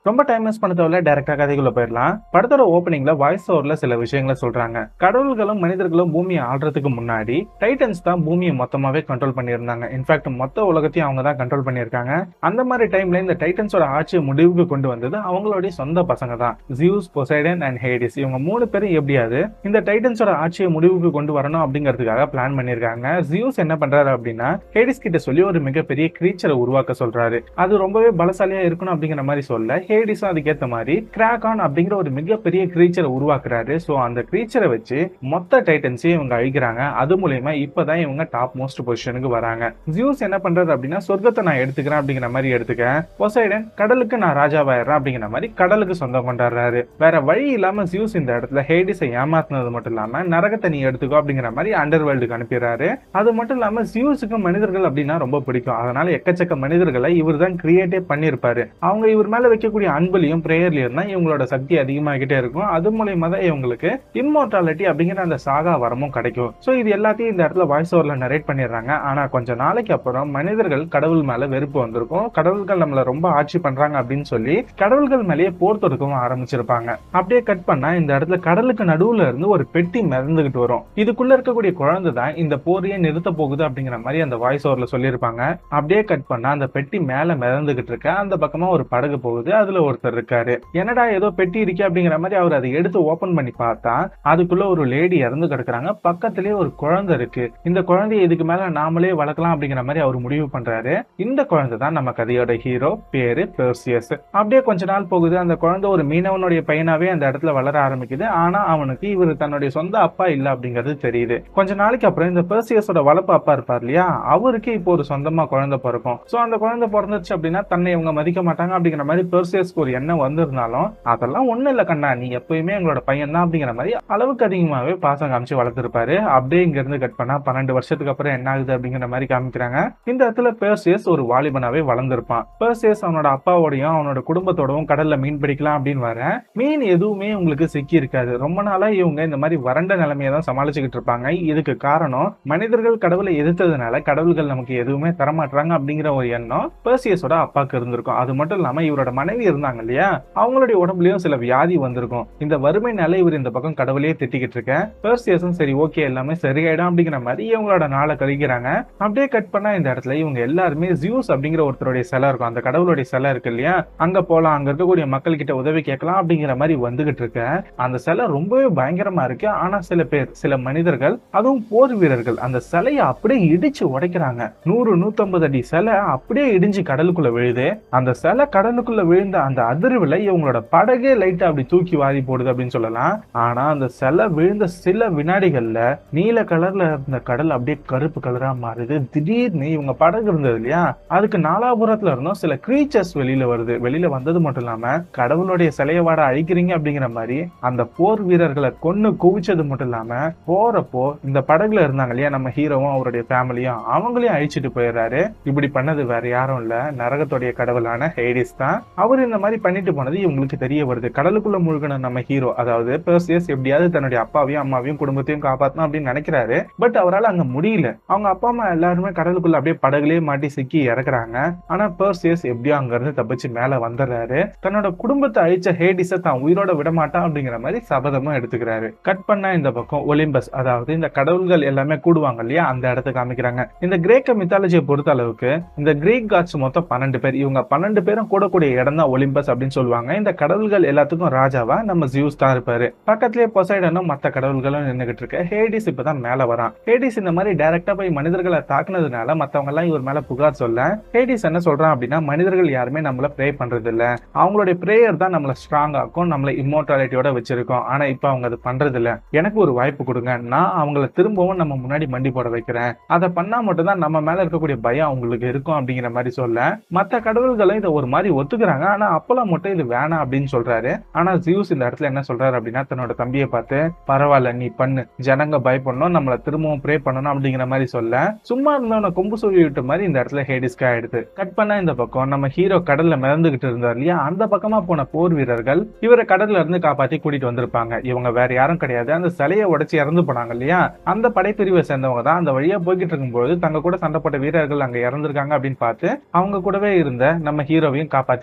ரொம்ப time waste பண்ண தேவையில்ல டேரக்டா கதைக்குள்ள போயிடலாம் படத்தோட ஓப்பனிங்ல வாய்ஸ் ஓவர்ல சில விஷயங்களை சொல்றாங்க கடவுள்களும் மனிதர்களும் பூமியை ஆள்றதுக்கு முன்னாடி டைட்டன்ஸ் தான் பூமியை மொத்தமாவே கண்ட்ரோல் பண்ணியிருந்தாங்க இன்ஃபேக்ட் மொத்த உலகத்தையும் அவங்க தான் கண்ட்ரோல் பண்ணியிருக்காங்க அந்த மாதிரி டைம்ல இந்த டைட்டன்ஸோட ஆட்சியை முடிவுக்கு கொண்டு வந்தது அவங்களுடைய சொந்த பசங்க தான் ஜியூஸ் பொசைடன் அண்ட் ஹேடிஸ் இவங்க மூணு பேரும் எப்படியாவது இந்த டைட்டன்ஸோட ஆட்சியை முடிவுக்கு கொண்டு வரணும் அப்படிங்கிறதுக்காக பிளான் பண்ணியிருக்காங்க ஜியூஸ் என்ன பண்றாரு அப்படின்னா ஹேடிஸ் கிட்ட சொல்லி ஒரு மிகப்பெரிய கிரீச்சரை உருவாக்க சொல்றாரு அது ரொம்பவே பலசாலியா இருக்கணும் அப்படிங்கிற மாதிரி சொல்ல ஹேடிஸும் அதுக்கேத்த மாதிரி கிராகான் அப்படிங்கிற ஒரு மிகப்பெரிய கிரீச்சரை உருவாக்குறாரு ஸோ அந்த கிரீச்சரை வச்சு மொத்த டைட்டன்ஸையும் இவங்க அழிக்கிறாங்க அது மூலயமா இப்பதான் இவங்க டாப் மோஸ்ட் பொசிஷனுக்கு வராங்க ஜியூஸ் என்ன பண்றாரு அப்படின்னா சொர்க்கத்தை நான் எடுத்துக்கிறேன் அப்படிங்கிற மாதிரி எடுத்துக்க பொசைடன் கடலுக்கு நான் ராஜாவாயிடுறேன் அப்படிங்கிற மாதிரி கடலுக்கு சொந்தம் கொண்டாடுறாரு வேற வழி இல்லாம ஜியூஸ் இந்த இடத்துல ஹேடிஸை ஏமாத்துனது மட்டும் இல்லாம நரகத்தை நீ எடுத்துக்கோ அப்படிங்கிற மாதிரி அண்டர் வேர்ல்டுக்கு அனுப்பிடுறாரு அது மட்டும் இல்லாம ஜியூஸுக்கு மனிதர்கள் அப்படின்னா ரொம்ப பிடிக்கும் அதனால எக்கச்சக்க மனிதர்களை இவர் தான் கிரியேட்டே பண்ணியிருப்பாரு அவங்க இவர் மேல வைக்கக்கூடிய அன்புலையும் பிரேயர்லயும் தான் இவங்களோட சக்தி அதிகமாகிட்டே இருக்கும் அது மூலியமா தான் இவங்களுக்கு இம்மோர்டாலிட்டி அப்படிங்கிற அந்த சாகா வரமும் கிடைக்கும் ஸோ இது எல்லாத்தையும் இந்த இடத்துல வாய்ஸ் ஓவர்ல நரேட் பண்ணிடுறாங்க ஆனா கொஞ்ச நாளைக்கு அப்புறம் மனிதர்கள் கடவுள் மேல வெறுப்பு வந்திருக்கும் கடவுள்கள் நம்மள ரொம்ப ஆட்சி பண்றாங்க அப்படின்னு சொல்லி கடவுள்கள் மேலேயே போர் தொடுக்கவும் ஆரம்பிச்சிருப்பாங்க அப்படியே கட் பண்ணா இந்த இடத்துல கடலுக்கு நடுவுல இருந்து ஒரு பெட்டி மிதந்துகிட்டு வரும் இதுக்குள்ள இருக்கக்கூடிய குழந்தை தான் இந்த போரையே நிறுத்த போகுது அப்படிங்கிற மாதிரி அந்த வாய்ஸ் ஓவர்ல சொல்லியிருப்பாங்க அப்படியே கட் பண்ணா அந்த பெட்டி மேல மிதந்துகிட்டு இருக்க அந்த பக்கமா ஒரு படகு போகுது அதுல ஒருத்தர் இருக்காரு என்னடா ஏதோ பெட்டி இருக்கே அப்படிங்கிற மாதிரி அவர் அதை எடுத்து ஓபன் பண்ணி பார்த்தா அதுக்குள்ள ஒரு லேடி இறந்து கிடக்குறாங்க பக்கத்திலேயே ஒரு குழந்தை இருக்கு இந்த குழந்தைய இதுக்கு மேல நாமளே வளர்க்கலாம் அப்படிங்கிற மாதிரி அவர் முடிவு பண்றாரு இந்த குழந்தை தான் நம்ம கதையோட ஹீரோ பேரு பெர்சியஸ் அப்படியே கொஞ்ச நாள் போகுது அந்த குழந்தை ஒரு மீனவனுடைய பையனாவே அந்த இடத்துல வளர ஆரம்பிக்குது ஆனா அவனுக்கு இவர் தன்னுடைய சொந்த அப்பா இல்ல அப்படிங்கிறது தெரியுது கொஞ்ச நாளைக்கு அப்புறம் இந்த பெர்சியஸோட வளர்ப்பு அப்பா இருப்பார் இல்லையா அவருக்கு இப்போ ஒரு சொந்தமா குழந்தை பிறக்கும் சோ அந்த குழந்தை பிறந்துச்சு அப்படின்னா தன்னை இவங்க மதிக்க மாட்டாங்க அப்படிங்கிற மாதிரி பெர்சியஸ்க்கு ஒரு எண்ணம் வந்திருந்தாலும் அதெல்லாம் ஒண்ணு இல்ல கண்ணா நீ எப்பயுமே எங்களோட பையன் தான் அப்படிங்கிற மாதிரி அளவுக்கு அதிகமாவே பாசம் காமிச்சு வளர்த்திருப்பாரு அப்படியே இங்க இருந்து கட் பண்ணா பன்னெண்டு வருஷத்துக்கு அப்புறம் என்ன ஆகுது அப்படிங்கிற மாதிரி காமிக்கிறாங்க இந்த இடத்துல பெர்சியஸ் ஒரு வாலிபனாவே வளர்ந்திருப்பான் பெர்சியஸ் அவனோட அப்பாவோடையும் அவனோட குடும்பத்தோடவும் கடல்ல மீன் பிடிக்கலாம் அப்படின்னு வர மீன் எதுவுமே உங்களுக்கு சிக்கி இருக்காது ரொம்ப நாளா இவங்க இந்த மாதிரி வறண்ட நிலைமையை தான் சமாளிச்சுக்கிட்டு இருப்பாங்க இதுக்கு காரணம் மனிதர்கள் கடவுளை எதிர்த்ததுனால கடவுள்கள் நமக்கு எதுவுமே தரமாட்டாங்க அப்படிங்கிற ஒரு எண்ணம் பெர்சியஸோட அப்பாக்கு இருந்திருக்கும் அது மட்டும் இல்லாம இவரோட மனைவி இருந்தாங்க இல்லையா அவங்களுடைய உடம்புலயும் சில வியாதி வந்திருக்கும் இந்த வறுமைனால இவர் இந்த பக்கம் கடவுளையே திட்டிக்கிட்டு இருக்க பெர்சியஸும் சரி ஓகே எல்லாமே சரியாயிடும் அப்படிங்கிற மாதிரி இவங்களோட நாளை கழிக்கிறாங்க அப்படியே கட் பண்ணா இந்த இடத்துல இவங்க எல்லாருமே ஜியூஸ் அப்படிங்கிற ஒருத்தருடைய சிலை இருக்கும் அந்த கடவுளுடைய சிலை இருக்கு இல்லையா அங்க போலாம் அங்க இருக்கக்கூடிய மக்கள் கிட்ட உதவி கேட்கலாம் அப்படிங்கிற மாதிரி வந்துகிட்டு இருக்க அந்த சிலை ரொம்பவே பயங்கரமா இருக்கு ஆனா சில பேர் சில மனிதர்கள் அதுவும் போர் வீரர்கள் அந்த சிலையை அப்படியே இடிச்சு உடைக்கிறாங்க நூறு நூத்தம்பது அடி சிலை அப்படியே இடிஞ்சு கடலுக்குள்ள விழுது அந்த சிலை கடலுக்குள்ள விழுந்த அந்த அதிர்வுல இவங்களோட படகே லைட்டா அப்படி தூக்கி வாரி போடுது அப்படின்னு சொல்லலாம் ஆனா அந்த சிலை விழுந்த சில வினாடிகள்ல நீல கலர்ல இருந்த கடல் அப்படியே கருப்பு கலரா மாறுது திடீர்னு இவங்க படகு இருந்தது இல்லையா அதுக்கு நாலாபுரத்துல இருந்தும் சில கிரீச்சர்ஸ் வெளியில வருது வெளியில வந்தது மட்டும் இல்லாம கடவுளுடைய சிலைய வாட அழிக்கிறீங்க அப்படிங்கிற மாதிரி அந்த போர் வீரர்களை கொன்னு குவிச்சது மட்டும் இல்லாம போறப்போ இந்த படகுல இருந்தாங்க இல்லையா நம்ம ஹீரோவும் அவருடைய ஃபேமிலியும் அவங்களையும் அழிச்சிட்டு போயிடுறாரு இப்படி பண்ணது வேற யாரும் இல்ல நரகத்துடைய கடவுளான ஹேடிஸ் தான் அவர் இந்த மாதிரி பண்ணிட்டு போனது இவங்களுக்கு தெரிய வருது கடலுக்குள்ள முழுகின நம்ம ஹீரோ அதாவது பெர்சியஸ் எப்படியாவது தன்னுடைய அப்பாவையும் அம்மாவையும் குடும்பத்தையும் காப்பாத்தணும் அப்படின்னு நினைக்கிறாரு பட் அவரால் அங்க முடியல அவங்க அப்பா அம்மா எல்லாருமே கடலுக்குள்ள அப்படியே படகுலயே மாட்டி சிக்கி இறக்குறாங்க ஆனா பெர்சியஸ் எப்படியோ அங்க இருந்து தப்பிச்சு மேல வந்துடுறாரு தன்னோட குடும்பத்தை அழிச்ச ஹேடிஸ தான் உயிரோட விட மாட்டான் அப்படிங்கிற மாதிரி சபதமும் எடுத்துக்கிறாரு கட் பண்ணா இந்த பக்கம் ஒலிம்பஸ் அதாவது இந்த கடவுள்கள் எல்லாமே கூடுவாங்க இல்லையா அந்த இடத்த காமிக்கிறாங்க இந்த கிரேக்க மித்தாலஜியை பொறுத்த அளவுக்கு இந்த கிரீக் காட்ஸ் மொத்தம் பன்னெண்டு பேர் இவங்க பன்னெண்டு பேரும் கூடக்கூடிய இடம் தான் ஒலிம்பஸ் அப்படின்னு சொல்லுவாங்க இந்த கடவுள்கள் எல்லாத்துக்கும் ராஜாவா நம்ம ஜியூஸ் தான் இருப்பாரு பக்கத்திலேயே பொசைடனும் மத்த கடவுள்களும் நின்னுகிட்டு இருக்க ஹேடிஸ் இப்பதான் மேல வரான் ஹேடிஸ் இந்த மாதிரி டைரக்டா போய் மனிதர்களை தாக்குனதுனால மத்தவங்க எல்லாம் இவர் மேல புகார் சொல்ல ஹேடிஸ் என்ன சொல்றான் அப்படின்னா மனிதர்கள் யாருமே நம்மள ப்ரே பண்றது இல்ல அவங்களுடைய பிரேயர் தான் நம்மள ஸ்ட்ராங் ஆக்கும் நம்மள இம்மோர்டாலிட்டியோட வச்சிருக்கோம் ஆனா இப்ப அவங்க அது பண்றது இல்ல எனக்கு ஒரு வாய்ப்பு கொடுங்க நான் அவங்கள திரும்பவும் நம்ம முன்னாடி மண்டி போட வைக்கிறேன் அதை பண்ணா மட்டும்தான் நம்ம மேல இருக்கக்கூடிய பயம் அவங்களுக்கு இருக்கும் அப்படிங்கிற மாதிரி சொல்ல மத்த கடவுள்களும் இதை ஒரு மாதிரி ஒத்துக்கிறாங்க ஆனா அப்பெல்லாம் மட்டும் இது வேணாம் அப்படின்னு சொல்றாரு ஆனா ஜியூஸ் இந்த இடத்துல என்ன சொல்றாரு அப்படின்னா தன்னோட தம்பியை பார்த்து பரவாயில்ல நீ பண்ணு ஜனங்க பயப்படணும் நம்மள திரும்பவும் ப்ரே பண்ணணும் அப்படிங்கிற மாதிரி சொல்ல சும்மா இருந்தவன கொம்பு சொல்லி விட்ட மாதிரி இந்த இடத்துல ஹேடிஸ்கா ஆயிடுது கட் பண்ணா இந்த பக்கம் நம்ம ஹீரோ கடல்ல மிதந்துகிட்டு இருந்தார் இல்லையா அந்த பக்கமா போன போர் வீரர்கள் இவரை கடல்ல இருந்து காப்பாத்தி கூட்டிட்டு வந்திருப்பாங்க இவங்க வேற யாரும் கிடையாது அந்த சிலையை உடைச்சு இறந்து போனாங்க இல்லையா அந்த படைப்பிரிவை சேர்ந்தவங்க தான் அந்த வழியா போய்கிட்டு இருக்கும்போது தங்க கூட சண்டை போட்ட வீரர்கள் அங்க இறந்திருக்காங்க அப்படின்னு பார்த்து அவங்க கூடவே இருந்த நம்ம ஹீரோவையும் காப்பாத்தி கூட்டிட்டு வந்திருக்காங்க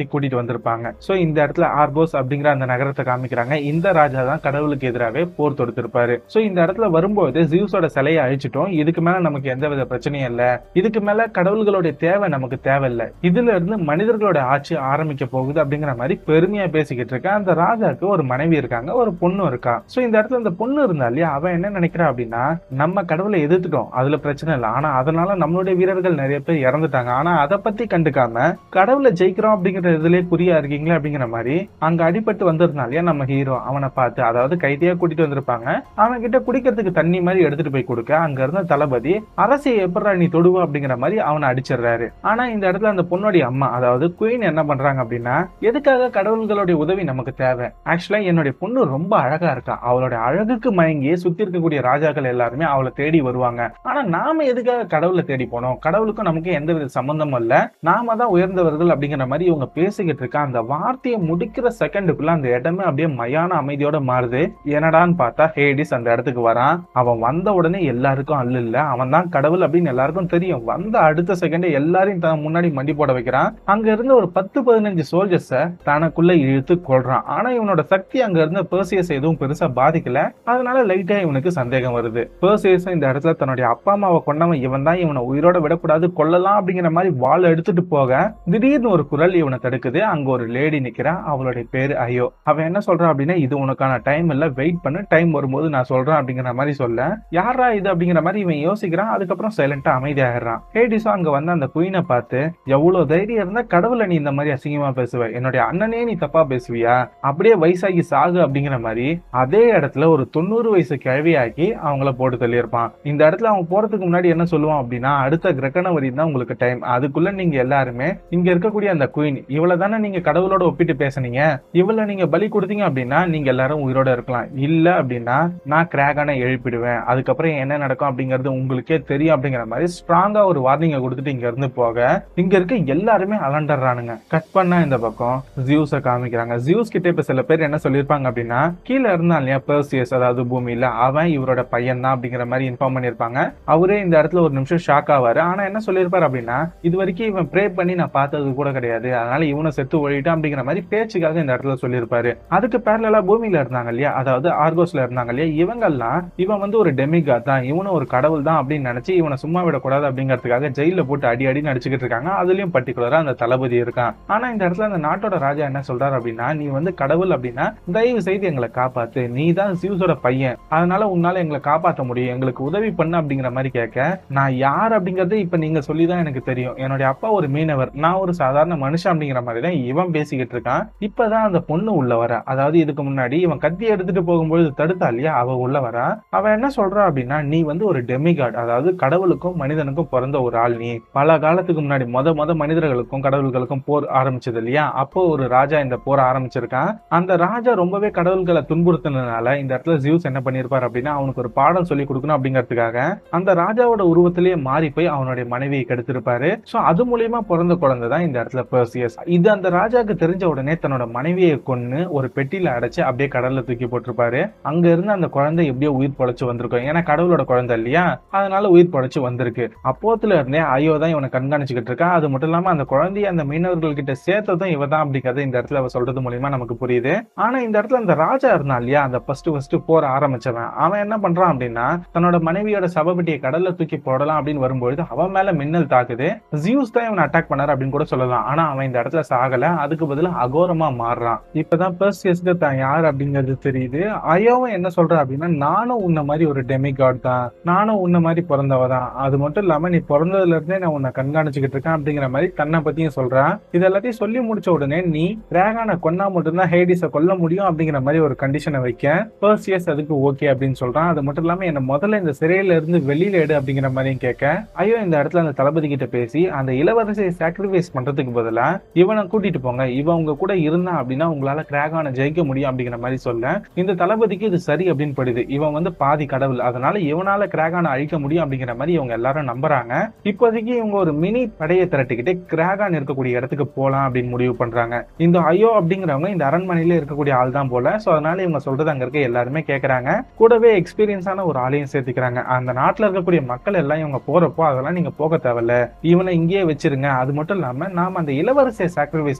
இருந்திருப்பாங்க சோ இந்த இடத்துல ஆர்கோஸ் அப்படிங்கிற அந்த நகரத்தை காமிக்கிறாங்க இந்த ராஜா தான் கடவுளுக்கு எதிராகவே போர் தொடுத்திருப்பாரு சோ இந்த இடத்துல வரும்போது ஜியூஸோட சிலையை அழிச்சிட்டோம் இதுக்கு மேல நமக்கு எந்த வித பிரச்சனையும் இல்ல இதுக்கு மேல கடவுள்களுடைய தேவை நமக்கு தேவையில்லை இதுல இருந்து மனிதர்களோட ஆட்சி ஆரம்பிக்க போகுது அப்படிங்கிற மாதிரி பெருமையா பேசிக்கிட்டு இருக்க அந்த ராஜாக்கு ஒரு மனைவி இருக்காங்க ஒரு பொண்ணு இருக்கா சோ இந்த இடத்துல இந்த பொண்ணு இருந்தா இல்லையா அவன் என்ன நினைக்கிறா அப்படின்னா நம்ம கடவுளை எதிர்த்துட்டோம் அதுல பிரச்சனை இல்லை ஆனா அதனால நம்மளுடைய வீரர்கள் நிறைய பேர் இறந்துட்டாங்க ஆனா அதை பத்தி கண்டுக்காம கடவுளை ஜெயிக்கிறோம் அப்படிங்கிற இதுலயே குறியா இருக்கீங்களா அப்படிங்கிற மாதிரி அங்க அடிபட்டு வந்திருந்தாலே நம்ம ஹீரோ அவனை பார்த்து அதாவது கைதியா கூட்டிட்டு வந்திருப்பாங்க அவன் கிட்ட குடிக்கிறதுக்கு தண்ணி மாதிரி எடுத்துட்டு போய் கொடுக்க அங்க இருந்த தளபதி அரசியை எப்படா நீ தொடுவ அப்படிங்கிற மாதிரி அவனை அடிச்சிடுறாரு ஆனா இந்த இடத்துல அந்த பொண்ணுடைய அம்மா அதாவது குயின் என்ன பண்றாங்க அப்படின்னா எதுக்காக கடவுள்களுடைய உதவி நமக்கு தேவை ஆக்சுவலா என்னுடைய பொண்ணு ரொம்ப அழகா இருக்கா அவளோட அழகுக்கு மயங்கி சுத்தி இருக்கக்கூடிய ராஜாக்கள் எல்லாருமே அவளை தேடி வருவாங்க ஆனா நாம எதுக்காக கடவுளை தேடி போனோம் கடவுளுக்கும் நமக்கு எந்த வித சம்பந்தமும் இல்ல நாம தான் உயர்ந்தவர்கள் அப்படிங்கிற மாதிரி இவங்க பேசிக்கிட்டு இருக்க அந்த வார்த்தையை முடிக்கிற செகண்டுக்குள்ள அந்த இடமே அப்படியே மயான அமைதியோட மாறுது என்னடான்னு பார்த்தா ஹேடிஸ் அந்த இடத்துக்கு வரான் அவன் வந்த உடனே எல்லாருக்கும் அல்ல இல்ல அவன் தான் கடவுள் அப்படின்னு எல்லாருக்கும் தெரியும் வந்த அடுத்த செகண்டே எல்லாரையும் தன் முன்னாடி மண்டி போட வைக்கிறான் அங்க இருந்து ஒரு பத்து பதினஞ்சு சோல்ஜர்ஸ தனக்குள்ள இழுத்து கொள்றான் ஆனா இவனோட சக்தி அங்க இருந்த பெர்சியஸ் எதுவும் பெருசா பாதிக்கல அதனால லைட்டா இவனுக்கு சந்தேகம் வருது பெர்சியஸ் இந்த இடத்துல தன்னுடைய அப்பா அம்மாவை கொண்டவன் இவன் தான் இவனை உயிரோட விடக்கூடாது கொல்லலாம் அப்படிங்கிற மாதிரி வாள் எடுத்துட்டு போக திடீர்னு ஒரு குரல் இவனை தடுக்குது அங்க ஒரு லேடி நிக்கிறா அவளுடைய பேரு ஐயோ அவன் என்ன சொல்றான் அப்படின்னா இது உனக்கான டைம் இல்ல வெயிட் பண்ணு டைம் வரும்போது நான் சொல்றேன் அப்படிங்கிற மாதிரி சொல்ல யாரா இது அப்படிங்கிற மாதிரி இவன் யோசிக்கிறான் அதுக்கப்புறம் சைலண்டா அமைதியாகிறான் ஹேடிஸும் அங்க வந்து அந்த குயினை பார்த்து எவ்வளவு தைரியம் இருந்தா கடவுளை நீ இந்த மாதிரி அசிங்கமா பேசுவ என்னுடைய அண்ணனே நீ தப்பா பேசுவியா அப்படியே வயசாகி சாகு அப்படிங்கிற மாதிரி அதே இடத்துல ஒரு தொண்ணூறு வயசு கிழவியாக்கி அவங்கள போட்டு தள்ளியிருப்பான் இந்த இடத்துல அவன் போறதுக்கு முன்னாடி என்ன சொல்லுவான் அப்படின்னா அடுத்த கிரகண வரி தான் உங்களுக்கு டைம் அதுக்குள்ள நீங்க எல்லாருமே இங்க இருக்கக்கூடிய அந்த குயின் இவளை தானே நீங்க கடவுளோட ஒப்பிட்டு பேசுனீங்க இவளை நீங்க பலி கொடுத்தீங்க அப்படின்னா நீங்க எல்லாரும் உயிரோட இருக்கலாம் இல்ல அப்படின்னா நான் கிராகான எழுப்பிடுவேன் அதுக்கப்புறம் என்ன நடக்கும் அப்படிங்கிறது உங்களுக்கே தெரியும் அப்படிங்கிற மாதிரி ஸ்ட்ராங்கா ஒரு வார்னிங்கை கொடுத்துட்டு இங்க இருந்து போக இங்க இருக்க எல்லாருமே அலண்டறானுங்க கட் பண்ணா இந்த பக்கம் ஜியூஸ காமிக்கிறாங்க ஜியூஸ் கிட்ட இப்ப சில பேர் என்ன சொல்லியிருப்பாங்க அப்படின்னா கீழே இருந்தான் இல்லையா பெர்சியஸ் அதாவது பூமியில அவன் இவரோட பையன் தான் அப்படிங்கிற மாதிரி இன்ஃபார்ம் பண்ணிருப்பாங்க அவரே இந்த இடத்துல ஒரு நிமிஷம் ஷாக் ஆவாரு ஆனா என்ன சொல்லியிருப்பாரு அப்படின்னா இது வரைக்கும் இவன் ப்ரே பண்ணி நான் பார்த்தது கூட கிடையாது அதனால இவனை செத்து ஒழிட்டான் அப்படிங்கிற மாதிரி பேச்சுக்காக இந்த இடத்துல சொல்லியிருப்பாரு அதுக்கு பேரலா பூமியில இருந்தாங்க இல்லையா அதாவது ஆர்கோஸ்ல இருந்தாங்க இல்லையா இவங்கெல்லாம் இவன் வந்து ஒரு டெமிகாட் தான் இவனும் ஒரு கடவுள் தான் அப்படின்னு நினைச்சு இவனை சும்மா விடக்கூடாது அப்படிங்கிறதுக்காக ஜெயில போட்டு அடி அடி நடிச்சுக்கிட்டு இருக்காங்க அதுலயும் பர்டிகுலரா அந்த தளபதி இருக்கான் ஆனா இந்த இடத்துல அந்த நாட்டோட ராஜா என்ன சொல்றாரு அப்படின்னா நீ வந்து கடவுள் அப்படின்னா தயவு செய்து எங்களை காப்பாத்து நீ தான் சியூஸோட பையன் அதனால உன்னால எங்களை காப்பாத்த முடியும் எங்களுக்கு உதவி பண்ணு அப்படிங்கிற மாதிரி கேட்க நான் யார் அப்படிங்கறது இப்ப நீங்க சொல்லிதான் எனக்கு தெரியும் என்னுடைய அப்பா ஒரு மீனவர் நான் ஒரு சாதாரண மனுஷன் அப்படிங்கிற மாதிரி தான் இவன் பேசிக்கிட்டு இருக்கான் இப்பதான் அந்த பொண்ணு உள்ள வர அதாவது இதுக்கு முன்னாடி இவன் கத்தி எடுத்துட்டு போகும்போது தடுத்தா இல்லையா அவ உள்ள வரா அவன் என்ன சொல்றா அப்படின்னா நீ வந்து ஒரு டெமிகாட் அதாவது கடவுளுக்கும் மனிதனுக்கும் பிறந்த ஒரு ஆள் நீ பல காலத்துக்கு முன்னாடி மொத மொத மனிதர்களுக்கும் கடவுள்களுக்கும் போர் ஆரம்பிச்சது இல்லையா அப்போ ஒரு ராஜா இந்த போர் ஆரம்பிச்சிருக்கான் அந்த ராஜா ரொம்பவே கடவுள்களை துன்புறுத்தினதுனால இந்த இடத்துல ஜியூஸ் என்ன பண்ணிருப்பார் அப்படின்னா அவனுக்கு ஒரு பாடம் சொல்லி கொடுக்கணும் அப்படிங்கிறதுக்காக அந்த ராஜாவோட உருவத்திலேயே மாறி போய் அவனுடைய மனைவியை கெடுத்திருப்பாரு சோ அது மூலியமா பிறந்த குழந்தை தான் இந்த இடத்துல பெர்சியஸ் இது அந்த ராஜாக்கு தெரிஞ்ச உடனே தன்னோட மனைவியை கொன்னு ஒரு பெட்டியில அடைச்சு அப்படியே கடல்ல தூக்கி போட்டிருப்பாரு அங்க இருந்து அந்த குழந்தை எப்படியோ உயிர் பொழைச்சு வந்திருக்கும் ஏன்னா கடவுளோட குழந்தை இல்லையா அதனால உயிர் பொழைச்சு வந்திருக்கு அப்போத்துல இருந்தே ஐயோ தான் இவனை கண்காணிச்சுக்கிட்டு இருக்கா அது மட்டும் இல்லாம அந்த குழந்தைய அந்த மீனவர்கள் கிட்ட சேர்த்ததும் இவ தான் அப்படிங்கிறது இந்த இடத்துல அவ சொல்றது மூலியமா நமக்கு புரியுது ஆனா இந்த இடத்துல அந்த ராஜா இருந்தான் இல்லையா அந்த ஃபர்ஸ்ட் ஃபர்ஸ்ட் போற ஆரம்பிச்சவன் அவன் என்ன பண்றான் அப்படின்னா தன்னோட மனைவியோட சபபட்டியை கடல்ல தூக்கி போடலாம் அப்படின்னு வரும்பொழுது அவன் மேல மின்னல் தாக்குது ஜியூஸ் தான் இவனை அட்டாக் பண்ணாரு அப்படின்னு கூட சொல்லலாம் ஆனா அவன் இந்த இடத்துல சாகல அதுக்கு பதிலா அகோரமா மாறுறான் இப்பதான் பெர்சியஸ்க்கு தான் யார் அப்படிங்கிறது தெரியுது அயோவும் என்ன சொல்ற அப்படின்னா நானும் உன்ன மாதிரி ஒரு டெமிகாட் தான் நானும் உன்ன மாதிரி பிறந்தவ தான் அது மட்டும் இல்லாம நீ பிறந்ததுல இருந்தே நான் உன்னை கண்காணிச்சுக்கிட்டு இருக்கேன் அப்படிங்கிற மாதிரி தன்னை பத்தியும் சொல்றான் இது எல்லாத்தையும் சொல்லி முடிச்ச உடனே நீ ரேகான கொன்னா மட்டும்தான் ஹேடிஸை கொல்ல முடியும் அப்படிங்கிற மாதிரி ஒரு கண்டிஷனை வைக்க பர்சியஸ் அதுக்கு ஓகே அப்படின்னு சொல்றான் அது மட்டும் இல்லாம என்ன முதல்ல இந்த சிறையில இருந்து வெளியில எடு அப்படிங்கிற மாதிரியும் கேட்க ஐயோ இந்த இடத்துல அந்த தளபதி கிட்ட பேசி அந்த இளவரசியை சாக்ரிஃபைஸ் பண்றதுக்கு பதிலா இவனை கூட்டிட்டு போங்க இவன் உங்க கூட இருந்தான் அப்படின்னா உங்களால கிராகான ஜெயிக்க முடியும் அப்படிங்கிற மாதிரி சொல்ல இந்த தளபதிக்கு இது சரி அப்படின்னு படுது இவன் வந்து பாதி கடவுள் அதனால இவனால கிராகான அழிக்க முடியும் அப்படிங்கிற மாதிரி இவங்க எல்லாரும் நம்புறாங்க இப்போதைக்கு இவங்க ஒரு மினி படையை திரட்டிக்கிட்டு கிராகான் இருக்கக்கூடிய இடத்துக்கு போலாம் அப்படின்னு முடிவு பண்றாங்க இந்த ஐயோ அப்படிங்கிறவங்க இந்த அரண்மனையில இருக்கக்கூடிய ஆள் தான் போல சோ அதனால இவங்க சொல்றது அங்க இருக்க எல்லாருமே கேக்குறாங்க கூடவே எக்ஸ்பீரியன்ஸான ஒரு ஆளையும் சேர்த்துக்கிறாங்க அந்த நாட்டுல இருக்கக்கூடிய மக்கள் எல்லாம் இவங்க போறப்போ அதெல்லாம் நீங்க போக தேவையில்ல இவனை இங்கேயே வச்சிருங்க அது மட்டும் இல்லாம நாம அந்த இளவரசியை சாக்ரிஃபைஸ்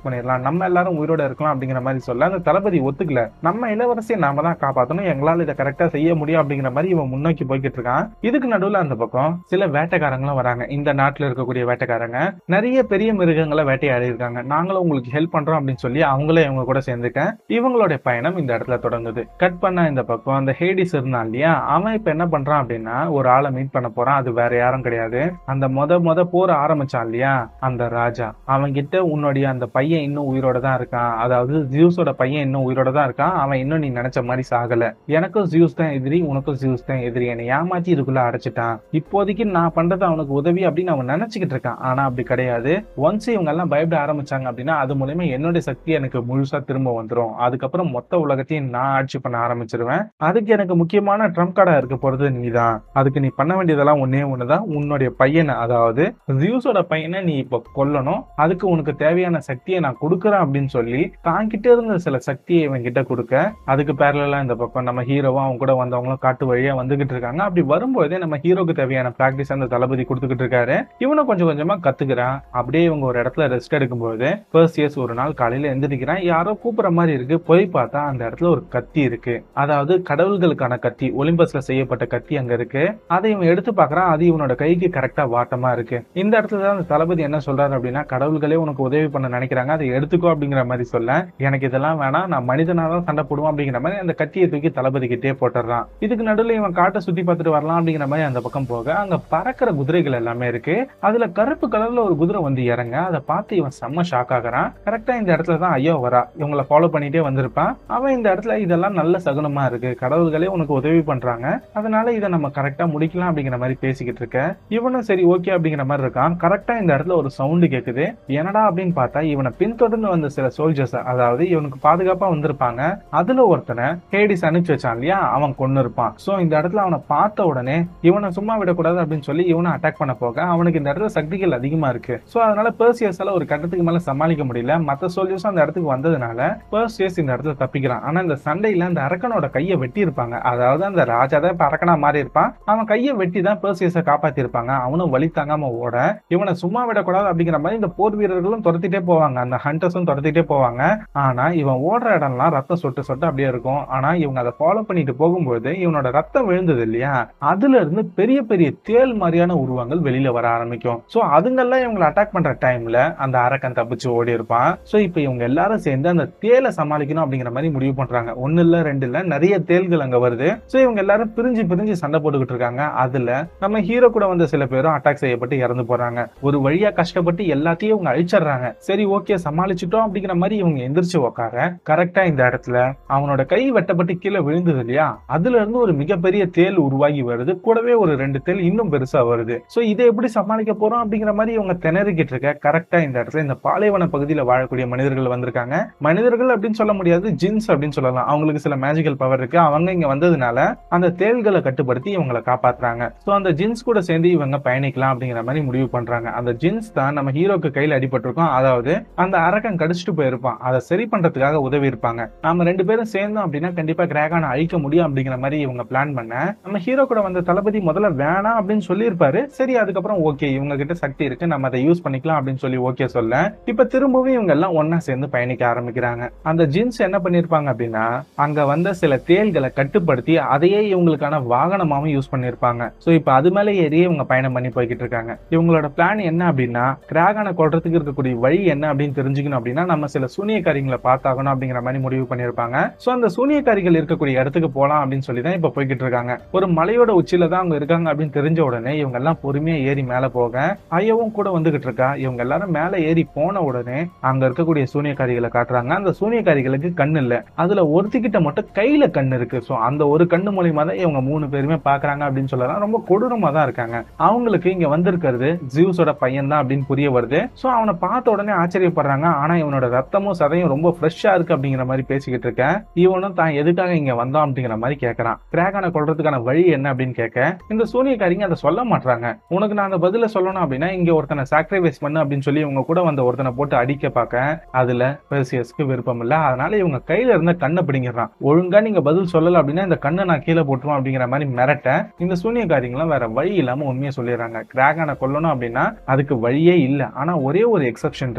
சாக்ரிஃபைஸ் பண்ணிடலாம் நம்ம எல்லாரும் உயிரோட இருக்கலாம் அப்படிங்கிற மாதிரி சொல்ல அந்த தளபதி ஒத்துக்கல நம்ம இளவரசியை நாம தான் காப்பாற்றணும் எங்களால இதை கரெக்டா செய்ய முடியும் அப்படிங்கிற மாதிரி இவன் முன்னோக்கி போய்கிட்டு இருக்கான் இதுக்கு நடுவுல அந்த பக்கம் சில வேட்டைக்காரங்களும் வராங்க இந்த நாட்டுல இருக்கக்கூடிய வேட்டைக்காரங்க நிறைய பெரிய மிருகங்களை வேட்டையாடி இருக்காங்க நாங்களும் உங்களுக்கு ஹெல்ப் பண்றோம் அப்படின்னு சொல்லி அவங்களே இவங்க கூட சேர்ந்துக்கேன் இவங்களுடைய பயணம் இந்த இடத்துல தொடங்குது கட் பண்ணா இந்த பக்கம் அந்த ஹேடிஸ் இருந்தான் இல்லையா அவன் இப்ப என்ன பண்றான் அப்படின்னா ஒரு ஆளை மீட் பண்ண போறான் அது வேற யாரும் கிடையாது அந்த மொத மொத போற ஆரம்பிச்சான் இல்லையா அந்த ராஜா அவன் கிட்ட உன்னுடைய அந்த பையன் இன்னும் உயிரோட தான் இருக்கான் அதாவது ஜியூஸோட பையன் இன்னும் உயிரோட தான் இருக்கான் அவன் இன்னும் நீ நினைச்ச மாதிரி சாகல எனக்கும் ஜியூஸ் தான் எதிரி உனக்கும் ஜியூஸ் தான் எதிரி என்னை ஏமாத்தி இதுக்குள்ள அடைச்சிட்டான் இப்போதைக்கு நான் பண்றது அவனுக்கு உதவி அப்படின்னு அவன் நினைச்சுக்கிட்டு இருக்கான் ஆனா அப்படி கிடையாது ஒன்ஸ் இவங்க எல்லாம் பயப்பட ஆரம்பிச்சாங்க அப்படின்னா அது மூலயமா என்னுடைய சக்தி எனக்கு முழுசா திரும்ப வந்துரும் அதுக்கப்புறம் மொத்த உலகத்தையும் நான் ஆட்சி பண்ண ஆரம்பிச்சிருவேன் அதுக்கு எனக்கு முக்கியமான ட்ரம்ப் கார்டா இருக்க போறது நீதான் அதுக்கு நீ பண்ண வேண்டியதெல்லாம் ஒன்னே ஒண்ணுதான் உன்னுடைய பையனை அதாவது ஜியூஸோட பையனை நீ இப்ப கொல்லணும் அதுக்கு உனக்கு தேவையான சக்தியை நான் கொடுக்குறேன் அப்படின்னு சொல்லி தான் கிட்ட இருந்த சில சக்தியை இவன் கிட்ட கொடுக்க அதுக்கு பேரலாம் இந்த பக்கம் நம்ம ஹீரோவும் அவங்க கூட வந்தவங்களும் காட்டு வழியா வந்துகிட்டு இருக்காங்க அப்படி வரும்போதே நம்ம ஹீரோக்கு தேவையான பிராக்டிஸ் அந்த தளபதி கொடுத்துக்கிட்டு இருக்காரு இவனும் கொஞ்சம் கொஞ்சமா கத்துக்கிறான் அப்படியே இவங்க ஒரு இடத்துல ரெஸ்ட் எடுக்கும்போது ஃபர்ஸ்ட் இயர்ஸ் ஒரு நாள் காலையில எந்திரிக்கிறான் யாரோ கூப்பிடுற மாதிரி இருக்கு போய் பார்த்தா அந்த இடத்துல ஒரு கத்தி இருக்கு அதாவது கடவுள்களுக்கான கத்தி ஒலிம்பஸ்ல செய்யப்பட்ட கத்தி அங்க இருக்கு அதை இவன் எடுத்து பார்க்கறான் அது இவனோட கைக்கு கரெக்டா வாட்டமா இருக்கு இந்த இடத்துல தான் அந்த தளபதி என்ன சொல்றாரு அப்படின்னா கடவுள்களே உனக்கு உதவி பண்ண நினைக்கிறாங்க அதை எடுத்துக்கோ அப்படிங்கிற மாதிரி சொல்ல எனக்கு இதெல்லாம் வேணாம் நான் மனிதனா தான் சண்டை போடுவோம் அப்படிங்கிற மாதிரி அந்த கத்தியை தூக்கி தளபதி கிட்டே போட்டுறான் இதுக்கு நடுவில் இவன் காட்டை சுத்தி பார்த்துட்டு வரலாம் அப்படிங்கிற மாதிரி அந்த பக்கம் போக அங்க பறக்கிற குதிரைகள் எல்லாமே இருக்கு அதுல கருப்பு கலர்ல ஒரு குதிரை வந்து இறங்க அதை பார்த்து இவன் செம்ம ஷாக் ஆகுறான் கரெக்டா இந்த இடத்துல தான் ஐயோ வரா இவங்களை ஃபாலோ பண்ணிட்டே வந்திருப்பான் அவன் இந்த இடத்துல இதெல்லாம் நல்ல சகுனமா இருக்கு கடவுள்களே உனக்கு உதவி பண்றாங்க அதனால இதை நம்ம கரெக்டா முடிக்கலாம் அப்படிங்கிற மாதிரி பேசிக்கிட்டு இருக்க இவனும் சரி ஓகே அப்படிங்கிற மாதிரி இருக்கான் கரெக்டா இந்த இடத்துல ஒரு சவுண்டு கேக்குது என்னடா அப்படின்னு பார்த்தா இவனை பின்தொடர்ந்து வந்த சில சோல்ஜர்ஸ் அதாவது இவனுக்கு பாதுகாப்பா வந்திருப்பாங்க அதுல ஒருத்தனை ஹேடிஸ் அனுப்பிச்சு வச்சான் இல்லையா அவன் கொண்டு இருப்பான் சோ இந்த இடத்துல அவனை பார்த்த உடனே இவனை சும்மா விடக்கூடாது அப்படின்னு சொல்லி இவனை அட்டாக் பண்ண போக அவனுக்கு இந்த இடத்துல சக்திகள் அதிகமா இருக்கு சோ அதனால பர்சியஸால ஒரு கட்டத்துக்கு மேல சமாளிக்க முடியல மத்த சோல்ஜர்ஸும் அந்த இடத்துக்கு வந்ததுனால பர்சியஸ் இந்த இடத்துல தப்பிக்கிறான் ஆனா இந்த சண்டையில அந்த அரக்கனோட கையை வெட்டி இருப்பாங்க அதாவது அந்த ராஜா தான் இப்ப அரக்கனா மாறி இருப்பான் அவன் கையை வெட்டி தான் பர்சியஸை காப்பாத்தி இருப்பாங்க அவனும் வழி தாங்காம ஓட இவனை சும்மா விடக்கூடாது அப்படிங்கிற மாதிரி இந்த போர் வீரர்களும் துரத்திட்டே போவாங்க அந்த ஹண்டர்ஸும் துரத்திட்டே போவாங்க ஆனா இவன் ஓடுற இடம்லாம் ரத்தம் சொட்டு சொட்டு அப்படியே இருக்கும் ஆனா இவங்க அதை ஃபாலோ பண்ணிட்டு போகும்போது இவனோட ரத்தம் விழுந்தது இல்லையா அதுல இருந்து பெரிய பெரிய தேள் மாதிரியான உருவங்கள் வெளியில வர ஆரம்பிக்கும் சோ அதுங்கெல்லாம் இவங்களை அட்டாக் பண்ற டைம்ல அந்த அரக்கன் தப்பிச்சு ஓடி இருப்பான் சோ இப்போ இவங்க எல்லாரும் சேர்ந்து அந்த தேலை சமாளிக்கணும் அப்படிங்கிற மாதிரி முடிவு பண்றாங்க ஒண்ணு இல்ல ரெண்டு இல்ல நிறைய தேள்கள் அங்க வருது சோ இவங்க எல்லாரும் பிரிஞ்சு பிரிஞ்சு சண்டை போட்டுக்கிட்டு இருக்காங்க அதுல நம்ம ஹீரோ கூட வந்த சில பேரும் அட்டாக் செய்யப்பட்டு இறந்து போறாங்க ஒரு வழியா கஷ்டப்பட்டு எல்லாத்தையும் இவங்க அழிச்சிடுறாங்க சரி ஓகே சமாளிச்சுட்டோம் அப்படிங்கிற மாதிரி இவங்க எந்திரிச்சு உக்கார கரெக்டா இந்த இடத்துல அவனோட கை வெட்டப்பட்டு கீழே விழுந்தது இல்லையா அதுல இருந்து ஒரு மிகப்பெரிய தேல் உருவாகி வருது கூடவே ஒரு ரெண்டு தேல் இன்னும் பெருசா வருது சோ இதை எப்படி சமாளிக்க போறோம் அப்படிங்கிற மாதிரி இவங்க திணறிக்கிட்டு இருக்க கரெக்டா இந்த இடத்துல இந்த பாலைவன பகுதியில வாழக்கூடிய மனிதர்கள் வந்திருக்காங்க மனிதர்கள் அப்படின்னு சொல்ல முடியாது ஜின்ஸ் அப்படின்னு சொல்லலாம் அவங்களுக்கு சில மேஜிக்கல் பவர் இருக்கு அவங்க இங்க வந்ததுனால அந்த தேள்களை கட்டுப்படுத்தி இவங்களை காப்பாத்துறாங்க சோ அந்த ஜின்ஸ் கூட சேர்ந்து இவங்க பயணிக்கலாம் அப்படிங்கிற மாதிரி முடிவு பண்றாங்க அந்த ஜின்ஸ் தான் நம்ம ஹீரோக்கு கையில அடிபட்டிருக்கோம் அதாவது அந்த அரக்கன் கடிச்சிட்டு போயிருப்பான் அதை சரி பண்றதுக்காக உதவி இருப்பாங்க நாம ரெண்டு பேரும் சேர்ந்தோம் அப்படின்னா கண்டிப்பா கிராகான அழிக்க முடியும் அப்படிங்கிற மாதிரி இவங்க பிளான் பண்ண நம்ம ஹீரோ கூட வந்த தளபதி முதல்ல வேணாம் அப்படின்னு சொல்லியிருப்பாரு சரி அதுக்கப்புறம் ஓகே இவங்க கிட்ட சக்தி இருக்கு நம்ம அதை யூஸ் பண்ணிக்கலாம் அப்படின்னு சொல்லி ஓகே சொல்ல இப்ப திரும்பவும் இவங்க எல்லாம் ஒன்னா சேர்ந்து பயணிக்க ஆரம்பிக்கிறாங்க அந்த ஜின்ஸ் என்ன பண்ணிருப்பாங்க அப்படின்னா அங்க வந்த சில தேள்களை கட்டுப்படுத்தி அதையே இவங்களுக்கான வாகனமாவும் யூஸ் பண்ணிருப்பாங்க சோ இப்ப அது மேல ஏறி இவங்க பயணம் பண்ணி போய்கிட்டு இருக்காங்க இவங்களோட பிளான் என்ன அப்படின்னா கிராகனை கொல்றதுக்கு இருக்கக்கூடிய வழி என்ன அப்படின்னு தெரிஞ்சுக்கணும் அப்படின்னா நம்ம சில சூனியக்காரிகளை பார்த்தாகணும் அப்படிங்கிற மாதிரி முடிவு பண்ணிருப்பாங்க சோ அந்த சூனியக்காரிகள் இருக்கக்கூடிய இடத்துக்கு போலாம் அப்படின்னு சொல்லி தான் இப்ப போய்கிட்டு இருக்காங்க ஒரு மலையோட உச்சியில தான் அவங்க இருக்காங்க அப்படின்னு தெரிஞ்ச உடனே இவங்க எல்லாம் பொறுமையா ஏறி மேல போக ஐயவும் கூட வந்துகிட்டு இருக்கா இவங்க எல்லாரும் மேல ஏறி போன உடனே அங்க இருக்கக்கூடிய சூனியக்காரிகளை காட்டுறாங்க அந்த சூனியக்காரிகளுக்கு கண் இல்ல அதுல ஒருத்திக்கிட்ட மட்டும் கையில கண் இருக்கு சோ அந்த ஒரு கண்ணு மூலியமா தான் இவங்க மூணு பேருமே பாக்குறாங்க அப்படின்னு சொல்லலாம் ரொம்ப கொடூரமா தான் இருக்காங்க அவங்களுக்கு இங்க வந்திருக்கிறது ஜியூஸோட பையன் தான் அப்படின்னு புரிய வருது சோ அவனை பார்த்த உடனே ஆச்சரியப்படுறாங்க ஆனா இவனோட ரத்தமும் சதையும் ரொம்ப ஃப்ரெஷ்ஷா இருக்கு அப்படிங்கிற மாதிரி பேசிக்கிட்டு இருக்கேன் இவனும் தான் எதுக்காக இங்க வந்தோம் அப்படிங்கிற மாதிரி கேட்கறான் கிராகனை கொல்றதுக்கான வழி என்ன அப்படின்னு கேட்க இந்த சூனியக்காரிங்க அதை சொல்ல மாட்டாங்க உனக்கு நான் அந்த பதில சொல்லணும் அப்படின்னா இங்க ஒருத்தனை சாக்ரிஃபைஸ் பண்ணு அப்படின்னு சொல்லி இவங்க கூட வந்த ஒருத்தனை போட்டு அடிக்க பார்க்க அதுல பெர்சியஸ்க்கு விருப்பம் இல்ல அதனால இவங்க கையில இருந்த கண்ணை பிடிங்கிறான் ஒழுங்கா நீங்க பதில் சொல்லல அப்படின்னா இந்த கண்ணை நான் கீழே போட்டுருவோம் அப்படிங்கிற மாதிரி மிரட்ட இந்த சூனியக்காரிங்களும் வேற வழி இல்லாம உண்மையை சொல்லிடுறாங்க கிராகனை கொல்லணும் அப்படின்னா அதுக்கு வழியே இல்ல ஆனா ஒரே ஒரு எக்ஸப்ஷன் இருக்கு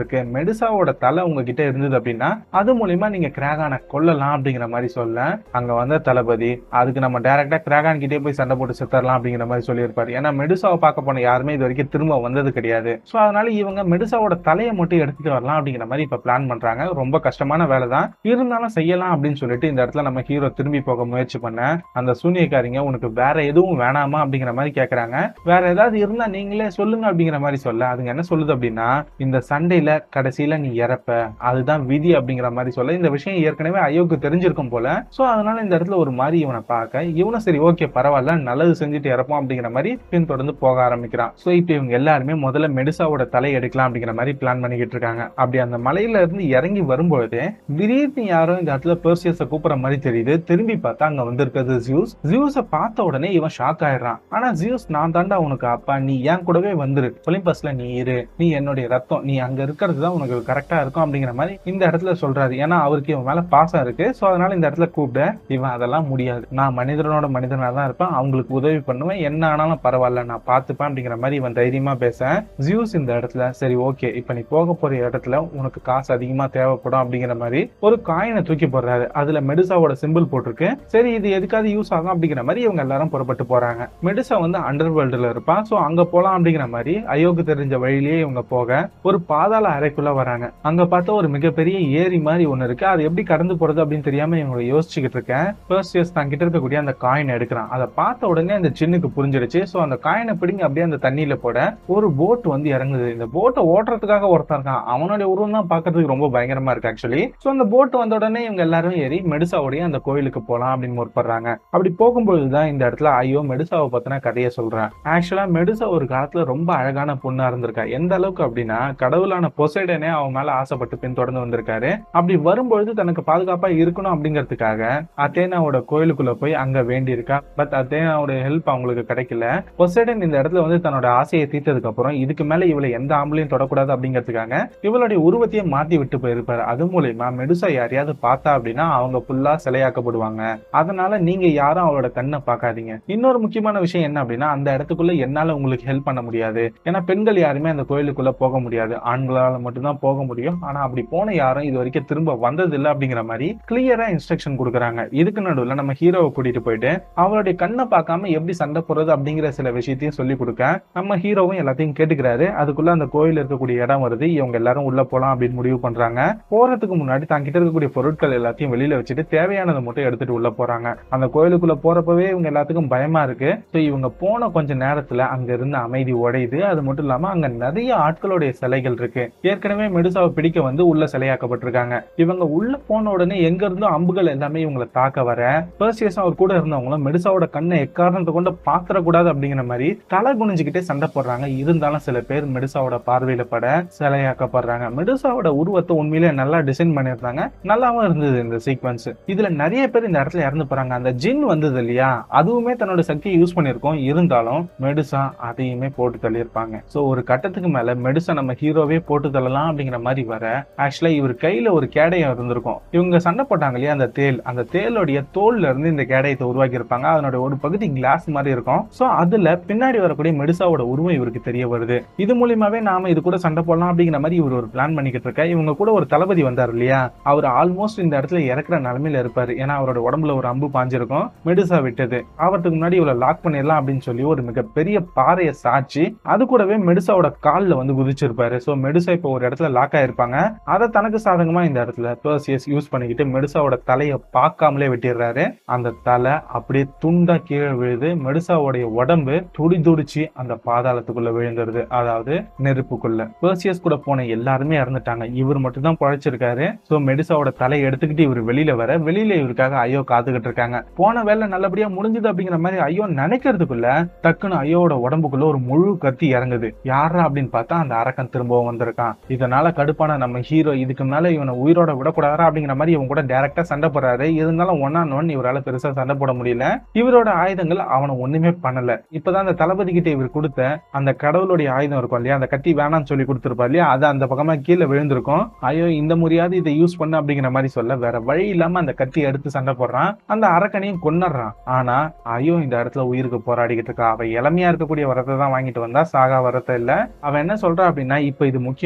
மெடுசாவோட தலை உங்ககிட்ட இருந்தது அப்படின்னா அது மூலியமா நீங்க கிராகானை கொல்லலாம் அப்படிங்கிற மாதிரி சொல்ல அங்க வந்த தளபதி அதுக்கு நம்ம டைரக்டா கிராகான் கிட்டே போய் சண்டை போட்டு செத்தரலாம் அப்படிங்கிற மாதிரி சொல்லியிருப்பாரு ஏன்னா மெடுசாவை பார்க்க போன யாருமே இது வரைக்கும் திரும்ப வந்தது கிடையாது சோ அதனால இவங்க மெடுசாவோட தலையை மட்டும் எடுத்துட்டு வரலாம் அப்படிங்கிற மாதிரி இப்ப பிளான் பண்றாங்க ரொம்ப கஷ்டமான வேலை தான் இருந்தாலும் செய்யலாம் அப்படின்னு சொல்லிட்டு இந்த இடத்துல நம்ம ஹீரோ திரும்பி போக முயற்சி பண்ண அந்த சூனியக்காரிங்க உனக்கு வேற எதுவும் வேணாமா அப்படிங்கிற மாதிரி கேக்குறாங்க வேற ஏதாவது இருந்தா நீங்களே சொல்லுங்க அப்படிங்கிற மாதிரி சொல்ல அதுங்க என்ன சொல்லுது அப்படின்னா இந்த சண்டையில கடைசியில நீ இறப்ப அதுதான் விதி அப்படிங்கிற மாதிரி சொல்ல இந்த விஷயம் ஏற்கனவே ஐயோக்கு தெரிஞ்சிருக்கும் போல சோ அதனால இந்த இடத்துல ஒரு மாதிரி இவனை பார்க்க இவனும் சரி ஓகே பரவாயில்ல நல்லது செஞ்சுட்டு இறப்போம் அப்படிங்கிற மாதிரி பின்தொடர்ந்து போக ஆரம்பிக்கிறான் சோ இப்போ இவங்க எல்லாருமே முதல்ல மெடுசாவோட தலை எடுக்கலாம் அப்படிங்கிற மாதிரி பிளான் பண்ணிக்கிட்டு இருக்காங்க அப்படி அந்த மலையில இருந்து இறங்கி வரும்பொழுது திடீர்னு யாரோ இந்த இடத்துல பெர்சியஸை கூப்பிடுற மாதிரி தெரியுது திரும்பி பார்த்தா அங்க வந்திருக்கிறது ஜியூஸ் ஜியூஸை பார்த்த உடனே இவன் ஷாக் ஆயிடுறான் ஆனா ஜியூஸ் நான் தாண்டா உனக்கு அப்பா நீ என் கூடவே வந்துரு ஒலிம்பஸ்ல நீ இரு நீ என்னுடைய ரத்தம் நீ அங்க இருக்கிறது தான் உனக்கு கரெக்டா இருக்கும் அப்படிங்கிற மாதிரி இந்த இடத்துல சொல்றாரு ஏன்னா அவருக்கு இவன் மேல பாசம் இருக்கு சோ அதனால இந்த இடத்துல கூப்பிட இவன் அதெல்லாம் முடியாது நான் மனிதனோட மனிதனா தான் இருப்பேன் அவங்களுக்கு உதவி பண்ணுவேன் என்ன ஆனாலும் பரவாயில்ல நான் பார்த்துப்பேன் அப்படிங்கிற மாதிரி இவன் தைரியமா பேச ஜியூஸ் இந்த இடத்துல சரி ஓகே இப்ப நீ போக போற இடத்துல உனக்கு காசு அதிகமா தேவைப்படும் அப்படிங்கிற மாதிரி ஒரு காயினை தூக்கி போடுறாரு அதுல மெடுசாவோட சிம்பிள் போட்டிருக்கு சரி இது எதுக்காவது யூஸ் ஆகும் அப்படிங்கிற மாதிரி இவங்க எல்லாரும் புறப்பட்டு போறாங்க மெடுசா வந்து அண்டர் வேர்ல்டுல இருப்பான் சோ அங்க போலாம் அப்படிங்கிற மாதிரி அயோக்கு தெரிஞ்ச வழியிலேயே இவங்க போக ஒரு பாதாள அறைக்குள்ள வராங்க அங்க பார்த்தா ஒரு மிகப்பெரிய ஏரி மாதிரி ஒண்ணு இருக்கு அது எப்படி கடந்து போறது அப்படின்னு தெரியாம இவங்க யோசிச்சுக்கிட்டு இருக்கேன் பர்சியஸ் தான் கிட்ட இருக்கக்கூடிய அந்த காயின் எடுக்கிறான் அதை பார்த்த உடனே அந்த சின்னுக்கு புரிஞ்சிடுச்சு சோ அந்த காயினை பிடிங்க அப்படியே அந்த தண்ணியில போட ஒரு போட் வந்து இறங்குது இந்த போட்டை ஓட்டுறதுக்காக ஒருத்தன் இருக்கான் அவனுடைய உருவம் தான் பாக்குறதுக்கு ரொம்ப பயங்கரமா இருக்கு ஆக்சுவலி சோ அந்த போட் வந்த உடனே இவங்க எல்லாரும் ஏறி மெடுசாவோடய அந்த கோயிலுக்கு போலாம் அப்படின்னு முற்படுறாங்க அப்படி போகும்பொழுதுதான் இந்த இடத்துல ஐயோ மெடுசாவை பத்தின கதையை சொல்றேன் ஆக்சுவலா மெடுசா ஒரு காலத்துல ரொம்ப அழகான பொண்ணா இருந்திருக்கா எந்த அளவுக்கு அப்படின்னா கடவுளான பொசைடனே அவன் மேல ஆசைப்பட்டு பின்தொடர்ந்து வந்திருக்காரு அப்படி வரும்பொழுது தனக்கு பாதுகாப்பா இருக்கணும் அப்படிங்கிறதுக்காக அத்தேனாவோட கோயிலுக்குள்ள போய் அங்க வேண்டி இருக்கா பட் அத்தேனாவோட ஹெல்ப் அவங்களுக்கு கிடைக்கல பொசைடன் இந்த இடத்துல வந்து தன்னோட ஆசையை தீர்த்ததுக்கு அப்புறம் இதுக்கு மேல இவளை எந்த ஆம்பளையும் தொடக்கூடாது அப்படிங்கிறதுக்காக இவளுடைய உருவத்தையே மாத்தி விட்டு போயிருப்பாரு அது மூலயமா மெடுசா யாரையாவது பார்த்தா அப்படின்னா அவங்க ஃபுல்லா சிலையாக்கப்படுவாங்க அதனால நீங்க யாரும் அவளோட கண்ணை பார்க்காதீங்க இன்னொரு முக்கியமான விஷயம் என்ன அப்படின்னா அந்த இடத்துக்குள்ள என்னால உங்களுக்கு ஹெல்ப் பண்ண முடியாது ஏன்னா பெண்கள் யாருமே அந்த கோயிலுக்குள்ள போக முடியாது ஆண்களால மட்டும்தான் போக முடியும் ஆனா அப்படி போன யாரும் இது வரைக்கும் திரும்ப வந்தது இல்லை அப்படிங்கிற மாதிரி கிளியரா இன்ஸ்ட்ரக்ஷன் கொடுக்குறாங்க இதுக்கு நடுவுல நம்ம ஹீரோவை கூட்டிட்டு போயிட்டு அவளுடைய கண்ணை பார்க்காம எப்படி சண்டை போடுறது அப்படிங்கிற சில விஷயத்தையும் சொல்லி கொடுக்க நம்ம ஹீரோவும் எல்லாத்தையும் கேட்டுக்கிறாரு அதுக்குள்ள அந்த கோயில் இருக்கக்கூடிய இடம் வருது இவங்க எல்லாரும் உள்ள போலாம் அப்படின்னு முடிவு பண்றாங்க போறதுக்கு முன்னாடி தான் கிட்ட இருக்கக்கூடிய பொருட்கள் எல்லாத்தையும் வெளியில வச்சுட்டு தேவையானதை மட்டும் எடுத்துட்டு உள்ள போறாங்க அந்த கோயிலுக்குள்ள போறப்பவே இவங்க எல்லாத்துக்கும் பயமா இருக்கு ஸோ இவங்க போன கொஞ்ச நேரத்துல அங்க இருந்த அமைதி உடையுது அது மட்டும் இல்லாம அங்க நிறைய ஆட்களுடைய சிலைகள் இருக்கு ஏற்கனவே மெடுசாவை பிடிக்க வந்து உள்ள சிலையாக்கப்பட்டிருக்காங்க இவங்க உள்ள போன உடனே எங்க இருந்தோ அம்புகள் எல்லாமே இவங்களை தாக்க வர பர்சியஸ் அவர் கூட இருந்தவங்களும் மெடுசாவோட கண்ணை எக்காரணத்தை கொண்டு பாத்திரக்கூடாது அப்படிங்கிற மாதிரி தலை குனிஞ்சுக்கிட்டே சண்டை போடுறாங்க இருந்தாலும் சில பேர் மெடுசாவோட பார்வையில பட சிலையாக்கப்படுறாங்க மெடுசாவோட உருவத்தை உண்மையிலே நல்லா டிசைன் பண்ணியிருந்தாங்க நல்லாவும் இருந்தது இந்த சீக்வன்ஸ் இதுல நிறைய பேர் இந்த இடத்துல இறந்து போறாங்க அந்த ஜின் வந்தது இல்லையா அதுவுமே தன்னோட சக்தியை யூஸ் பண்ணியிருக்கோம் இருந்தாலும் மெடுசா அதையுமே போட்டு தள்ளியிருப்பாங்க சோ ஒரு கட்டத்துக்கு மேல மெடுசா நம்ம ஹீரோவே போட்டு தள்ளலாம் அப்படிங்கிற மாதிரி வர ஆக்சுவலா இவர் கையில ஒரு கேடயம் இருந்திருக்கும் இவங்க சண்டை போட்டாங்க இல்லையா அந்த தேல் அந்த தேலுடைய தோல்ல இருந்து இந்த கேடயத்தை உருவாக்கி இருப்பாங்க அதனுடைய ஒரு பகுதி கிளாஸ் மாதிரி இருக்கும் சோ அதுல பின்னாடி வரக்கூடிய மெடுசாவோட உருவம் இவருக்கு தெரிய வருது இது மூலியமாவே நாம இது கூட சண்டை போடலாம் அப்படிங்கிற மாதிரி இவர் ஒரு பிளான் பண்ணிக்கிட்டு இருக்க இவங்க கூட ஒரு தளபதி வந்தார் இல்லையா அவர் ஆல்மோஸ்ட் இந்த இடத்துல இறக்குற நிலைமையில இருப்பாரு ஏன்னா அவரோட உடம்புல ஒரு அம்பு பாஞ்சிருக்கும் மெடுசா விட்டது அவருக்கு முன்னாடி இவளை லாக் பண்ணிடலாம் அப்படின்னு சொல்லி ஒரு மிகப்பெரிய பாறையை சாச்சி அது கூடவே மெடுசாவோட கால்ல வந்து குதிச்சிருப்பாரு சோ மெடுசா இப்போ ஒரு இடத்துல லாக் ஆயிருப்பாங்க அதை தனக்கு சாதகமா இந்த இடத்துல பர்சியஸ் யூஸ் பண்ணிக்கிட்டு மெடுசாவோட தலையை பார்க்காமலே வெட்டிடுறாரு அந்த தலை அப்படியே துண்டா கீழே விழுது மெடுசாவோடைய உடம்பு துடி துடிச்சு அந்த பாதாளத்துக்குள்ள விழுந்துருது அதாவது நெருப்புக்குள்ள பர்சியஸ் கூட போன எல்லாருமே இறந்துட்டாங்க இவர் மட்டும் தான் பழைச்சிருக்காரு சோ மெடுசாவோட தலையை எடுத்துக்கிட்டு இவர் வெளியில வர வெளியில இவருக்காக ஐயோ காத்துக்கிட்டு இருக்காங்க போன வேலை நல்லபடியா முடிஞ்சது அப்படிங்கிற மாதிரி ஐயோ நினைக்கிறதுக்குள்ள டக்குன்னு ஐயோட உடம்புக்குள்ள ஒரு முழு கத்தி இறங்குது யாரா அப்படின்னு பார்த்தா அந்த அரக்கன் திரும்பவும் வந்திருக்கான் இதனால கடுப்பான நம்ம ஹீரோ இதுக்கு மேல இவனை உயிரோட விடக்கூடாதா அப்படிங்கிற மாதிரி இவன் கூட டைரக்டா சண்டை போடுறாரு இருந்தாலும் ஒன் ஆன் ஒன் இவரால பெருசா சண்டை போட முடியல இவரோட ஆயுதங்கள் அவனை ஒண்ணுமே பண்ணல இப்பதான் அந்த தளபதி கிட்ட இவர் கொடுத்த அந்த கடவுளுடைய ஆயுதம் இருக்கும் இல்லையா அந்த கத்தி வேணாம்னு சொல்லி கொடுத்துருப்பா இல்லையா அது அந்த பக்கமா கீழே விழுந்திருக்கும் ஐயோ இந்த முறையாவது இதை யூஸ் பண்ண அப்படிங்கிற மாதிரி சொல்ல வேற வழி இல்லாம அந்த கத்தி எடுத்து சண்டை போடுறான் அந்த அரக்கனையும் கொன்னுடுறான் ஆனா ஐயோ இந்த இடத்துல உயிருக்கு போராடிக்கிட்டு இருக்கா அவ இளமையா இருக்கக்கூடிய வரத்தை தான் வாங்கிட்டு வந்தா சாகா வரத்தை இல்ல அவன் என்ன சொல்றா அப்படின்னா இப்ப இது முக்கியம் இல்ல நீ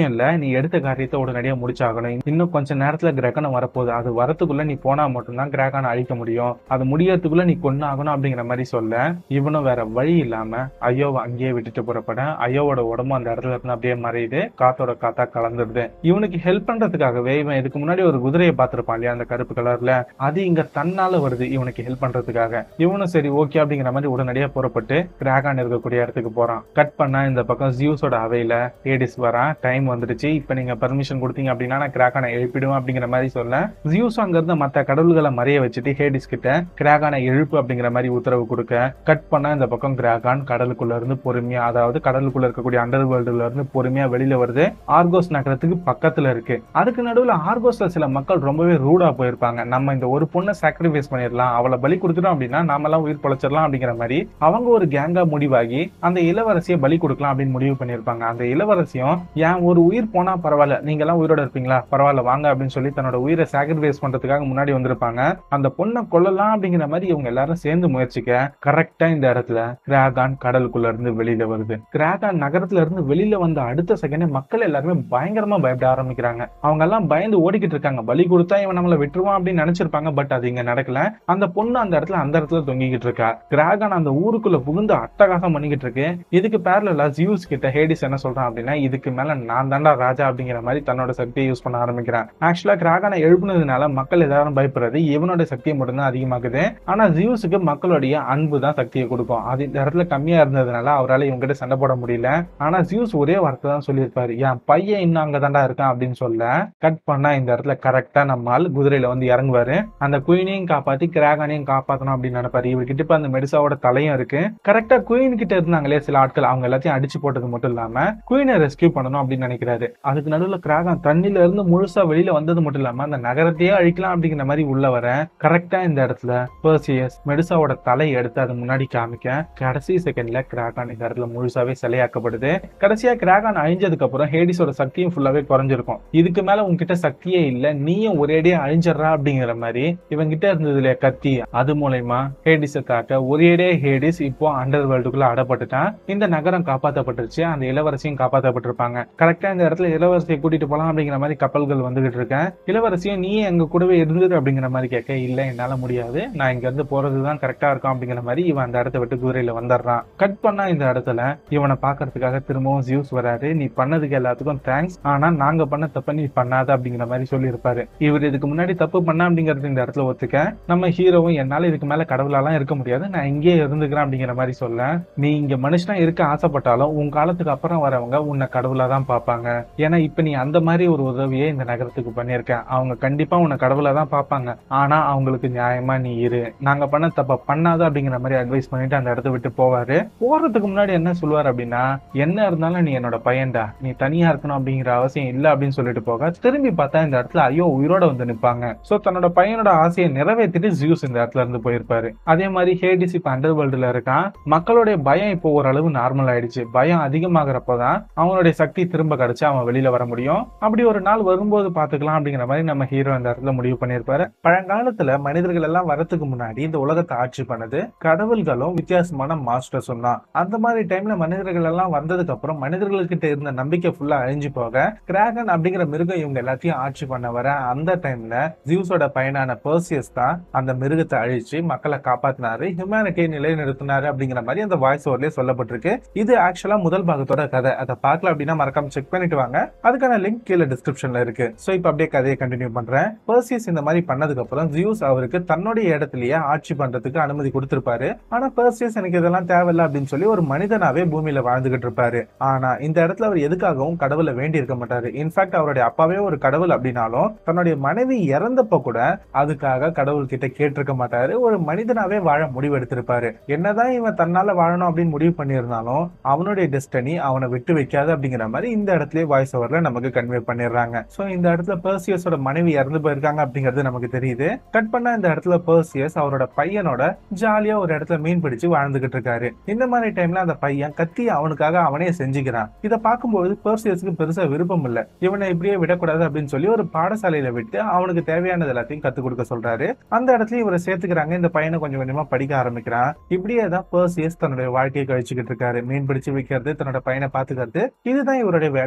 நீ எடுத்த காரியத்தை உடனடியா முடிச்சாகணும் இன்னும் கொஞ்ச நேரத்துல கிரகணம் வரப்போகுது அது வரத்துக்குள்ள நீ போனா மட்டும்தான் கிரகணம் அழிக்க முடியும் அது முடியறதுக்குள்ள நீ கொன்னாகணும் அப்படிங்கிற மாதிரி சொல்ல இவனும் வேற வழி இல்லாம ஐயோவை அங்கேயே விட்டுட்டு புறப்பட ஐயோவோட உடம்பு அந்த இடத்துல இருந்து அப்படியே மறையுது காத்தோட காத்தா கலந்துடுது இவனுக்கு ஹெல்ப் பண்றதுக்காகவே இவன் இதுக்கு முன்னாடி ஒரு குதிரையை பார்த்திருப்பான் இல்லையா அந்த கருப்பு கலர்ல அது இங்க தன்னால வருது இவனுக்கு ஹெல்ப் பண்றதுக்காக இவனும் சரி ஓகே அப்படிங்கிற மாதிரி உடனடியா புறப்பட்டு கிராகான் இருக்கக்கூடிய இடத்துக்கு போறான் கட் பண்ணா இந்த பக்கம் ஜியூஸோட அவையில ஏடிஸ் வரான் டைம் வந்துடுச்சு இப்ப நீங்க பர்மிஷன் கொடுத்தீங்க அப்படின்னா நான் கிராகானை எழுப்பிடுவேன் அப்படிங்கிற மாதிரி சொல்ல ஜியூஸ் அங்க இருந்த மத்த கடவுள்களை மறைய வச்சுட்டு ஹேடிஸ் கிட்ட கிராகானை எழுப்பு அப்படிங்கிற மாதிரி உத்தரவு கொடுக்க கட் பண்ணா இந்த பக்கம் கிராகான் கடலுக்குள்ள இருந்து பொறுமையா அதாவது கடலுக்குள்ள இருக்கக்கூடிய அண்டர் வேர்ல்டுல இருந்து பொறுமையா வெளியில வருது ஆர்கோஸ் நகரத்துக்கு பக்கத்துல இருக்கு அதுக்கு நடுவுல ஆர்கோஸ்ல சில மக்கள் ரொம்பவே ரூடா போயிருப்பாங்க நம்ம இந்த ஒரு பொண்ணை சாக்ரிஃபைஸ் பண்ணிடலாம் அவளை பலி கொடுத்துட்டோம் அப்படின்னா நாம எல்லாம் உயிர் பொழைச்சிடலாம் அப்படிங்கிற மாதிரி அவங்க ஒரு கேங்கா முடிவாகி அந்த இளவரசியை பலி கொடுக்கலாம் அப்படின்னு முடிவு பண்ணியிருப்பாங்க அந்த இளவரசியும் ஏன் ஒரு உயிர் போனா பரவாயில்ல நீங்க எல்லாம் உயிரோட இருப்பீங்களா பரவாயில்ல வாங்க அப்படின்னு சொல்லி தன்னோட உயிரை சாக்ரிஃபைஸ் பண்றதுக்காக முன்னாடி வந்திருப்பாங்க அந்த பொண்ணை கொல்லலாம் அப்படிங்கிற மாதிரி இவங்க எல்லாரும் சேர்ந்து முயற்சிக்க கரெக்டா இந்த இடத்துல கிராகான் கடலுக்குள்ள இருந்து வெளியில வருது கிராகான் நகரத்துல இருந்து வெளியில வந்த அடுத்த செகண்டே மக்கள் எல்லாருமே பயங்கரமா பயப்பட ஆரம்பிக்கிறாங்க அவங்க எல்லாம் பயந்து ஓடிக்கிட்டு இருக்காங்க பலி கொடுத்தா இவன் நம்மளை விட்டுருவான் அப்படின்னு நினைச்சிருப்பாங்க பட் அது இங்க நடக்கல அந்த பொண்ணு அந்த இடத்துல அந்த இடத்துல தொங்கிக்கிட்டு இருக்கா கிராகான் அந்த ஊருக்குள்ள புகுந்து அட்டகாசம் பண்ணிக்கிட்டு இருக்கு இதுக்கு பேரலா ஜியூஸ் கிட்ட ஹேடிஸ் என்ன சொல்றான் அப்படின்னா இதுக்கு மேல நான் தாண்டா ராஜா அப்படிங்கிற மாதிரி தன்னோட சக்தியை யூஸ் பண்ண ஆரம்பிக்கிறான் ஆக்சுவலா கிராகானை எழுப்புனதுனால மக்கள் எல்லாரும் பயப்படுறது இவனோட சக்தியை மட்டும்தான் அதிகமாகுது ஆனா ஜியூஸுக்கு மக்களுடைய அன்பு தான் சக்தியை கொடுக்கும் அது இந்த இடத்துல கம்மியா இருந்ததுனால அவரால் இவங்க கிட்ட சண்டை போட முடியல ஆனா ஜியூஸ் ஒரே வார்த்தை தான் சொல்லியிருப்பாரு என் பையன் இன்னும் அங்க தாண்டா இருக்கான் அப்படின்னு சொல்ல கட் பண்ணா இந்த இடத்துல கரெக்டா நம்மால் குதிரையில வந்து இறங்குவாரு அந்த குயினையும் காப்பாத்தி கிராகானையும் காப்பாத்தணும் அப்படின்னு நினைப்பாரு இவர்கிட்ட இப்ப அந்த மெடிசாவோட தலையும் இருக்கு கரெக்டா குயின் கிட்ட இருந்தாங்களே சில ஆட்கள் அவங்க எல்லாத்தையும் அடிச்சு போட்டது மட்டும் இல்லாம குயினை ரெஸ்கியூ பண்ணணும் அப்படின்னு நினைக்கிறாரு அதுக்கு நடுவுல கிராகான் தண்ணில இருந்து முழுசா வெளியில வந்தது மட்டும் இல்லாம அந்த நகரத்தையே அழிக்கலாம் அப்படிங்கிற மாதிரி உள்ள வர கரெக்டா இந்த இடத்துல பர்சியஸ் மெடிசாவோட தலை எடுத்து அது முன்னாடி காமிக்க கடைசி செகண்ட்ல கிராகான் இந்த இடத்துல முழுசாவே சிலையாக்கப்படுது கடைசியா கிராகான் அழிஞ்சதுக்கு அப்புறம் ஹேடிஸோட சக்தியும் ஃபுல்லாவே குறைஞ்சிருக்கும் இதுக்கு மேல உன்கிட்ட சக்தியே இல்ல நீயும் ஒரேடியா அழிஞ்சிடுறா அப்படிங்கிற மாதிரி இவன் கிட்ட இருந்தது இல்லையா கத்தி அது மூலயமா ஹேடிஸை தாக்க ஒரேடியா ஹேடிஸ் இப்போ அண்டர் வேர்ல்டுக்குள்ள அடப்பட்டுட்டான் இந்த நகரம் காப்பாற்றப்பட்டுருச்சு அந்த இளவரசியும் காப்பாற்றப்பட்டிருப்பாங்க கரெக்டா இந்த இடத்துல இளவரசியை கூட்டிட்டு போலாம் அப்படிங்கிற மாதிரி கப்பல்கள் வந்துகிட்டு இருக்கேன் இளவரசியும் நீ எங்க கூடவே இருந்தது அப்படிங்கிற மாதிரி கேட்க இல்ல என்னால முடியாது நான் இங்க இருந்து போறதுதான் கரெக்டா இருக்கும் அப்படிங்கிற மாதிரி இவன் அந்த இடத்த விட்டு குதிரையில வந்துடுறான் கட் பண்ணா இந்த இடத்துல இவனை பாக்குறதுக்காக திரும்பவும் ஜியூஸ் வராரு நீ பண்ணதுக்கு எல்லாத்துக்கும் தேங்க்ஸ் ஆனா நாங்க பண்ண தப்ப நீ பண்ணாத அப்படிங்கிற மாதிரி சொல்லியிருப்பாரு இவர் இதுக்கு முன்னாடி தப்பு பண்ண அப்படிங்கறது இந்த இடத்துல ஒத்துக்க நம்ம ஹீரோவும் என்னால இதுக்கு மேல கடவுளாலாம் இருக்க முடியாது நான் இங்கேயே இருந்துக்கிறேன் அப்படிங்கிற மாதிரி சொல்ல நீ இங்க மனுஷனா இருக்க ஆசைப்பட்டாலும் உன் காலத்துக்கு அப்புறம் வரவங்க உன்னை கடவுளா தான் பார்ப்பாங்க ஏன்னா இப்ப நீ அந்த மாதிரி ஒரு உதவியை இந்த நகரத்துக்கு பண்ணியிருக்க அவங்க கண்டிப்பா உன்னை கடவுளா தான் பார்ப்பாங்க ஆனா அவங்களுக்கு நியாயமா நீ இரு நாங்க பண்ண தப்ப பண்ணாத அப்படிங்கிற மாதிரி அட்வைஸ் பண்ணிட்டு அந்த இடத்த விட்டு போவாரு போறதுக்கு முன்னாடி என்ன சொல்லுவார் அப்படின்னா என்ன இருந்தாலும் நீ என்னோட பையன்டா நீ தனியா இருக்கணும் அப்படிங்கிற அவசியம் இல்ல அப்படின்னு சொல்லிட்டு போக திரும்பி பார்த்தா இந்த இடத்துல ஐயோ உயிரோட வந்து நிப்பாங்க சோ தன்னோட பையனோட ஆசையை நிறைவேற்றிட்டு ஜியூஸ் இந்த இடத்துல இருந்து போயிருப்பாரு அதே மாதிரி ஹேடிஸ் இப்ப அண்டர் வேர்ல்டுல இருக்கான் மக்களுடைய பயம் இப்போ ஓரளவு நார்மல் ஆயிடுச்சு பயம் அதிகமாகறப்பதான் அவனுடைய சக்தி திரும்ப கிடைச்சு அவன் வெளியில வர முடியும் அப்படி ஒரு நாள் வரும்போது பாத்துக்கலாம் அப்படிங்கிற மாதிரி நம்ம ஹீரோ இந்த இடத்துல முடிவு பண்ணியிருப்பாரு பழங்காலத்துல மனிதர்கள் எல்லாம் வரதுக்கு முன்னாடி இந்த உலகத்தை ஆட்சி பண்ணது கடவுள்களும் வித்தியாசமான மாஸ்டர்ஸும் தான் அந்த மாதிரி டைம்ல மனிதர்கள் எல்லாம் வந்ததுக்கு அப்புறம் மனிதர்கள்கிட்ட இருந்த நம்பிக்கை ஃபுல்லா அழிஞ்சு போக கிராகன் அப்படிங்கிற மிருகம் இவங்க எல்லாத்தையும் ஆட்சி பண்ண வர அந்த டைம்ல ஜியூஸோட பையனான பர்சியஸ் தான் அந்த மிருகத்தை அழிச்சு மக்களை காப்பாத்தினாரு ஹியூமனிட்டியை நிலைநிறுத்தினாரு அப்படிங்கிற மாதிரி அந்த வாய்ஸ் ஓவர்லயே சொல்லப்பட்டிருக்கு இது ஆக்சுவலா முதல் பாகத்தோட கதை அதை பார்க்கல அப்படின்னா மறக்காம செக் பண்ணிட்டு வாங்க அதுக்கான லிங்க் கீழே டிஸ்கிரிப்ஷன்ல இருக்கு சோ இப்போ அப்படியே கதையை கண்டினியூ பண்றேன் பர்சியஸ் இந்த மாதிரி பண்ணதுக்கு அப்புறம் ஜியூஸ் அவருக்கு தன்னுடைய இடத்துலயே ஆட்சி பண்றதுக்கு அனுமதி கொடுத்திருப்பாரு ஆனா பர்சியஸ் எனக்கு இதெல்லாம் தேவையில்ல அப்படின்னு சொல்லி ஒரு மனிதனாவே பூமியில வாழ்ந்துகிட்டு இருப்பாரு ஆனா இந்த இடத்துல அவர் எதுக்காகவும் கடவுளை வேண்டி இருக்க மாட்டாரு இன்ஃபேக்ட் அவருடைய அப்பாவே ஒரு கடவுள் அப்படின்னாலும் தன்னுடைய மனைவி இறந்தப்ப கூட அதுக்காக கடவுள் கிட்ட கேட்டிருக்க மாட்டாரு ஒரு மனிதனாவே வாழ முடிவெடுத்திருப்பாரு என்னதான் இவன் தன்னால வாழணும் அப்படின்னு முடிவு பண்ணியிருந்தாலும் அவனுடைய டெஸ்டனி அவனை விட்டு வைக்காது அப்படிங்கிற மாதிரி இந்த இடத்துலயே வாய்ஸ் ஓவர்ல நமக்கு கன்வே பண்ணிடுறாங்க சோ இந்த இடத்துல பர்சியஸோட மனைவி இறந்து போயிருக்காங்க அப்படிங்கிறது நமக்கு தெரியுது கட் பண்ண இந்த இடத்துல பர்சியஸ் அவரோட பையனோட ஜாலியா ஒரு இடத்துல மீன் பிடிச்சு வாழ்ந்துகிட்டு இருக்காரு இந்த மாதிரி டைம்ல அந்த பையன் கத்தி அவனுக்காக அவனே செஞ்சுக்கிறான் இதை பார்க்கும்போது பர்சியஸ்க்கு பெருசா விருப்பம் இல்ல இவனை இப்படியே விடக்கூடாது அப்படின்னு சொல்லி ஒரு பாடசாலையில விட்டு அவனுக்கு தேவையானது எல்லாத்தையும் கத்து கொடுக்க சொல்றாரு அந்த இடத்துல இவரை சேர்த்துக்கிறாங்க இந்த பையனை கொஞ்சம் கொஞ்சமா படிக்க ஆரம்பிக்கிறான் இப்படியே தான் பர்சியஸ் தன்னுடைய வாழ்க்கையை கழிச்சுக்கிட்டு இருக்காரு மீன் பிடிச்சு விற்கிறது தன்னோட பையனை பாத்துக்கிறது இதுதான் இவருடைய வேலையாவே இருக்கு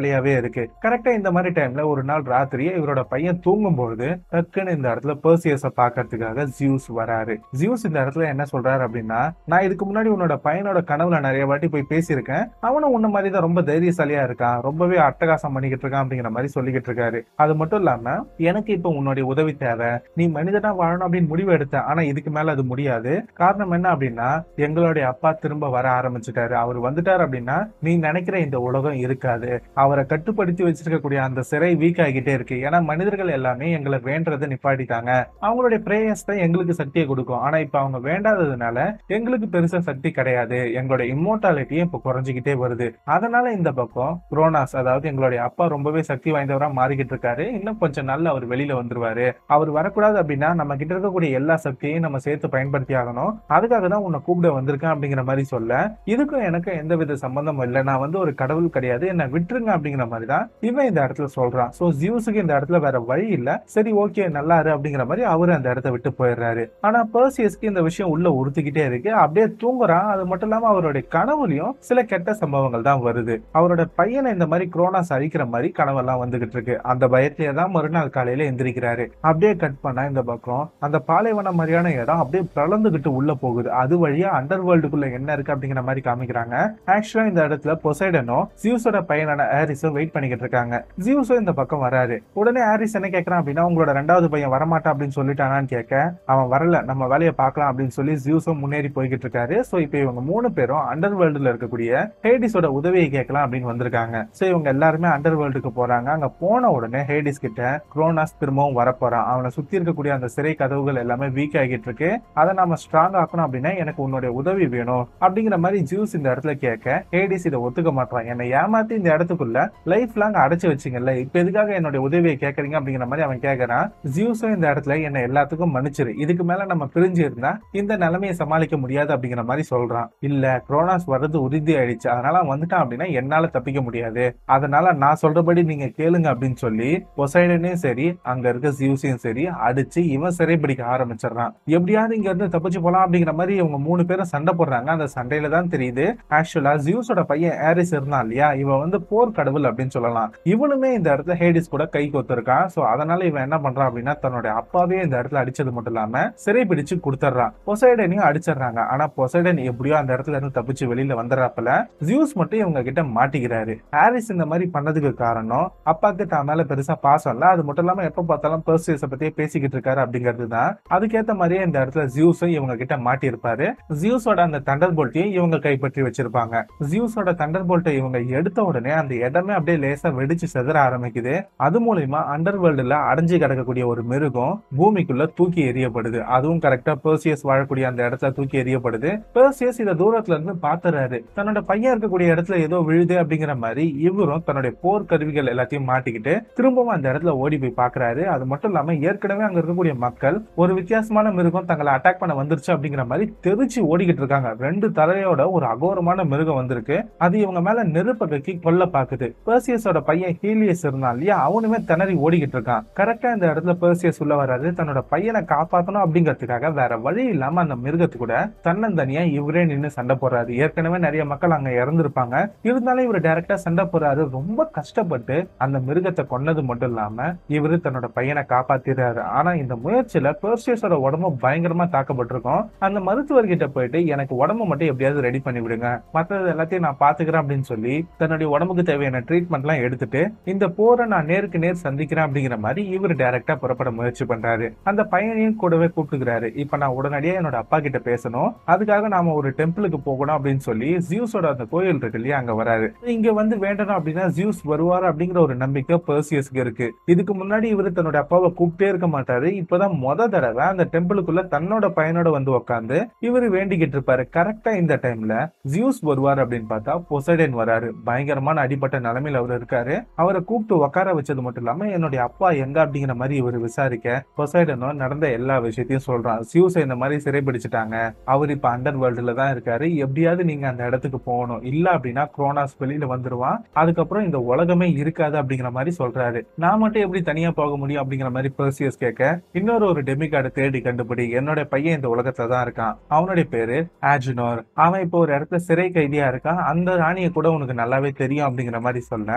இருக்கு கரெக்டா இந்த மாதிரி டைம்ல ஒரு நாள் ராத்திரி இவரோட பையன் தூங்கும்பொழுது டக்குன்னு இந்த இடத்துல பெர்சியஸ பாக்குறதுக்காக ஜியூஸ் வராரு ஜியூஸ் இந்த இடத்துல என்ன சொல்றாரு அப்படின்னா நான் இதுக்கு முன்னாடி உன்னோட பையனோட கனவுல நிறைய வாட்டி போய் பேசியிருக்கேன் அவனும் உன்ன மாதிரி தான் ரொம்ப தைரியசாலியா இருக்கான் ரொம்பவே அட்டகாசம் பண்ணிக்கிட்டு இருக்கான் அப்படிங்கிற மாதிரி சொல்லிக்கிட்டு இருக்காரு அது மட்டும் இல்லாம எனக்கு இப்ப உன்னுடைய உதவி தேவை நீ மனிதனா வாழணும் அப்படின்னு முடிவு எடுத்த ஆனா இதுக்கு மேல அது முடியாது காரணம் என்ன அப்படின்னா எங்களுடைய அப்பா திரும்ப வர ஆரம்பிச்சுட்டாரு அவர் வந்துட்டார் அப்படின்னா நீ நினைக்கிற இந்த உலகம் இருக்காது அவரை கட்டுப்படுத்தி வச்சிருக்கக்கூடிய அந்த சிறை வீக் ஆகிட்டே இருக்கு ஏன்னா மனிதர்கள் எல்லாமே எங்களை வேண்டதை நிப்பாட்டிட்டாங்க அவங்களுடைய பிரேயர்ஸ் தான் எங்களுக்கு சக்தியை கொடுக்கும் ஆனா இப்ப அவங்க வேண்டாததுனால எங்களுக்கு பெருசா சக்தி கிடையாது எங்களோட இம்மோர்டாலிட்டியும் இப்ப குறைஞ்சிக்கிட்டே வருது அதனால இந்த பக்கம் குரோனாஸ் அதாவது எங்களுடைய அப்பா ரொம்பவே சக்தி வாய்ந்தவரா மாறிக்கிட்டு இருக்காரு இன்னும் கொஞ்சம் நாள்ல அவர் வெளியில வந்துருவாரு அவர் வரக்கூடாது அப்படின்னா நம்ம கிட்ட இருக்கக்கூடிய எல்லா சக்தியையும் நம்ம சேர்த்து பயன்படுத்தி ஆகணும் அதுக்காக தான் உன்னை கூப்பிட வந்திருக்கேன் அப்படிங்கிற மாதிரி சொல்ல இதுக்கும் எனக்கு எந்தவித சம்பந்தமும் இல்லை நான் வந்து ஒரு கடவுள் கிடையாது என்ன விட்டுருங்க அப்படிங்கிற மாதிரி தான் இவன் இந்த இடத்துல சொல்றான் சோ ஜியூஸுக்கு இந்த இடத்துல வேற வழி இல்ல சரி ஓகே நல்லா இரு அப்படிங்கிற மாதிரி அவரு அந்த இடத்த விட்டு போயிடுறாரு ஆனா பர்சியஸ்க்கு இந்த விஷயம் உள்ள உறுத்திக்கிட்டே இருக்கு அப்படியே தூங்குறான் அது மட்டும் இல்லாம அவருடைய கனவுலயும் சில கெட்ட சம்பவங்கள் தான் வருது அவரோட பையனை இந்த மாதிரி குரோனாஸ் அழிக்கிற மாதிரி கனவெல்லாம் வந்துகிட்டு இருக்கு அந்த பயத்திலே தான் மறுநாள் காலையில எந்திரிக்கிறாரு அப்படியே கட் பண்ணா இந்த பக்கம் அந்த பாலைவனம் மாதிரியான இடம் அப்படியே பிளந்துகிட்டு உள்ள போகுது அது வழியா அண்டர் வேர்ல்டுக்குள்ள என்ன இருக்கு அப்படிங்கிற மாதிரி காமிக்கிறாங்க ஆக்சுவலா இந்த இடத்துல பொசைடனும் ஜியூஸோட பையனான ஹாரிஸும் வெயிட் பண்ணிக்கிட்டு இருக்காங்க ஜியூஸும் இந்த பக்கம் வராரு உடனே ஹாரிஸ் என்ன கேட்கறான் அப்படின்னா உங்களோட ரெண்டாவது பையன் வரமாட்டான் அப்படின்னு சொல்லிட்டானான்னு கேட்க அவன் வரல நம்ம வேலையை பார்க்கலாம் அப்படின்னு சொல்லி ஜியூஸும் முன்னேறி போய்கிட்டு இருக்காரு சோ இப்போ இவங்க மூணு பேரும் அண்டர் வேர்ல்டுல இருக்கக்கூடிய ஹேடிஸோட உதவியை கேட்கலாம் அப்படின்னு வந்திருக்காங்க சோ இவங்க எல்லாருமே அண்டர் வேர்ல்டுக்கு போறாங்க அங்க போன உடனே ஹேடிஸ் கிட்ட குரோனாஸ் திரும்பவும் வரப்போறான் அவனை சுத்தி இருக்கக்கூடிய அந்த சிறை கதவுகள் எல்லாமே வீக் ஆகிட்டு இருக்கு அதை நாம ஸ்ட்ராங் ஆக்கணும் அப்படின்னா எனக்கு உன்னுடைய உதவி வேணும் அப்படிங்கிற மாதிரி ஜூஸ் இந்த இடத்துல கேட்க ஹேடிஸ் இதை ஒத்துக்க மாட்டான் என்னை ஏமாத்தி இந்த இடத்துக்குள்ள லைஃப் லாங் அடைச்சு வச்சிங்கல்ல இப்ப எதுக்காக என்னுடைய உதவியை கேட்கறீங்க அப்படிங்கிற மாதிரி அவன் கேட்கறான் ஜியூஸும் இந்த இடத்துல என்ன எல்லாத்துக்கும் மன்னிச்சிரு இதுக்கு மேல நம்ம பிரிஞ்சு இருந்தா இந்த நிலைமையை சமாளிக்க முடியாது அப்படிங்கிற மாதிரி சொல்றான் இல்ல குரோனாஸ் வர்றது உறுதி ஆயிடுச்சு அதனால அவன் வந்துட்டான் அப்படின்னா என்னால தப்பிக்க முடியாது அதனால நான் சொல்றபடி நீங்க கேளுங்க அப்படின்னு சொல்லி பொசைடனையும் சரி அங்க இருக்க ஜியூஸையும் சரி அடிச்சு இவன் சிறைப்பிடிக்க ஆரம்பிச்சிடறான் எப்படியாவது இங்க இருந்து தப்பிச்சு போலாம் அப்படிங்கிற மாதிரி இவங்க மூணு பேரும் சண்டை போடுறாங்க அந்த சண்டையில தான் தெரியுது ஆக்சுவலா ஜியூஸோட பையன் ஹாரிஸ் இருந்தான் இல்லையா இவன் வந்து போர் கடவுள் அப்படின்னு சொல்லலாம் இவனுமே இந்த இடத்துல ஹேடிஸ் கூட கை கொத்திருக்கான் சோ அதனால இவன் என்ன பண்றான் அப்படின்னா தன்னுடைய அப்பாவே இந்த இடத்துல அடிச்சது மட்டும் இல்லாம சிறை பிடிச்சு கொடுத்துட்றான் பொசைடனையும் அடிச்சிடுறாங்க ஆனா பொசைடன் எப்படியோ அந்த இடத்துல இருந்து தப்பிச்சு வெளியில வந்துடுறாப்பல ஜியூஸ் மட்டும் இவங்க கிட்ட மாட்டிக்கிறாரு ஹாரிஸ் இந்த மாதிரி பண்ணதுக்கு காரணம் அப்பாக்கு தான் மேல பெருசா பாசம் இல்ல அது மட்டும் இல்லாம எப்ப பார்த்தாலும் பர்சியஸ பத்தியே பேசிக்கிட்டு இருக்காரு அப்படிங்கிறது தான் அதுக்கேத்த மாதிரியே இந்த இடத்துல ஜியூஸும் இவங்க கிட்ட மாட்டியிருப்பாரு ஜியூஸோட அந்த தண்டர் போல்ட்டையும் இவங்க கைப்பற்றி வச்சிருப்பாங்க ஜியூஸோட தண்டர் போல்ட்டை இவங்க எடுத்த உடனே அந்த இடமே அப்படியே லேசா வெடிச்சு செதற ஆரம்பிக்குது அது மூலியமா அண்டர் வேர்ல்டுல அடைஞ்சு கிடக்கக்கூடிய ஒரு மிருகம் பூமிக்குள்ள தூக்கி எறியப்படுது அதுவும் கரெக்டா பெர்சியஸ் வாழக்கூடிய அந்த இடத்துல தூக்கி எறியப்படுது பெர்சியஸ் இதை தூரத்துல இருந்து பாத்துறாரு தன்னோட பையன் இருக்கக்கூடிய இடத்துல ஏதோ விழுது அப்படிங்கிற மாதிரி இவரும் தன்னுடைய போர் கருவிகள் எல்லாத்தையும் மாட்டிக்கிட்டு திரும்பவும் அந்த இடத்துல ஓடி போய் பாக்குறாரு அது மட்டும் இல்லாம ஏற்கனவே அங்க இருக்கக்கூடிய மக்கள் ஒரு வித்தியாசமான மிருகம் தங்களை அட்டாக் பண்ண வந்துருச்சு அப்படிங்கிற மாதிரி தெரிச்சு ஓடிக்கிட்டு இருக்காங்க ரெண்டு தலையோட ஒரு அகோரமான மிருகம் வந்திருக்கு அது இவங்க மேல நெருப்ப கக்கி கொல்ல பாக்குது பெர்சியஸோட பையன் ஹீலியஸ் இருந்தான் இல்லையா அவனுமே திணறி ஓடிக்கிட்டு இருக்கான் கரெக்டா இந்த இடத்துல பெர்சியஸ் உள்ள வராது தன்னோட பையனை காப்பாத்தணும் அப்படிங்கிறதுக்காக வேற வழி இல்லாம அந்த மிருகத்து கூட தன்னந்தனியா இவரே நின்னு சண்டை போடுறாரு ஏற்கனவே நிறைய மக்கள் அங்க இறந்திருப்பாங்க இருந்தாலும் இவர் டைரக்டா சண்டை போறாரு ரொம்ப கஷ்டப்பட்டு அந்த மிருகத்தை கொன்னது மட்டும் இல்லாம இவரு தன்னோட பையனை காப்பாத்திடுறாரு ஆனா இந்த முயற்சியில பெர்சியஸோட உடம்பு பயங்கரமா தாக்கப்பட்டிருக்கும் அந்த மருத்துவர்கிட்ட போயிட்டு எனக்கு உடம்பு மட்டும் எப்படியாவது ரெடி பண்ணி விடுங்க மத்தது எல்லாத்தையும் நான் பாத்துக்கிறேன் அப்படின்னு சொல்லி தன்னுடைய உடம்புக்கு தேவையான ட்ரீட்மெண்ட் எல்லாம் எடுத்துட்டு இந்த போரை நான் நேருக்கு நேர் சந்திக்கிறேன் அப்படிங்கிற மாதிரி இவர் டைரக்டா புறப்பட முயற்சி பண்றாரு அந்த பையனையும் கூடவே கூப்பிட்டுக்கிறாரு இப்ப நான் உடனடியா என்னோட அப்பா கிட்ட பேசணும் அதுக்காக நாம ஒரு டெம்பிளுக்கு போகணும் அப்படின்னு சொல்லி ஜியூஸோட அந்த கோயில் இருக்கு இல்லையா அங்க வராரு இங்க வந்து வேண்டணும் அப்படின்னா ஜியூஸ் வருவார் அப்படிங்கிற ஒரு நம்பிக்கை பெர்சியஸ்க்கு இருக்கு இதுக்கு முன்னாடி இவர் தன்னோட அப்பாவை கூப்பிட்டே இருக்க மாட்டாரு இப்பதான் முத தடவை அந்த டெம்பிளுக்குள்ள தன்னோட பையனோட வந்து உட்காந்து இவர் வேண்டிக்கிட்டு இருப்பாரு கரெக்டா இந்த டைம்ல ஜியூஸ் வருவார் அப்படின்னு பார்த்தா பொசைடன் வராரு பயங்கரமான அடிப்பட்ட நிலைமையில அவர் இருக்காரு அவரை கூப்பிட்டு உட்கார வச்சது மட்டும் இல்லாம என்னுடைய அப்பா எங்க அப்படிங்கிற மாதிரி இவர் விசாரிக்க பொசைடனும் நடந்த எல்லா விஷயத்தையும் சொல்றான் ஜியூஸ் இந்த மாதிரி சிறைபிடிச்சிட்டாங்க அவர் இப்ப அண்டர் வேர்ல்டுல தான் இருக்காரு எப்படியாவது நீங்க அந்த இடத்துக்கு போகணும் இல்ல அப்படின்னா குரோனாஸ் வெளியில வந்துருவான் அதுக்கப்புறம் இந்த உலகமே இருக்காது அப்படிங்கிற மாதிரி சொல்றாரு நான் மட்டும் எப்படி தனியா போக முடியும் அப்படிங்கிற மாதிரி பெர்சியஸ் கேட்க இன்னொரு ஒரு டெமிகார்டை தேடி கண்டுபிடி என்னோட பையன் இந்த உலகத்துல தான் இருக்கான் அவனுடைய பேரு ஆஜுனோர் அவன் இப்போ ஒரு இடத்துல சிறை கைதியா இருக்கான் அந்த ராணியை கூட உனக்கு நல்லாவே தெரியும் அப்படிங்கிற மாதிரி சொன்ன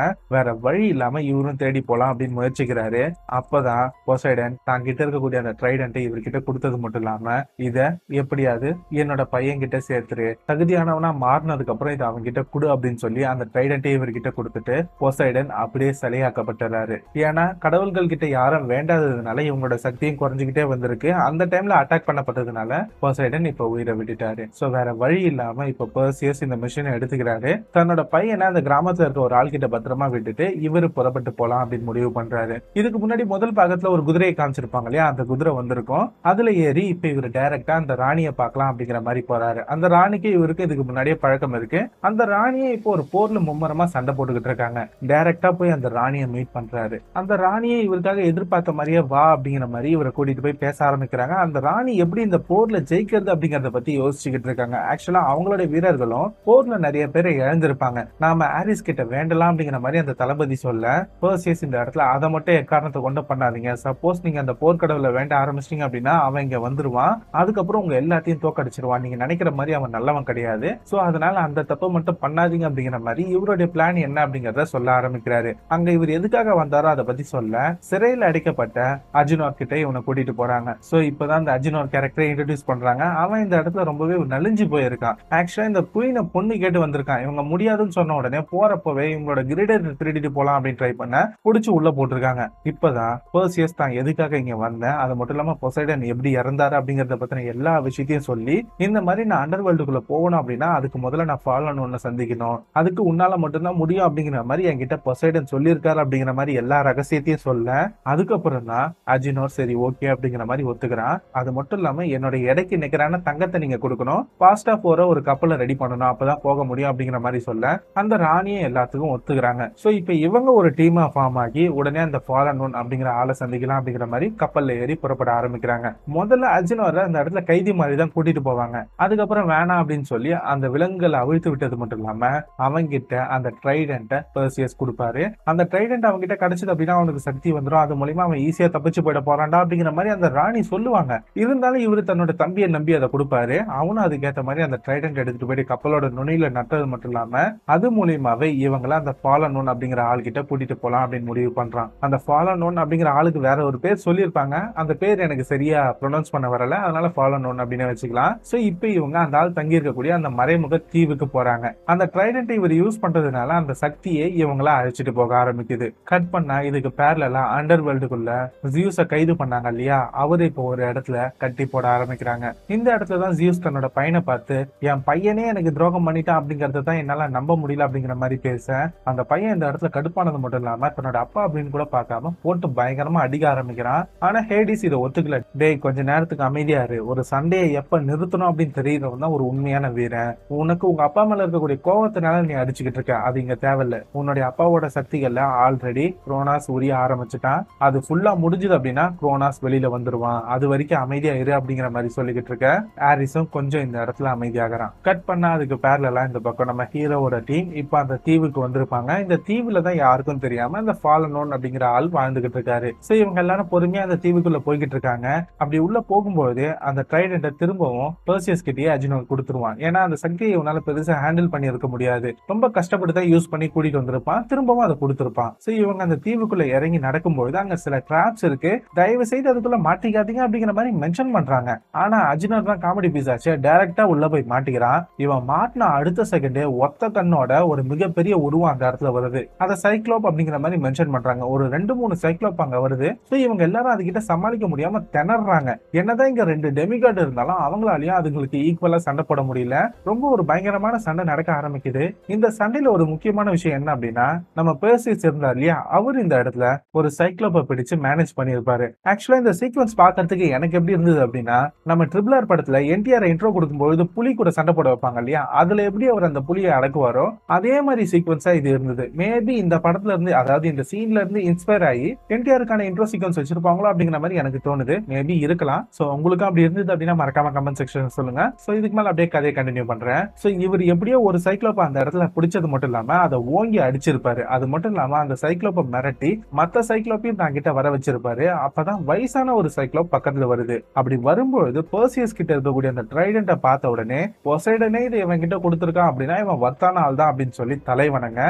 வேற வழி இல்லாம இவரும் தேடி போலாம் அப்படின்னு முயற்சிக்கிறாரு அப்பதான் பொசைடன் தான் கிட்ட இருக்கக்கூடிய அந்த ட்ரைடன்ட்டை இவர்கிட்ட கொடுத்தது மட்டும் இல்லாம இத எப்படியாவது என்னோட பையன் கிட்ட சேர்த்துரு தகுதியானவனா மாறினதுக்கு அப்புறம் இதை அவங்க கிட்ட கொடு அப்படின்னு சொல்லி அந்த ட்ரைடன்ட்டை இவர்கிட்ட கொடுத்துட்டு பொசைடன் அப்படியே சிலையாக்கப்பட்டுறாரு ஏன்னா கடவுள்கள் கிட்ட யாரும் வேண்டாததுனால இவங்களோட சக்தியும் குறைஞ்சுக்கிட்டே வந்திருக்கு அந்த டைம்ல அட்டாக் பண்ணப்பட்டதுனால பொசைடன் இப்ப உயிரை விட்டுட்டாரு சோ வேற வழி இல்லாம இப்ப பர்சியஸ் இந்த மிஷினை எடுத்துக்கிறாரு தன்னோட பையனை அந்த கிராமத்துல இருக்க ஒரு ஆள் கிட்ட பத்திரமா விட்டுட்டு இவரு புறப்பட்டு போலாம் அப்படின்னு முடிவு பண்றாரு இதுக்கு முன்னாடி முதல் பாகத்துல ஒரு குதிரையை காமிச்சிருப்பாங்க இல்லையா அந்த குதிரை வந்திருக்கும் அதுல ஏறி இப்ப இவர் டைரக்டா அந்த ராணியை பார்க்கலாம் அப்படிங்கிற மாதிரி போறாரு அந்த ராணிக்கு இவருக்கு இதுக்கு முன்னாடியே பழக்கம் இருக்கு அந்த ராணியை இப்போ ஒரு போர்ல மும்மரமா சண்டை போட்டுக்கிட்டு இருக்காங்க டைரக்டா போய் அந்த ராணியை மீட் பண்றாரு அந்த ராணியை இவருக்காக எதிர்பார்த்த மாதிரியே வா அப்படிங்கிற மாதிரி இவரை கூட்டிட்டு போய் பேச ஆரம்பிக்கிறாங்க அந்த ராணி எப்படி இந்த போர்ல ஜெயிக்கிறது அப்படிங்கறத பத்தி யோசிச்சுக்கிட்டு இருக்காங்க ஆக்சுவலா அவங்களோட வீரர்களும் போர்ல நிறைய பேரை இழந்திருப்பாங்க நாம ஆரிஸ் கிட்ட வேண்டலாம் அப்படிங்கிற மாதிரி அந்த தளபதி சொல்ல பர்சியஸ் இந்த இடத்துல அதை மட்டும் எக்காரணத்தை கொண்டு பண்ணாதீங்க சப்போஸ் நீங்க அந்த போர்க்கடவுளை வேண்ட ஆரம்பிச்சிட்டீங்க அப்படின்னா அவன் இங்க வந்துருவான் அதுக்கப்புறம் உங்க எல்லாத்தையும் தோக்கடிச்சிருவான் நீங்க நினைக்கிற மாதிரி அவன் நல்லவன் கிடையாது சோ அதனால அந்த தப்பை மட்டும் பண்ணாதீங்க அப்படிங்கிற மாதிரி இவருடைய பிளான் என்ன அப்படிங்கறத சொல்ல ஆரம்பிக்கிறாரு அங்க இவர் எதுக்காக வந்தாரோ அதை பத்தி சொல்ல சிறையில் அடைக்கப்பட்ட அர்ஜுனார் கிட்ட இவனை கூட்டிட்டு போறாங்க சோ இப்பதான் இந்த அர்ஜுனார் கேரக்டரை இன்ட்ரடியூஸ் பண்றாங்க அவன் இந்த இடத்துல ரொம்பவே நலிஞ்சு போயிருக்கான் ஆக்சுவலா இந்த குயினை பொண்ணு கேட்டு வந்திருக்கான் இவங்க முடியாதுன்னு சொன்ன உடனே போறப்பவே இவங்களோட கிரீடர் திருடிட்டு போலாம் அப்படின்னு ட்ரை பண்ண புடிச்சு உள்ள போட்டிருக்காங்க இப்பதான் பர்சியஸ் தான் எதுக்காக இங்க வந்தேன் அது மட்டும் இல்லாம பொசைடன் எப்படி இறந்தாரு அப்படிங்கறத பத்தின எல்லா விஷயத்தையும் சொல்லி இந்த மாதிரி நான் அண்டர் வேர்ல்டுக்குள்ள போகணும் அப்படின்னா அதுக்கு முதல்ல நான் ஃபாலன் ஒன்னு சந்திக்கணும் அதுக்கு உன்னால மட்டும்தான் முடியும் அப்படிங்கிற மாதிரி என்கிட்ட பொசைடன் சொல்லியிருக்காரு அப்படிங்கிற மாதிரி எல்லா ரகசியத்தையும் சொல்ல அதுக்கப்புறம் தான் அஜினோர் சரி ஓகே அப்படிங்கிற மாதிரி ஒத்துக்கிறான் அது மட்டும் இல்லாம என்னோட எடைக்கு நிகரான தங்கத்தை நீங்க கொடுக்கணும் பாஸ்டா போற ஒரு கப்பலை ரெடி பண்ணணும் அப்பதான் போக முடியும் அப்படிங்கிற மாதிரி சொல்ல அந்த ராணியை எல்லாத்துக்கும் ஒத்துக்கிறாங்க சோ இப்ப இவங்க ஒரு டீமா ஃபார்ம் ஆகி உடனே அந்த ஃபாலன் ஒன் அப்படிங்கிற ஆளை சந்திக்கலாம் அப்படிங்கிற மாதிரி கப்பல்ல ஏறி புறப்பட ஆரம்பிக்கிறாங்க முதல்ல அர்ஜுனோரை அந்த இடத்துல கைதி மாதிரி தான் கூட்டிட்டு போவாங்க அதுக்கப்புறம் வேணாம் அப்படின்னு சொல்லி அந்த விலங்குகளை அவிழ்த்து விட்டது மட்டும் இல்லாம அவங்கிட்ட அந்த ட்ரைடண்ட்டை பர்சியஸ் கொடுப்பாரு அந்த ட்ரைடண்ட் அவங்கிட்ட கிடைச்சது அப்படின்னா அவனுக்கு சக்தி வந்துடும் அது மூலியமா அவன் ஈஸியா தப்பிச்சு போயிட போறான்டா அப்படிங்கிற மாதிரி அந்த ராணி சொல்லுவாங்க இருந்தாலும் இவரு தன்னோட தம்பியை நம்பி அதை கொடுப்பாரு அவனும் அதுக்கேத்த மாதிரி அந்த ட்ரைடண்ட் எடுத்துட்டு போயிட்டு கப்பலோட நுனியில நட்டது மட்டும் இல்லாம அது மூலியமாவே இவங்கள அந்த ஃபாலன் ஒன் அப்படிங்கிற ஆள் கிட்ட கூட்டிட்டு போலாம் அப்படின்னு முடிவு பண்றான் அந்த ஃபாலன் ஒன் அப்படிங்கிற ஆளுக்கு வேற ஒரு பேர் சொல்லியிருப்பாங்க அந்த பேர் எனக்கு சரியா ப்ரொனவுன்ஸ் பண்ண வரல அதனால ஃபாலன் ஒன் அப்படின்னு வச்சுக்கலாம் சோ இப்போ இவங்க அந்த ஆள் தங்கி இருக்கக்கூடிய அந்த மறைமுக தீவுக்கு போறாங்க அந்த ட்ரைடண்ட் இவர் யூஸ் பண்றதுனால அந்த சக்தியை இவங்கள அழைச்சிட்டு போக ஆரம்பிக்குது கட் பண்ணா இதுக்கு பேரலா அண்டர் வேர்ல்டுக்குள்ள ஜியூஸ கைது பண்ணாங்க இல்லையா அவரு இப்போ ஒரு இடத்துல கட்டி போட ஆரம்பிக்கிறாங்க இந்த இடத்துல தான் ஜியூஸ் தன்னோட பையனை பார்த்து என் பையனே எனக்கு துரோகம் பண்ணிட்டான் அப்படிங்கறத தான் என்னால நம்ப முடியல அப்படிங்கிற மாதிரி பேச அந்த பையன் இந்த இடத்துல கடுப்பானது மட்டும் இல்லாம தன்னோட அப்பா அப்படின்னு கூட பார்க்காம போட்டு பயங்கரமா அடிக்க ஆரம்பிக்கிறான் ஆனா ஹேடிஸ் இதை ஒத்துக்கல டேய் கொஞ்ச நேரத்துக்கு அமைதியா இரு ஒரு சண்டையை எப்ப நிறுத்தணும் அப்படின்னு தெரியறவன் தான் ஒரு உண்மையான வீரன் உனக்கு உங்க அப்பா மேல இருக்கக்கூடிய கோவத்தினால நீ அடிச்சுக்கிட்டு இருக்க அது இங்க தேவையில்ல உன்னுடைய அப்பாவோட சக்திகள்ல ஆல்ரெடி குரோனாஸ் உரிய ஆரம்பிச்சுட்டான் அது ஃபுல்லா முடிஞ்சது அப்படின்னா குரோனாஸ் வெளியில வந்துருவான் அது வரைக்கும் அமைதியா இரு அப்படிங்கிற மாதிரி சொல்லிக்கிட்டு இருக்க ஹாரிஸும் கொஞ்சம் இந்த இடத்துல அமைதியாகிறான் கட் பண்ணா அதுக்கு பேரலாம் இந்த பக்கம் நம்ம ஹீரோவோட டீம் இப்ப அந்த தீவுக்கு வந்திருப்பாங்க இந்த தீவுல தான் யாருக்கும் தெரியாம இந்த ஃபாலனோன் அப்படிங்கிற ஆள் வாழ்ந்துகிட்டு இருக்காரு சோ இவங்க எல்லாரும் பொறுமையா அந்த தீவுக்குள்ள போய்கிட்டு இருக்காங்க அப்படி உள்ள போகும்போது அந்த ட்ரைடண்ட்டை திரும்பவும் பர்சியஸ் கிட்டயே அஜினோர் கொடுத்துருவான் ஏன்னா அந்த சக்தியை இவனால பெருசா ஹேண்டில் பண்ணி இருக்க முடியாது ரொம்ப கஷ்டப்பட்டு தான் யூஸ் பண்ணி கூட்டிட்டு வந்திருப்பான் திரும்பவும் அதை கொடுத்துருப்பான் சோ இவங்க அந்த தீவுக்குள்ள இறங்கி நடக்கும்போது அங்க சில டிராப்ஸ் இருக்கு தயவு செய்து அதுக்குள்ள மாட்டிக்காதீங்க அப்படிங்கிற மாதிரி மென்ஷன் பண்றாங்க ஆனா அஜினர் தான் காமெடி பீஸ் ஆச்சு டைரக்டா உள்ள போய் மாட்டிக்கிறான் இவன் மாட்டின அடுத்த செகண்டே ஒத்த கண்ணோட ஒரு மிகப்பெரிய உருவம் அந்த இடத்துல வருது அதை சைக்ளோப் அப்படிங்கிற மாதிரி மென்ஷன் பண்றாங்க ஒரு ரெண்டு மூணு சைக்ளோப் அங்க வருது சோ இவங்க எல்லாரும் அதுகிட்ட சமாளிக்க முடியாம திணறாங்க என்னதான் இங்க ரெண்டு டெமிகார்டு இருந்தாலும் அவங்களாலயும் அதுங்களுக்கு ஈக்குவலா சண்டை போட முடியல ரொம்ப ஒரு பயங்கரமான சண்டை நடக்க ஆரம்பிக்குது இந்த சண்டையில ஒரு முக்கியமான விஷயம் என்ன அப்படின்னா நம்ம பேர்சிஸ் இருந்தார் இல்லையா அவர் இந்த இடத்துல ஒரு சைக்ளோப்பை பிடிச்சு மேனேஜ் பண்ணியிருப்பாரு ஆக்சுவலா இந்த சீக்வன்ஸ் பார்க்கறதுக்கு எனக்கு எப்படி இருந்தது அப்படின்னா நம்ம ட்ரிபிள் படத்துல என்டிஆர் இன்ட்ரோ கொடுக்கும்போது புலி கூட சண்டை போட வைப்பாங்க இல்லையா அதுல எப்படி அவர் அந்த புலியை அடக்குவாரோ அதே மாதிரி சீக்வன்ஸா இது இருந்தது மேபி இந்த படத்துல இருந்து அதாவது இந்த சீன்ல இருந்து இன்ஸ்பயர் ஆகி என்டிஆருக்கான இன்ட்ரோ சீக்வன்ஸ் வச்சிருப்பாங்களோ அப்படிங்கிற மாதிரி எனக்கு தோணுது மேபி இருக்கலாம் சோ உங்களுக்கு அப்படி இருந்தது அப்படின்னா மறக்காம கமெண்ட் செக்ஷன் சொல்லுங்க சோ இதுக்கு மேல அப்படியே கதையை கண்டினியூ பண்றேன் சோ இவர் எப்படியோ ஒரு சைக்ளோப்பை அந்த இடத்துல பிடிச்சது மட்டும் இல்லாம அதை ஓங்கி அடிச்சிருப்பாரு அது மட்டும் இல்லாம அந்த சைக்ளோப்பை மிரட்டி மத்த சைக்ளோப்பையும் தான் கிட்ட வர வச்சிருப்பாரு அப்பதான் வயசான ஒரு சைக்ளோப் பக்கத்துல வருது அப்படி வரும்பொழுது பர்சியஸ் கிட்ட இருக்கக்கூடிய அந்த ட்ரைடண்ட்டை பார்த்த உடனே பொசைடனே இதை இவன் கிட்ட கொடுத்துருக்கான் அப்படின்னா இவன் வர்த்தான ஆள் தான் அப்படின்னு சொல்லி தலைவணங்க அது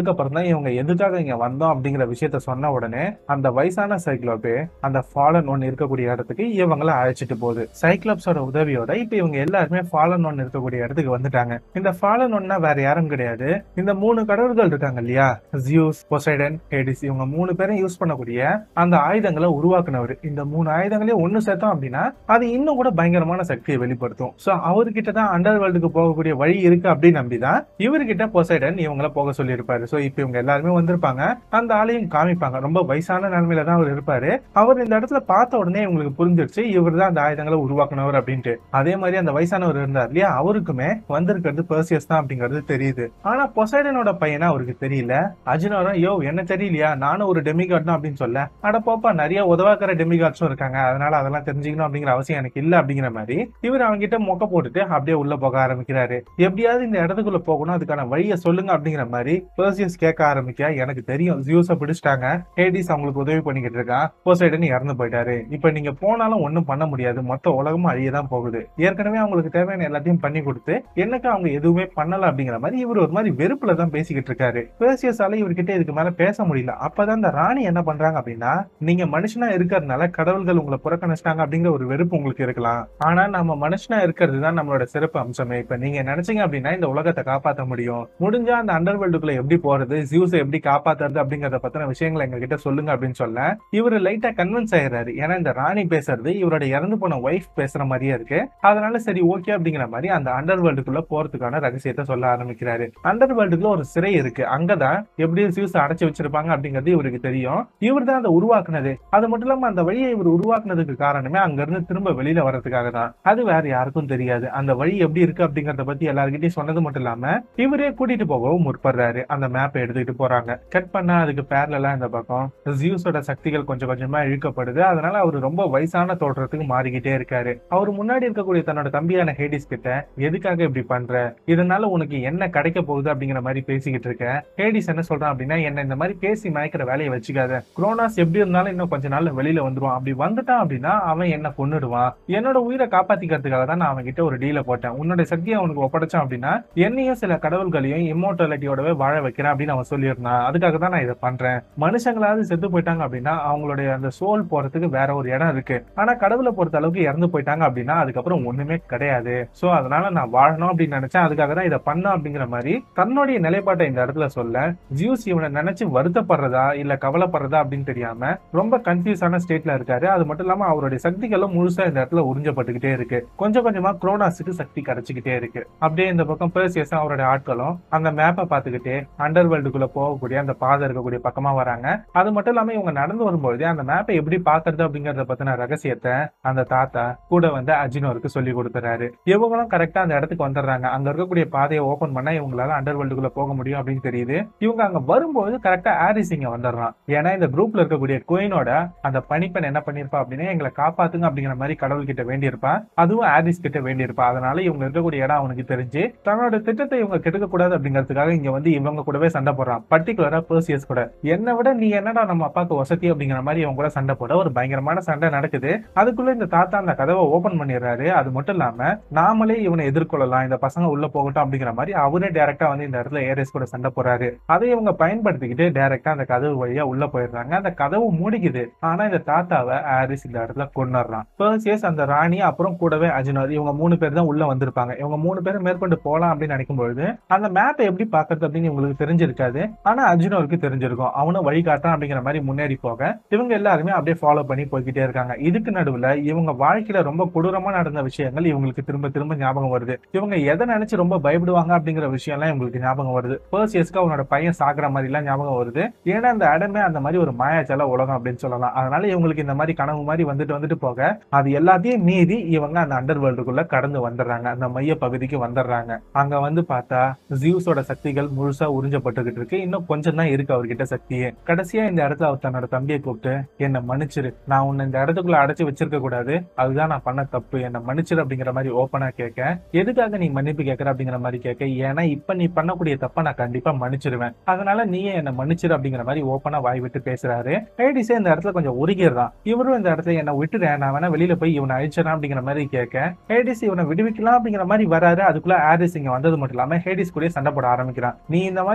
அதுக்கப்புறம் தான் இவங்க எதுக்காக இங்க வந்தோம் அப்படிங்கிற விஷயத்த சொன்ன உடனே அந்த வயசான சைக்ளோப்பே அந்த ஃபாலன் ஒன் இருக்கக்கூடிய இடத்துக்கு இவங்கள அழைச்சிட்டு போகுது சைக்ளோப்ஸோட உதவியோட இப்ப இவங்க எல்லாருமே ஃபாலன் ஒன் இருக்கக்கூடிய இடத்துக்கு வந்துட்டாங்க இந்த ஃபாலன் ஒன்னா வேற யாரும் கிடையாது இந்த மூணு கடவுள்கள் இருக்காங்க இல்லையா ஜியூஸ் பொசைடன் ஹேடிஸ் இவங்க மூணு பேரும் யூஸ் பண்ணக்கூடிய அந்த ஆயுதங்களை உருவாக்குனவர் இந்த மூணு ஆயுதங்களையும் ஒண்ணு சேர்த்தோம் அப்படின்னா அது இன்னும் கூட பயங்கரமான சக்தியை வெளிப்படுத்தும் சோ அவர்கிட்ட தான் அண்டர் வேர்ல்டுக்கு போகக்கூடிய வழி இருக்கு அப்படின்னு நம்பிதான் இவர்கிட்ட பொசைடன் இவங்கள போக சொல்லியிருப்பாரு சோ இப்ப இவங்க எல்லாருமே வந்திருப்பாங்க அந்த ஆளையும் காமிப்பாங்க ரொம்ப வயசான நிலைமையில தான் அவர் இருப்பாரு அவர் இந்த இடத்துல பார்த்த உடனே இவங்களுக்கு புரிஞ்சிருச்சு இவர் தான் அந்த ஆயுதங்களை உருவாக்குனவர் அப்படின்ட்டு அதே மாதிரி அந்த வயசானவர் இருந்தார் இல்லையா அவருக்குமே வந்திருக்கிறது பெர்சியஸ் தான் அப்படிங்கிறது தெரியுது ஆனா பொசைடனோட பையனா அவருக்கு தெரியல அர்ஜுனரும் யோ என்ன தெரியலையா நானும் ஒரு டெமிகாட் தான் அப்படின்னு சொல்ல அட போப்பா நிறைய உதவாக்கிற டெமிகாட்ஸும் இருக்காங்க அதனால அதெல்லாம் தெரிஞ்சுக்கணும் அப்படிங்கிற அவசியம் எனக்கு இல்ல அப்படிங்கிற மாதிரி இவர் அவங்க கிட்ட மொக்க போட்டுட்டு அப்படியே உள்ள போக ஆரம்பிக்கிறாரு எப்படியாவது இந்த இடத்துக்குள்ள போகணும் அதுக்கான வழியை சொல்லுங்க அப்படிங்கிற மாதிரி பெர்சியஸ் கேட்க ஆரம்பிக்க எனக்கு தெரியும் ஜியூஸை பிடிச்சிட்டாங்க ஹேடிஸ் அவங்களுக்கு உதவி பண்ணிக்கிட்டு இருக்கான் போசைடன் இறந்து போயிட்டாரு இப்ப நீங்க போனாலும் ஒண்ணும் பண்ண முடியாது மொத்த உலகமும் அழிய தான் போகுது ஏற்கனவே அவங்களுக்கு தேவையான எல்லாத்தையும் பண்ணி கொடுத்து எனக்கு அவங்க எதுவுமே பண்ணல அப்படிங்கிற மாதிரி இவர் ஒரு மாதிரி வெறுப்புல தான் பேசிக்கிட்டு இருக்காரு பேசியஸால இவர்கிட்ட இதுக்கு மேல பேச முடியல அப்பதான் இந்த ராணி என்ன பண்றாங்க அப்படின்னா நீங்க மனுஷனா இருக்கிறதுனால கடவுள்கள் உங்களை புறக்கணிச்சிட்டாங்க அப்படிங்கிற ஒரு வெறுப்பு உங்களுக்கு இருக்கலாம் ஆனா நம்ம மனுஷனா இருக்கிறது தான் நம்மளோட சிறப்பு அம்சமே இப்ப நீங்க நினைச்சீங்க அப்படின்னா இந்த உலகத்தை காப்பாத்த முடியும் முடிஞ்சா அந்த அண்டர் வேர்ல்டுக்குள்ள எப்படி போறது ஜியூஸை எப்படி காப்பாத்துறது அப்படிங்கறத பத்தின விஷயங்களை எங்க கிட்ட சொல்லுங்க அப்படின்னு சொல்ல இவரு லைட்டா கன்வின்ஸ் ஆயிடுறாரு ஏன்னா இந்த ராணி பேசுறது இவரோட இறந்து போன ஒய்ஃப் பேசுற மாதிரியே இருக்கு அதனால சரி ஓகே அப்படிங்கிற மாதிரி அந்த அண்டர் வேர்ல்டுக்குள்ள போறதுக்கான ரகசியத்தை சொல்ல ஆரம்பிக்கிறாரு அண்டர் வேர்ல்டுக்குள்ள ஒரு சிறை இருக்கு அங்கதான் எப்படி ஜியூஸ் அடைச்சு வச்சிருப்பாங்க அப்படிங்கிறது இவருக்கு தெரியும் இவர் தான் அதை உருவாக்குனது அது மட்டும் இல்லாம அந்த வழியை இவர் உருவாக்குனதுக்கு காரணமே அங்க இருந்து திரும்ப வெளியில வர்றதுக்காக தான் அது வேற யாருக்கும் தெரியாது அந்த வழி எப்படி இருக்கு அப்படிங்கறத பத்தி எல்லாருக்கிட்டையும் சொன்னது மட்டும் இல்லாம இவரே கூட்டிட்டு போகவும் முற்படுறாரு அந்த மேப்பை எடுத்துக்கிட்டு போறாங்க கட் பண்ணா அதுக்கு பேரலா இந்த பக்கம் ஜியூஸோட சக்திகள் கொஞ்சம் கொஞ்சமா இழுக்கப்படுது அதனால அவர் ரொம்ப வயசான தோற்றத்துக்கு மாறிக்கிட்டே இருக்காரு அவர் முன்னாடி இருக்கக்கூடிய தன்னோட தம்பியான ஹேடிஸ் கிட்ட எதுக்காக இப்படி பண்ற இதனால உனக்கு என்ன கிடைக்க போகுது அப்படிங்கிற மாதிரி பேசிக்கிட்டு இருக்க ஹேடிஸ் என்ன சொல்றான் அப்படின்னா என்ன இந்த மாதிரி பேசி மயக்கிற வேலையை வச்சுக்காத குரோனாஸ் எப்படி இருந்தாலும் இன்னும் கொஞ்ச நாள்ல வெளியில வந்துருவான் அப்படி வந்துட்டான் அப்படின்னா அவன் என்ன கொன்னுடுவான் என்னோட உயிரை காப்பாத்திக்கிறதுக்காக தான் நான் அவன் கிட்ட ஒரு டீல போட்டேன் உன்னோட சக்தியை அவனுக்கு ஒப்படைச்சான் அப்படின்னா என்னையும் சில கடவுள்களையும் இம்மோர்டாலிட்டியோடவே வாழ வைக்கிறேன் அப்படின்னு அவன் சொல்லியிருந்தான் அதுக்காக தான் நான் இதை பண்றேன் மனுஷங்களாவது செத்து போயிட்டாங்க அப்படின்னா அவங்களுடைய அந்த சோல் போறதுக்கு வேற ஒரு இடம் இருக்கு ஆனா கடவுளை பொறுத்த அளவுக்கு இறந்து போயிட்டாங்க அப்படின்னா அதுக்கப்புறம் ஒண்ணுமே கிடையாது சோ அதனால நான் வாழணும் அப்படின்னு நினைச்சேன் அதுக்காக தான் இதை பண்ண அப்படிங்கிற மாதிரி தன்னுடைய நிலைப்பாட்டை இந்த இடத்துல சொல்ல ஜியூஸ் இவனை நினைச்சு வருத்தப்படுறதா இல்ல கவலைப்படுறதா அப்படின்னு தெரியாம ரொம்ப கன்ஃபியூஸான ஸ்டேட்ல இருக்காரு அது மட்டும் இல்லாம அவருடைய சக்திகளும் முழுசா இந்த இடத்துல உறிஞ்சப்பட்டுக்கிட்டே இருக்கு கொஞ்சம் கொஞ்சமா குரோனாஸுக்கு சக்தி கிடைச்சிக்கிட்டே இருக்கு அப்படியே இந்த பக்கம் பேர்சியஸும் அவருடைய ஆட்களும் அந்த மேப்பை பார்த்துக்கிட்டே அண்டர் வேர்ல்டுக்குள்ள போகக்கூடிய அந்த பாதை இருக்கக்கூடிய பக்கமா வராங்க அது மட்டும் இல்லாம இவங்க நடந்து வரும்பொழுது அந்த மேப்பை எப்படி பாக்குறது அப்படிங்கறத பத்தின ரகசியத்தை அந்த தாத்தா கூட வந்து அஜினோருக்கு சொல்லி கொடுத்துறாரு இவங்களும் கரெக்டா அந்த இடத்துக்கு வந்துடுறாங்க அங்க இருக்கக்கூடிய பாதையை ஓபன் பண்ணா இவங்களால அண்டர் வேர்ல்டுக்குள்ள போக முடியும் அப்படின்னு தெரியுது இவங்க அங்க வரும்போது கரெக்டா ஆரிஸ் இங்க வந்துடுறான் ஏன்னா இந்த குரூப்ல இருக்கக்கூடிய குயினோட அந்த பணிப்பெண் என்ன பண்ணிருப்பா அப்படின்னா எங்களை காப்பாத்துங்க அப்படிங்கிற மாதிரி கடவுள் கிட்ட வேண்டியிருப்பா அதுவும் ஆரிஸ் கிட்ட வேண்டியிருப்பா அதனால இவங்க இருக்கக்கூடிய இடம் அவனுக்கு தெரிஞ்சு தன்னோட திட்டத்தை இவங்க கெடுக்க கூடாது அப்படிங்கிறதுக்காக இங்க வந்து இவங்க கூடவே சண்டை போடுறான் பர்டிகுலரா பர்சியஸ் கூட என்னை விட நீ என்னடா நம்ம அப்பாவுக்கு வசதி அப்படிங்கிற மாதிரி இவங்க கூட சண்டை போட ஒரு பயங்கரமான சண்டை நடக்குது அதுக்குள்ள இந்த தாத்தா அந்த கதவை ஓபன் பண்ணிடுறாரு அது மட்டும் இல்லாம நாமளே இவனை எதிர்கொள்ளலாம் இந்த பசங்க உள்ள போகட்டும் அப்படிங்கிற மாதிரி அவரே டைரக்டா வந்து இந்த இடத்துல ஏரேஸ் கூட சண்டை போறாரு அதை இவங்க பயன்படுத்திக்கிட்டு டைரக்டா அந்த கதவு வழியா உள்ள போயிடுறாங்க அந்த கதவு மூடிக்குது ஆனா இந்த தாத்தாவை ஆரிஸ் இந்த இடத்துல கொண்டுறான் பர்சியஸ் அந்த ராணி அப்புறம் கூடவே அஜினர் இவங்க மூணு பேர் தான் உள்ள வந்திருப்பாங்க இவங்க மூணு பேரும் மேற்கொண்டு போலாம் அப்படின்னு நினைக்கும் பொழுது அந்த மேப்பை எப்படி பாக்குறது அப்படின்னு இவங்களுக்கு தெரிஞ்சிருக்காது ஆனா அர்ஜுனருக்கு தெரிஞ்சிருக்கும் அவனும் வழிகாட்டான் அப்படிங்கிற மாதிரி முன்னேறி போக இவங்க எல்லாருமே அப்படியே ஃபாலோ பண்ணி போய்கிட்டே இருக்காங்க இதுக்கு நடுவுல இவங்க வாழ்க்கையில ரொம்ப கொடூரமா நடந்த விஷயங்கள் இவங்களுக்கு திரும்ப திரும்ப ஞாபகம் வருது இவங்க எதை நினைச்சு ரொம்ப பயப்படுவாங்க அப்படிங்கிற விஷயம் எல்லாம் இவங்களுக்கு ஞாபகம் வருது பர்சியஸ்க்கு அவனோட பையன் சாகுற மாதிரி எல்லாம் ஞாபகம் வருது ஏன்னா அந்த இடமே அந்த மாதிரி ஒரு மாயாச்சல உலகம் அப்படின்னு சொல்லலாம் அதனால இவங்களுக்கு இந்த மாதிரி கனவு மாதிரி வந்துட்டு வந்துட்டு போக அது எல்லாத்தையும் மீறி இவங்க அந்த அண்டர் வேர்ல்டுக்குள்ள கடந்து வந்துடுறாங்க அந்த மைய பகுதிக்கு வந்துடுறாங்க அங்க வந்து பார்த்தா ஜியூஸோட சக்திகள் முழுசா உறிஞ்சப்பட்டுக்கிட்டு இருக்கு இன்னும் கொஞ்சம் தான் இருக்கு அவர்கிட்ட சக்தியே கடைசியா இந்த இடத்துல அவர் தன்னோட தம்பியை கூப்பிட்டு என்னை மன்னிச்சிரு நான் உன்னை இந்த இடத்துக்குள்ள அடைச்சு வச்சிருக்க கூடாது அதுதான் நான் பண்ண தப்பு என்னை மன்னிச்சிரு அப்படிங்கிற மாதிரி ஓப்பனா கேட்க எதுக்காக நீ மன்னிப்பு கேட்கற அப்படிங்கிற மாதிரி கேட்க ஏன்னா இப்ப நீ பண்ணக்கூடிய தப்ப நான் கண்டிப்பா மன்னிச்சிருவேன் அதனால நீயே என்னை மன்னிச்சிரு அப்படிங்கிற மாதிரி ஓப்பனா வாய் விட்டு பேசுறாரு ஹேடிஸே இந்த இடத்துல கொஞ்சம் உருகிடுறான் இவரும் இந்த இடத்துல என்ன விட்டுறேன் நான் வேணா வெளியில போய் இவனை அழிச்சிடறேன் அப்படிங்கிற மாதிரி கேட்க ஹேடிஸ் இவனை விடுவிக்கலாம் அப்படிங்கிற மாதிரி வராரு அதுக்குள்ள ஹாரிஸ் இங்க வந்தது மட்டும் இல்லாம ஹேடிஸ் கூட சண்டை போட ஆரம்பிக்கிறான் நீ இந்த மாதிரி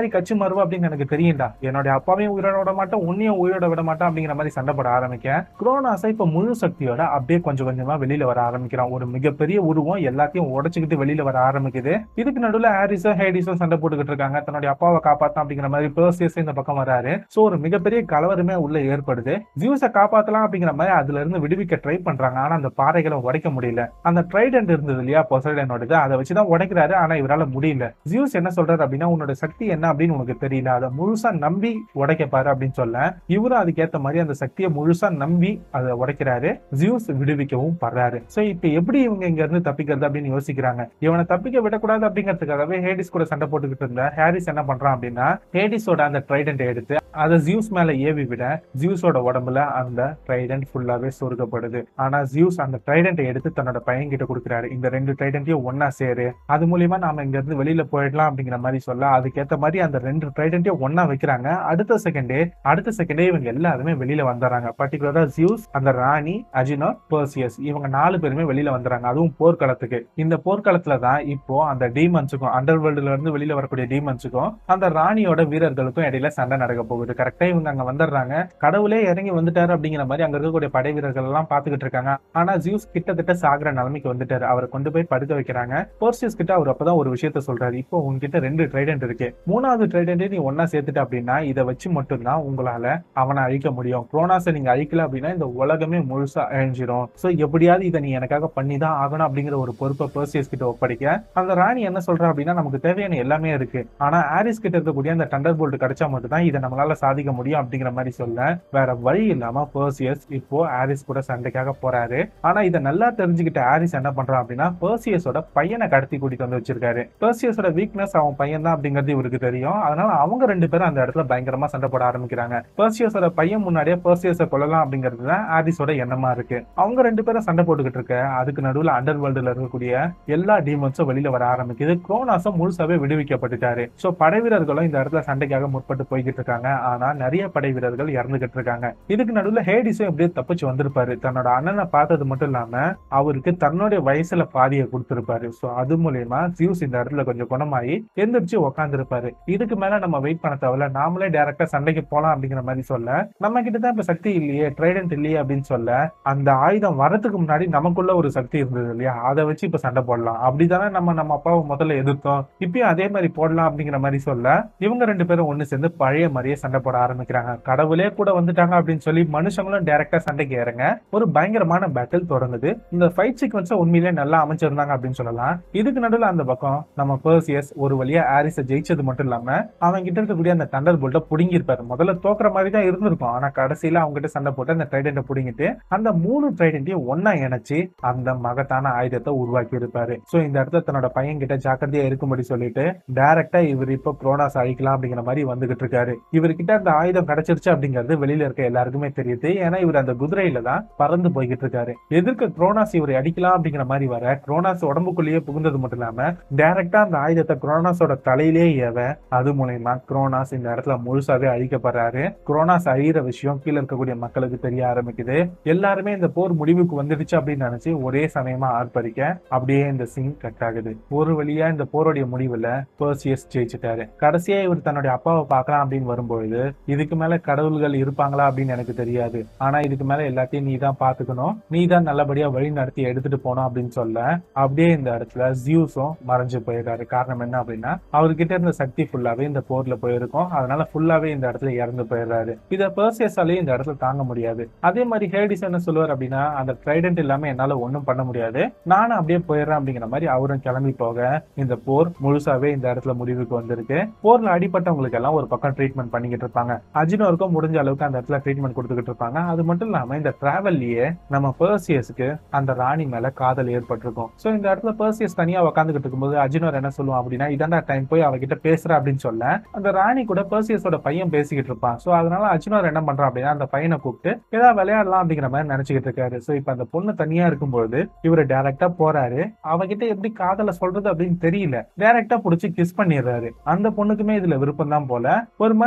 கட்சி மருவா அப்படின்னு எனக்கு தெரியும்டா என்னுடைய அப்பாவையும் உயிரோட விட மாட்டேன் உன்னையும் உயிரோட விட மாட்டேன் அப்படிங்கிற மாதிரி சண்டை போட ஆரம்பிக்க குரோனாஸை இப்ப முழு சக்தியோட அப்படியே கொஞ்சம் கொஞ்சமா வெளியில வர ஆரம்பிக்கிறான் ஒரு மிகப்பெரிய உருவம் எல்லாத்தையும் உடைச்சுக்கிட்டு வெளியில வர ஆரம்பிக்குது இதுக்கு நடுவுல ஹாரிஸும் ஹேடிஸும் சண்டை போட்டுக்கிட்டு இருக்காங்க தன்னுடைய அப்பாவை காப்பாத்தான் அப்படிங்கிற மாதிரி பேர்சியஸ் இந்த பக்கம் வராரு சோ ஒரு மிகப்பெரிய கலவரமே உள்ள ஏற்படுது ஜியூஸை காப்பாத்தலாம் அப்படிங்கிற மாதிரி அதுல இருந்து விடுவிக்க ட்ரை பண்றாங்க ஆனா அந்த பாறைகளை உடைக்க முடியல அந்த ட்ரைடன்ட் இருந்தது இல்லையா பொசைடனோடது அதை வச்சுதான் உடைக்கிறாரு ஆனா இவரால முடியல ஜியூஸ் என்ன சொல்றாரு அப்படின்னா உன்னோட சக்தி என்ன அப்படின்னு உனக்கு தெரியல அதை முழுசா நம்பி உடைக்க பாரு அப்படின்னு சொல்ல இவரும் அதுக்கேத்த மாதிரி அந்த சக்தியை முழுசா நம்பி அதை உடைக்கிறாரு ஜியூஸ் விடுவிக்கவும் படுறாரு சோ இப்ப எப்படி இவங்க இங்க இருந்து தப்பிக்கிறது அப்படின்னு யோசிக்கிறாங்க இவனை தப்பிக்க விடக்கூடாது அப்படிங்கிறதுக்காகவே ஹேடிஸ் கூட சண்டை போட்டுக்கிட்டு இருந்த ஹாரிஸ் என்ன பண்றான் அப்படின்னா ஹேடிஸோட அந்த ட்ரைடன்ட் எடுத்து அதை ஜியூஸ் மேல ஏவி விட ஜியூஸோட உடம்புல அந்த ட்ரைடன்ட் ஃபுல்லாவே சொருகப்படுது ஆனா ஜியூஸ் அந்த ட்ரைடன்ட் எடுத்து தன்னோட பையன் கிட்ட கொடுக்குறாரு இந்த ரெண்டு ட்ரைடன்ட்டையும் ஒன்னா சேரு அது மூலியமா நாம இங்க இருந்து வெளியில போயிடலாம் அப்படிங்கிற மாதிரி சொல்ல அதுக்கேத்த மாதிரி அந்த ரெண்டு ட்ரைடன்ட்டையும் ஒன்னா வைக்கிறாங்க அடுத்த செகண்டே அடுத்த செகண்டே இவங்க எல்லாருமே வெளியில வந்துடுறாங்க பர்டிகுலரா ஜியூஸ் அந்த ராணி அஜினோ பர்சியஸ் இவங்க நாலு பேருமே வெளியில வந்துடுறாங்க அதுவும் போர்க்களத்துக்கு இந்த போர்க்களத்துல தான் இப்போ அந்த டீமன்ஸுக்கும் அண்டர் வேர்ல்டுல இருந்து வெளியில வரக்கூடிய டீமன்ஸுக்கும் அந்த ராணியோட வீரர்களுக்கும் இடையில சண்டை நடக்க போகுது கரெக்டா இவங்க அங்க வந்துடுறாங்க கடவுளே இறங்கி வந்துட்டாரு அப்படிங்கிற மாதிரி அங்க இருக்கக்கூடிய படை வீரர்கள் எல்லாம் பாத்துக்கிட்டு இருக்காங்க ஆனா ஜியூஸ் கிட்டத்தட்ட சாகுற நிலைமைக்கு வந்துட்டாரு அவரை கொண்டு போய் படுக்க வைக்கிறாங்க போர்சியஸ் கிட்ட அவர் அப்பதான் ஒரு விஷயத்த சொல்றாரு இப்போ உங்ககிட்ட ரெண்டு ட்ரைடன்ட் இருக்கு மூணாவது ட்ரைடன்ட் நீ ஒன்னா சேர்த்துட்ட அப்படின்னா இதை வச்சு மட்டும்தான் உங்களால அவனை அழிக்க முடியும் குரோனாஸை நீங்க அழிக்கல அப்படின்னா இந்த உலகமே முழுசா அழிஞ்சிரும் சோ எப்படியாவது இதை நீ எனக்காக பண்ணி தான் ஆகணும் அப்படிங்கிற ஒரு பொறுப்பை பர்சியஸ் கிட்ட ஒப்படைக்க அந்த ராணி என்ன சொல்றா அப்படின்னா நமக்கு தேவையான எல்லாமே இருக்கு ஆனா ஆரிஸ் கிட்ட இருக்கக்கூடிய அந்த டண்டர் போல்ட் கிடைச்சா மட்டும் தான் இதை நம்மளால சாதிக்க முடியும் அப்படிங்கிற மாதிரி சொல்ல வேற வழி இல்லாம பர்சியஸ் இப்போ ஆரிஸ் கூட சண்டைக்காக போறாரு ஆனா இதை நல்லா தெரிஞ்சுக்கிட்ட ஆரிஸ் என்ன பண்றான் அப்படின்னா பர்சியஸோட பையனை கடத்தி கூட்டிட்டு வந்து வச்சிருக்காரு பர்சியஸோட வீக்னஸ் அவன் பையன் தான் அப்படிங்கிறது இவருக்கு தெரியும் அதனால அவங்க ரெண்டு பேரும் அந்த இடத்துல பயங்கரமா சண்டை போட ஆரம்பிக்கிறாங்க பர்சியஸோட பையன் முன்னாடியே பர்சியஸை கொல்லலாம் அப்படிங்கிறது தான் ஆரிஸோட எண்ணமா இருக்கு அவங்க ரெண்டு பேரும் சண்டை போட்டுக்கிட்டு இருக்க அதுக்கு நடுவுல அண்டர் வேர்ல்டுல இருக்கக்கூடிய எல்லா டீமன்ஸும் வெளியில வர ஆரம்பிக்குது குரோனாஸும் முழுசாவே விடுவிக்கப்பட்டுட்டாரு சோ படை வீரர்களும் இந்த இடத்துல சண்டைக்காக முற்பட்டு போய்கிட்டு இருக்காங்க ஆனா நிறைய படை வீரர்கள் இறந்துகிட்டு இருக்காங்க இதுக்கு நடுவுல ஹேடிஸும் எப்படியோ தப்பிச்சு வந்திருப்பாரு தன்னோட அண்ணனை பார்த்தது மட்டும் இல்லாம அவருக்கு தன்னுடைய வயசுல பாதியை கொடுத்திருப்பாரு சோ அது மூலியமா ஜியூஸ் இந்த இடத்துல கொஞ்சம் குணமாயி எந்திரிச்சு உட்காந்துருப்பாரு இதுக்கு மேல நம்ம வெயிட் பண்ண தேவையில்ல நாமளே டைரக்டா சண்டைக்கு போலாம் அப்படிங்கிற மாதிரி சொல்ல நம்ம கிட்ட தான் இப்ப சக்தி இல்லையே ட்ரைடன்ட் இல்லையே அப்படின்னு சொல்ல அந்த ஆயுதம் வரதுக்கு முன்னாடி நமக்குள்ள ஒரு சக்தி இருந்தது இல்லையா அதை வச்சு இப்ப சண்டை போடலாம் அப்படிதானே நம்ம நம்ம அப்பாவை முதல்ல எதிர்த்தோம் இப்பயும் அதே மாதிரி போடலாம் அப்படிங்கிற மாதிரி சொல்ல இவங்க ரெண்டு பேரும் ஒண்ணு சேர்ந்து பழைய மாதிரியே சண்டை போட ஆரம்பிக்கிறாங்க கடவுளே கூட வந்துட்டாங்க அப்படின்னு சொல்லி மனுஷங்களும் டைரக்டா சண்டைக்கு இறங்க ஒரு பயங்கரமான பேட்டில் தொடங்குது இந்த ஃபைட் சீக்வன்ஸை உண்மையிலே நல்லா அமைச்சிருந்தாங்க அப்படின்னு சொல்லலாம் இதுக்கு நடுவில் அந்த பக்கம் நம்ம பர்சியஸ் ஒரு வழியா ஆரிஸை ஜெயிச்சது மட்டும் இல்லாம அவன் கிட்ட இருக்கக்கூடிய அந்த தண்டர் போல்ட்டை புடுங்கியிருப்பாரு முதல்ல தோக்குற மாதிரி தான் இருந்திருக்கும் ஆனா கடைசியில அவங்க கிட்ட சண்டை போட்டு அந்த ட்ரைடென்ட்டை புடுங்கிட்டு அந்த மூணு ட்ரைடென்ட்டையும் ஒன்னா இணைச்சு அந்த மகத்தான ஆயுதத்தை உருவாக்கி இருப்பாரு சோ இந்த இடத்துல தன்னோட பையன் கிட்ட ஜாக்கிரதையா இருக்கும்படி சொல்லிட்டு டைரக்டா இவர் இப்ப குரோனாஸ் அழிக்கலாம் அப்படிங்கிற மாதிரி வந்துகிட்டு இருக்காரு இவர்கிட்ட அந்த ஆயுதம் கிடைச்சிருச்சு அப்படிங்கிறது வெளியில இருக்க எல்லாருக்குமே தெரியுது ஏன்னா இவர் அந்த குதிரையில தான் பறந்து போய்கிட்டு இருக்காரு எதிர்க்க குரோனாஸ் இவரை அடிக்கலாம் அப்படிங்கிற மாதிரி வர குரோனாஸ் உடம்புக்குள்ளேயே புகுந்தது மட்டும் இல்லாம டைரக்டா அந்த ஆயுதத்தை குரோனாஸோட தலையிலே ஏவ அது மூலயமா குரோனாஸ் இந்த இடத்துல முழுசாவே அழிக்கப்படுறாரு குரோனாஸ் அழியிற விஷயம் கீழே இருக்கக்கூடிய மக்களுக்கு தெரிய ஆரம்பிக்குது எல்லாருமே இந்த போர் முடிவுக்கு வந்துடுச்சு அப்படின்னு நினைச்சு ஒரே சமயமா ஆர்ப்பரிக்க அப்படியே இந்த சீன் கட் ஆகுது ஒரு வழியா இந்த போருடைய முடிவுல பர்சியஸ் ஜெயிச்சிட்டாரு கடைசியா இவர் தன்னுடைய அப்பாவை பார்க்கலாம் அப்படின்னு வரும்பொழுது இதுக்கு மேல கடவுள்கள் இருப்பாங்களா அப்படின்னு எனக்கு தெரியாது ஆனா இதுக்கு மேல எல்லாத்தையும் நீ தான் பாத்துக்கணும் நீ தான் நல்லபடியா வழி நடத்தி எடுத்துட்டு போனோம் அப்படின்னு சொல்ல அப்படியே இந்த இடத்துல ஜியூஸும் மறைஞ்சு போயிடுறாரு காரணம் என்ன அப்படின்னா அவர்கிட்ட இருந்த சக்தி ஃபுல்லாவே இந்த போர்ல போயிருக்கும் அதனால ஃபுல்லாவே இந்த இடத்துல இறந்து போயிடுறாரு இத பர்சியஸாலேயும் இந்த இடத்துல தாங்க முடியாது அதே மாதிரி ஹேடிஸ் என்ன சொல்லுவார் அப்படின்னா அந்த ட்ரைடன்ட் இல்லாம என்னால ஒண்ணும் பண்ண முடியாது நானும் அப்படியே போயிடுறேன் அப்படிங்கிற மாதிரி அவரும் கிளம்பி போக இந்த போர் முழுசாவே இந்த இடத்துல முடிவுக்கு வந்திருக்கு போர்ல அடிப்பட்டவங்களுக்கு எல்லாம் ஒரு பக்கம் ட்ரீட்மெண்ட் பண்ணிக்கிட்டு இருப்பாங்க அஜினோருக்கும் முடிஞ்ச அளவுக்கு அந்த இடத்துல ட்ரீட்மெண்ட் கொடுத்துக்கிட்டு இருப்பாங்க அது மட்டும் இல்லாம இந்த டிராவல்லயே நம்ம பர்சியஸ்க்கு அந்த ராணி மேல காதல் ஏற்பட்டிருக்கும் சோ இந்த இடத்துல பர்சியஸ் தனியா உட்காந்துக்கிட்டு இருக்கும்போது அஜினோர் என்ன சொல்லுவான் அப்படின்னா இதாண்டா டைம் போய் அவகிட்ட பேசுற அப்படின்னு சொல்ல அந்த ராணி கூட பர்சியஸோட பையன் பேசிக்கிட்டு இருப்பான் சோ அதனால அஜினோர் என்ன பண்றான் அப்படின்னா அந்த பையனை கூப்பிட்டு ஏதாவது விளையாடலாம் அப்படிங்கிற மாதிரி நினைச்சுக்கிட்டு இருக்காரு சோ இப்ப அந்த பொண்ணு தனியா இருக்கும்போது இவரு டைரக்டா போறாரு அவகிட்ட எப்படி காதல சொல்றது அப்படின்னு தெரியல டைரக்டா புடிச்சு கிஸ் பண்ணிடுறாரு அந்த பொண்ணுக்குமே இதுல விருப்பம் தான் போல ஒரு மாதிரி சிரிச்சு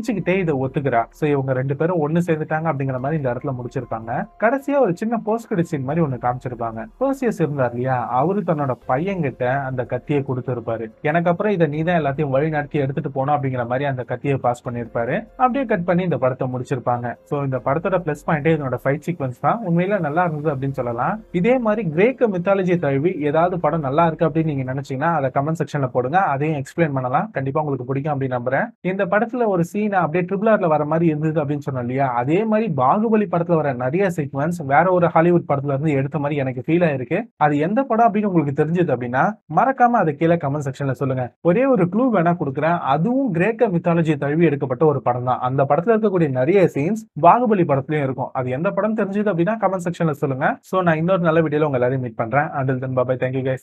சிரிச்சுக்கிட்டே இதை ஒத்துக்கிறா சோ இவங்க ரெண்டு பேரும் ஒண்ணு சேர்ந்துட்டாங்க அப்படிங்கிற மாதிரி இந்த இடத்துல முடிச்சிருப்பாங்க கடைசியா ஒரு சின்ன போஸ்ட் கிரெடிட் சீன் மாதிரி ஒண்ணு காமிச்சிருப்பாங்க பர்சியஸ் இருந்தார் இல்லையா அவரு தன்னோட பையன் கிட்ட அந்த கத்தியை கொடுத்திருப்பாரு எனக்கு அப்புறம் இதை நீ தான் எல்லாத்தையும் வழி நடத்தி எடுத்துட்டு போனோம் அப்படிங்கிற மாதிரி அந்த கத்தியை பாஸ் பண்ணிருப்பாரு அப்படியே கட் பண்ணி இந்த படத்தை முடிச்சிருப்பாங்க சோ இந்த படத்தோட பிளஸ் பாயிண்டே இதனோட ஃபைட் சீக்வன்ஸ் தான் உண்மையில நல்லா இருந்தது அப்படின்னு சொல்லலாம் இதே மாதிரி கிரேக்க மித்தாலஜி தழுவி ஏதாவது படம் நல்லா இருக்கு அப்படின்னு நீங்க நினைச்சீங்கன்னா அதை கமெண்ட் செக்ஷன்ல போடுங்க அதையும் எக்ஸ்பிளைன் பண்ணலாம் கண்டிப்பா உங்களுக்கு பிடிக்கும் அப்படின்னு நம்புறேன் இந்த படத்துல ஒரு சீன் அப்படியே ட்ரிபிள் ஆர்ல வர மாதிரி இருந்தது அப்படின்னு சொன்னோம் இல்லையா அதே மாதிரி பாகுபலி படத்துல வர நிறைய சீக்வன்ஸ் வேற ஒரு ஹாலிவுட் படத்துல இருந்து எடுத்த மாதிரி எனக்கு ஃபீல் ஆயிருக்கு அது எந்த படம் அப்படின்னு உங்களுக்கு தெரிஞ்சது அப்படின்னா மறக்காம அதை கீழே கமெண்ட் செக்ஷன்ல சொல்லுங்க ஒரே ஒரு க்ளூ வேணா கொடுக்குறேன் அதுவும் கிரேக்க மித்தாலஜி தழுவி எடுக்கப்பட்ட ஒரு படம் தான் அந்த படத்துல இருக்கக்கூடிய நிறைய சீன்ஸ் பாகுபலி படத்துலயும் இருக்கும் அது எந்த படம் தெரிஞ்சது அப்படின்னா கமெண்ட் செக்ஷன்ல சொல்லுங்க சோ நான் இன்னொரு நல்ல வீடியோல உங்க எல்லாரையும் மீட் பண்றேன் and then bye bye thank you guys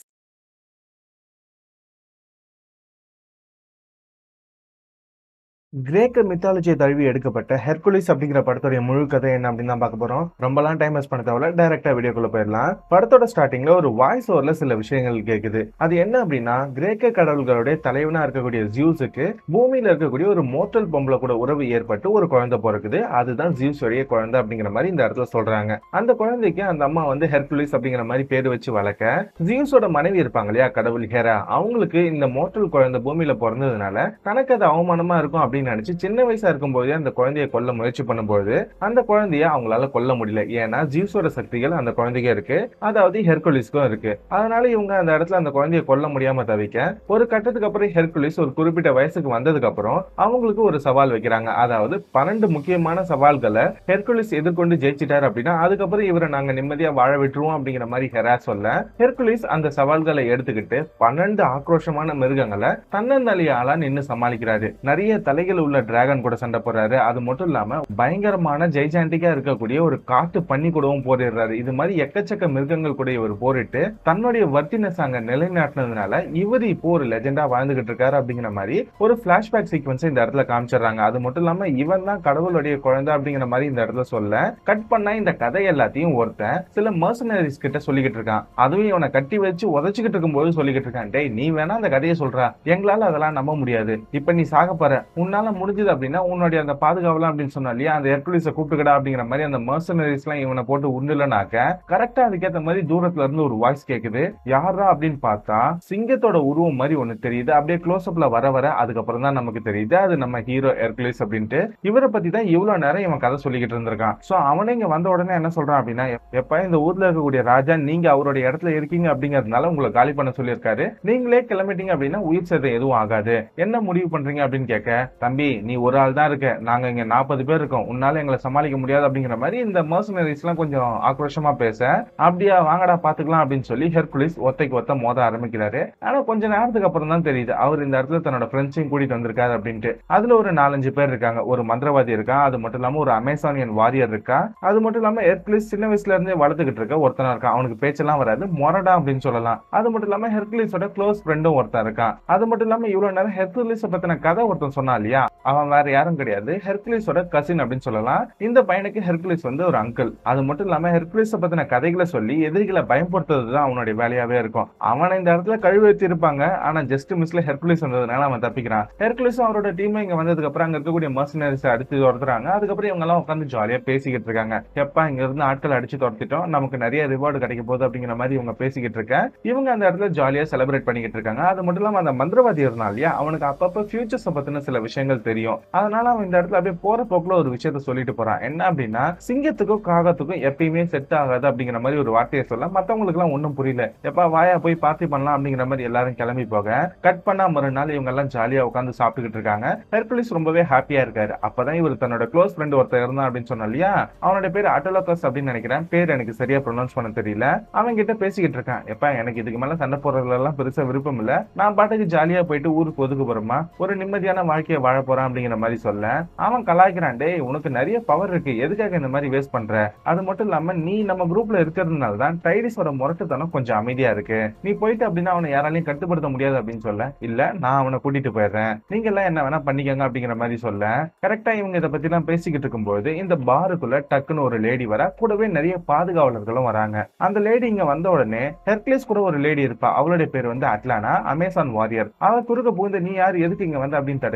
கிரேக்க மித்தாலஜியை தழுவி எடுக்கப்பட்ட ஹெர்குலிஸ் அப்படிங்கிற படத்துடைய முழு கதை என்ன அப்படின்னு தான் பார்க்க போறோம் ரொம்பலாம் டைம் வேஸ்ட் பண்ண தேவையில்ல டைரக்டா வீடியோக்குள்ள போயிடலாம் படத்தோட ஸ்டார்டிங்ல ஒரு வாய்ஸ் ஓவர்ல சில விஷயங்கள் கேக்குது அது என்ன அப்படின்னா கிரேக்க கடவுள்களுடைய தலைவனா இருக்கக்கூடிய ஜியூஸுக்கு பூமியில இருக்கக்கூடிய ஒரு மோட்டல் பொம்பளை கூட உறவு ஏற்பட்டு ஒரு குழந்தை பிறக்குது அதுதான் ஜியூஸ் உடைய குழந்தை அப்படிங்கிற மாதிரி இந்த இடத்துல சொல்றாங்க அந்த குழந்தைக்கு அந்த அம்மா வந்து ஹெர்குலிஸ் அப்படிங்கிற மாதிரி பேர் வச்சு வளர்க்க ஜியூஸோட மனைவி இருப்பாங்க இல்லையா கடவுள் ஹெரா அவங்களுக்கு இந்த மோட்டல் குழந்தை பூமியில பிறந்ததுனால தனக்கு அது அவமானமா இருக்கும் அப்படின்னு நினைச்சு சின்ன வயசா இருக்கும்போதே அந்த குழந்தைய கொல்ல முயற்சி பண்ணும்போது அந்த குழந்தைய அவங்களால கொல்ல முடியல ஏன்னா ஜியூஸோட சக்திகள் அந்த குழந்தைக்கு இருக்கு அதாவது ஹெர்குலிஸ்க்கும் இருக்கு அதனால இவங்க அந்த இடத்துல அந்த குழந்தைய கொல்ல முடியாம தவிக்க ஒரு கட்டத்துக்கு அப்புறம் ஹெர்குலிஸ் ஒரு குறிப்பிட்ட வயசுக்கு வந்ததுக்கு அப்புறம் அவங்களுக்கு ஒரு சவால் வைக்கிறாங்க அதாவது பன்னெண்டு முக்கியமான சவால்களை ஹெர்குலிஸ் எதிர்கொண்டு ஜெயிச்சிட்டாரு அப்படின்னா அதுக்கப்புறம் இவரை நாங்க நிம்மதியா வாழ விட்டுருவோம் அப்படிங்கிற மாதிரி ஹெரா சொல்ல ஹெர்குலிஸ் அந்த சவால்களை எடுத்துக்கிட்டு பன்னெண்டு ஆக்ரோஷமான மிருகங்களை தன்னந்தலியால நின்னு சமாளிக்கிறாரு நிறைய தலைகள் உள்ள டிராகன் கூட சண்டை போடுறாரு அது மட்டும் இல்லாம பயங்கரமான ஜெய்ஜாண்டிக்கா இருக்கக்கூடிய ஒரு காட்டு பண்ணி கூடவும் போரிடுறாரு இது மாதிரி எக்கச்சக்க மிருகங்கள் கூட இவர் போரிட்டு தன்னுடைய வர்த்தினஸ் அங்க நிலைநாட்டினதுனால இவர் இப்போ ஒரு லெஜெண்டா வாழ்ந்துகிட்டு இருக்காரு அப்படிங்கிற மாதிரி ஒரு பிளாஷ்பேக் சீக்வன்ஸ் இந்த இடத்துல காமிச்சிடுறாங்க அது மட்டும் இல்லாம இவன் தான் கடவுளுடைய குழந்தை அப்படிங்கிற மாதிரி இந்த இடத்துல சொல்ல கட் பண்ணா இந்த கதை எல்லாத்தையும் ஒருத்தன் சில மர்சனரிஸ் கிட்ட சொல்லிக்கிட்டு இருக்கான் அதுவும் இவனை கட்டி வச்சு உதச்சிக்கிட்டு இருக்கும்போது சொல்லிக்கிட்டு இருக்கான் டேய் நீ வேணா அந்த கதையை சொல்றா எங்களால அதெல்லாம் நம்ப முடியாது இப்ப நீ சாக போற உன்னால முடிஞ்சது அப்படின்னா உன்னுடைய அந்த பாதுகாவலாம் அப்படின்னு சொன்னா இல்லையா அந்த ஹெர்குலிஸ கூப்பிட்டுக்கடா அப்படிங்கிற மாதிரி அந்த மர்சனரிஸ் எல்லாம் இவனை போட்டு உண்டுலனாக்க கரெக்டா அதுக்கேத்த மாதிரி தூரத்துல இருந்து ஒரு வாய்ஸ் கேக்குது யாரா அப்படின்னு பார்த்தா சிங்கத்தோட உருவம் மாதிரி ஒண்ணு தெரியுது அப்படியே க்ளோஸ் அப்ல வர வர அதுக்கப்புறம் தான் நமக்கு தெரியுது அது நம்ம ஹீரோ ஹெர்குலிஸ் அப்படின்ட்டு இவரை பத்தி தான் இவ்வளவு நேரம் இவன் கதை சொல்லிக்கிட்டு இருந்திருக்கான் சோ அவனே இங்க வந்த உடனே என்ன சொல்றான் அப்படின்னா எப்ப இந்த ஊர்ல இருக்கக்கூடிய ராஜா நீங்க அவருடைய இடத்துல இருக்கீங்க அப்படிங்கறதுனால உங்களை காலி பண்ண சொல்லியிருக்காரு நீங்களே கிளம்பிட்டீங்க அப்படின்னா உயிர் சேதம் எதுவும் ஆகாது என்ன முடிவு பண்றீங்க அப்படின்னு கேட்க தம்பி நீ ஒரு ஆள் தான் இருக்க நாங்க இங்க நாற்பது பேர் இருக்கோம் உன்னால எங்களை சமாளிக்க முடியாது அப்படிங்கிற மாதிரி இந்த மர்சனரிஸ் எல்லாம் கொஞ்சம் ஆக்ரோஷமா பேச அப்படியா வாங்கடா பாத்துக்கலாம் அப்படின்னு சொல்லி ஹெர்குலிஸ் ஒத்தைக்கு ஒத்த மோத ஆரம்பிக்கிறாரு ஆனா கொஞ்ச நேரத்துக்கு அப்புறம் தான் தெரியுது அவர் இந்த இடத்துல தன்னோட ஃப்ரெண்ட்ஸையும் கூட்டிட்டு வந்திருக்காரு அப்படின்ட்டு அதுல ஒரு நாலஞ்சு பேர் இருக்காங்க ஒரு மந்திரவாதி இருக்கா அது மட்டும் இல்லாம ஒரு அமேசானியன் வாரியர் இருக்கா அது மட்டும் இல்லாம ஹெர்குலிஸ் சின்ன வயசுல இருந்தே வளர்த்துக்கிட்டு இருக்க ஒருத்தனா இருக்கான் அவனுக்கு பேச்செல்லாம் வராது மொரடா அப்படின்னு சொல்லலாம் அது மட்டும் இல்லாம ஹெர்குலிஸோட க்ளோஸ் ஃப்ரெண்டும் ஒருத்தன் இருக்கான் அது மட்டும் இல்லாம இவ்வளவு நேரம் ஹெர்குலிஸ பத்தின கதை ஒருத்தன் சொன்னா இல்லையா அவன் வேற யாரும் கிடையாது ஹெர்குலிஸோட கசின் அப்படின்னு சொல்லலாம் இந்த பையனுக்கு ஹெர்குலிஸ் வந்து ஒரு அங்கிள் அது மட்டும் இல்லாம ஹெர்குலிஸ பத்தின கதைகளை சொல்லி எதிரிகளை பயன்படுத்துறது தான் அவனுடைய வேலையாவே இருக்கும் அவனை இந்த இடத்துல கழுவி இருப்பாங்க ஆனா ஜஸ்ட் மிஸ்ல ஹெர்குலிஸ் வந்ததுனால அவன் தப்பிக்கிறான் ஹெர்குலிஸும் அவரோட டீம் இங்க வந்ததுக்கு அப்புறம் அங்க இருக்கக்கூடிய மர்சனரிஸ் அடிச்சு துரத்துறாங்க அதுக்கப்புறம் இவங்க எல்லாம் உட்காந்து ஜாலியா பேசிக்கிட்டு இருக்காங்க எப்பா இங்க இருந்து ஆட்கள் அடிச்சு துரத்திட்டோம் நமக்கு நிறைய ரிவார்டு கிடைக்க போகுது அப்படிங்கிற மாதிரி இவங்க பேசிக்கிட்டு இருக்க இவங்க அந்த இடத்துல ஜாலியா செலிப்ரேட் பண்ணிக்கிட்டு இருக்காங்க அது மட்டும் இல்லாம அந்த மந்திரவாதி இருந்தா இல்லையா அவனுக்கு அப்பப்ப ஃபியூச்சர்ஸ் பத்தின சில விஷயங்கள் தெரியும் அதனால அவன் இந்த இடத்துல அப்படியே போற போக்குல ஒரு விஷயத்த சொல்லிட்டு போறான் என்ன அப்படின்னா சிங்கத்துக்கும் காகத்துக்கும் எப்பயுமே செட் ஆகாது அப்படிங்கிற மாதிரி ஒரு வார்த்தையை சொல்ல மத்தவங்களுக்கு எல்லாம் ஒண்ணும் புரியல எப்பா வாயா போய் பார்ட்டி பண்ணலாம் அப்படிங்கிற மாதிரி எல்லாரும் கிளம்பி போக கட் பண்ணா மறுநாள் இவங்க எல்லாம் ஜாலியா உட்காந்து சாப்பிட்டுக்கிட்டு இருக்காங்க ஹெர்குலிஸ் ரொம்பவே ஹாப்பியா இருக்காரு அப்பதான் இவர் தன்னோட க்ளோஸ் ஃப்ரெண்ட் ஒருத்தர் இருந்தான் அப்படின்னு சொன்னா இல்லையா அவனோட பேர் அட்டோலோகஸ் அப்படின்னு நினைக்கிறேன் பேர் எனக்கு சரியா ப்ரொனவுன்ஸ் பண்ண தெரியல அவன் கிட்ட பேசிக்கிட்டு இருக்கான் எப்ப எனக்கு இதுக்கு மேல சண்டை போடுறதுல எல்லாம் பெருசா விருப்பம் இல்ல நான் பாட்டுக்கு ஜாலியா போயிட்டு ஊருக்கு ஒதுக்கு போறோமா ஒரு நிம்மதியான வாழ்க்கையை வாழ போறான் அப்படிங்கிற மாதிரி சொல்ல அவன் கலாய்க்கிறான் டேய் உனக்கு நிறைய பவர் இருக்கு எதுக்காக இந்த மாதிரி வேஸ்ட் பண்ற அது மட்டும் இல்லாம நீ நம்ம குரூப்ல இருக்கிறதுனால தான் டைடிஸோட முரட்டுத்தனம் கொஞ்சம் அமைதியா இருக்கு நீ போயிட்டு அப்படின்னா அவனை யாராலையும் கட்டுப்படுத்த முடியாது அப்படின்னு சொல்ல இல்ல நான் அவனை கூட்டிட்டு போயிடுறேன் நீங்க எல்லாம் என்ன வேணா பண்ணிக்கங்க அப்படிங்கிற மாதிரி சொல்ல கரெக்டா இவங்க இதை பத்தி எல்லாம் பேசிக்கிட்டு இருக்கும்போது இந்த பாருக்குள்ள டக்குன்னு ஒரு லேடி வர கூடவே நிறைய பாதுகாவலர்களும் வராங்க அந்த லேடி இங்க வந்த உடனே ஹெர்க்லிஸ் கூட ஒரு லேடி இருப்பா அவளுடைய பேர் வந்து அட்லானா அமேசான் வாரியர் அவ குறுக்க புகுந்து நீ யார் எதுக்கு இங்க வந்து அப்படின்னு தடுக்க ஹெர்குலிஸ்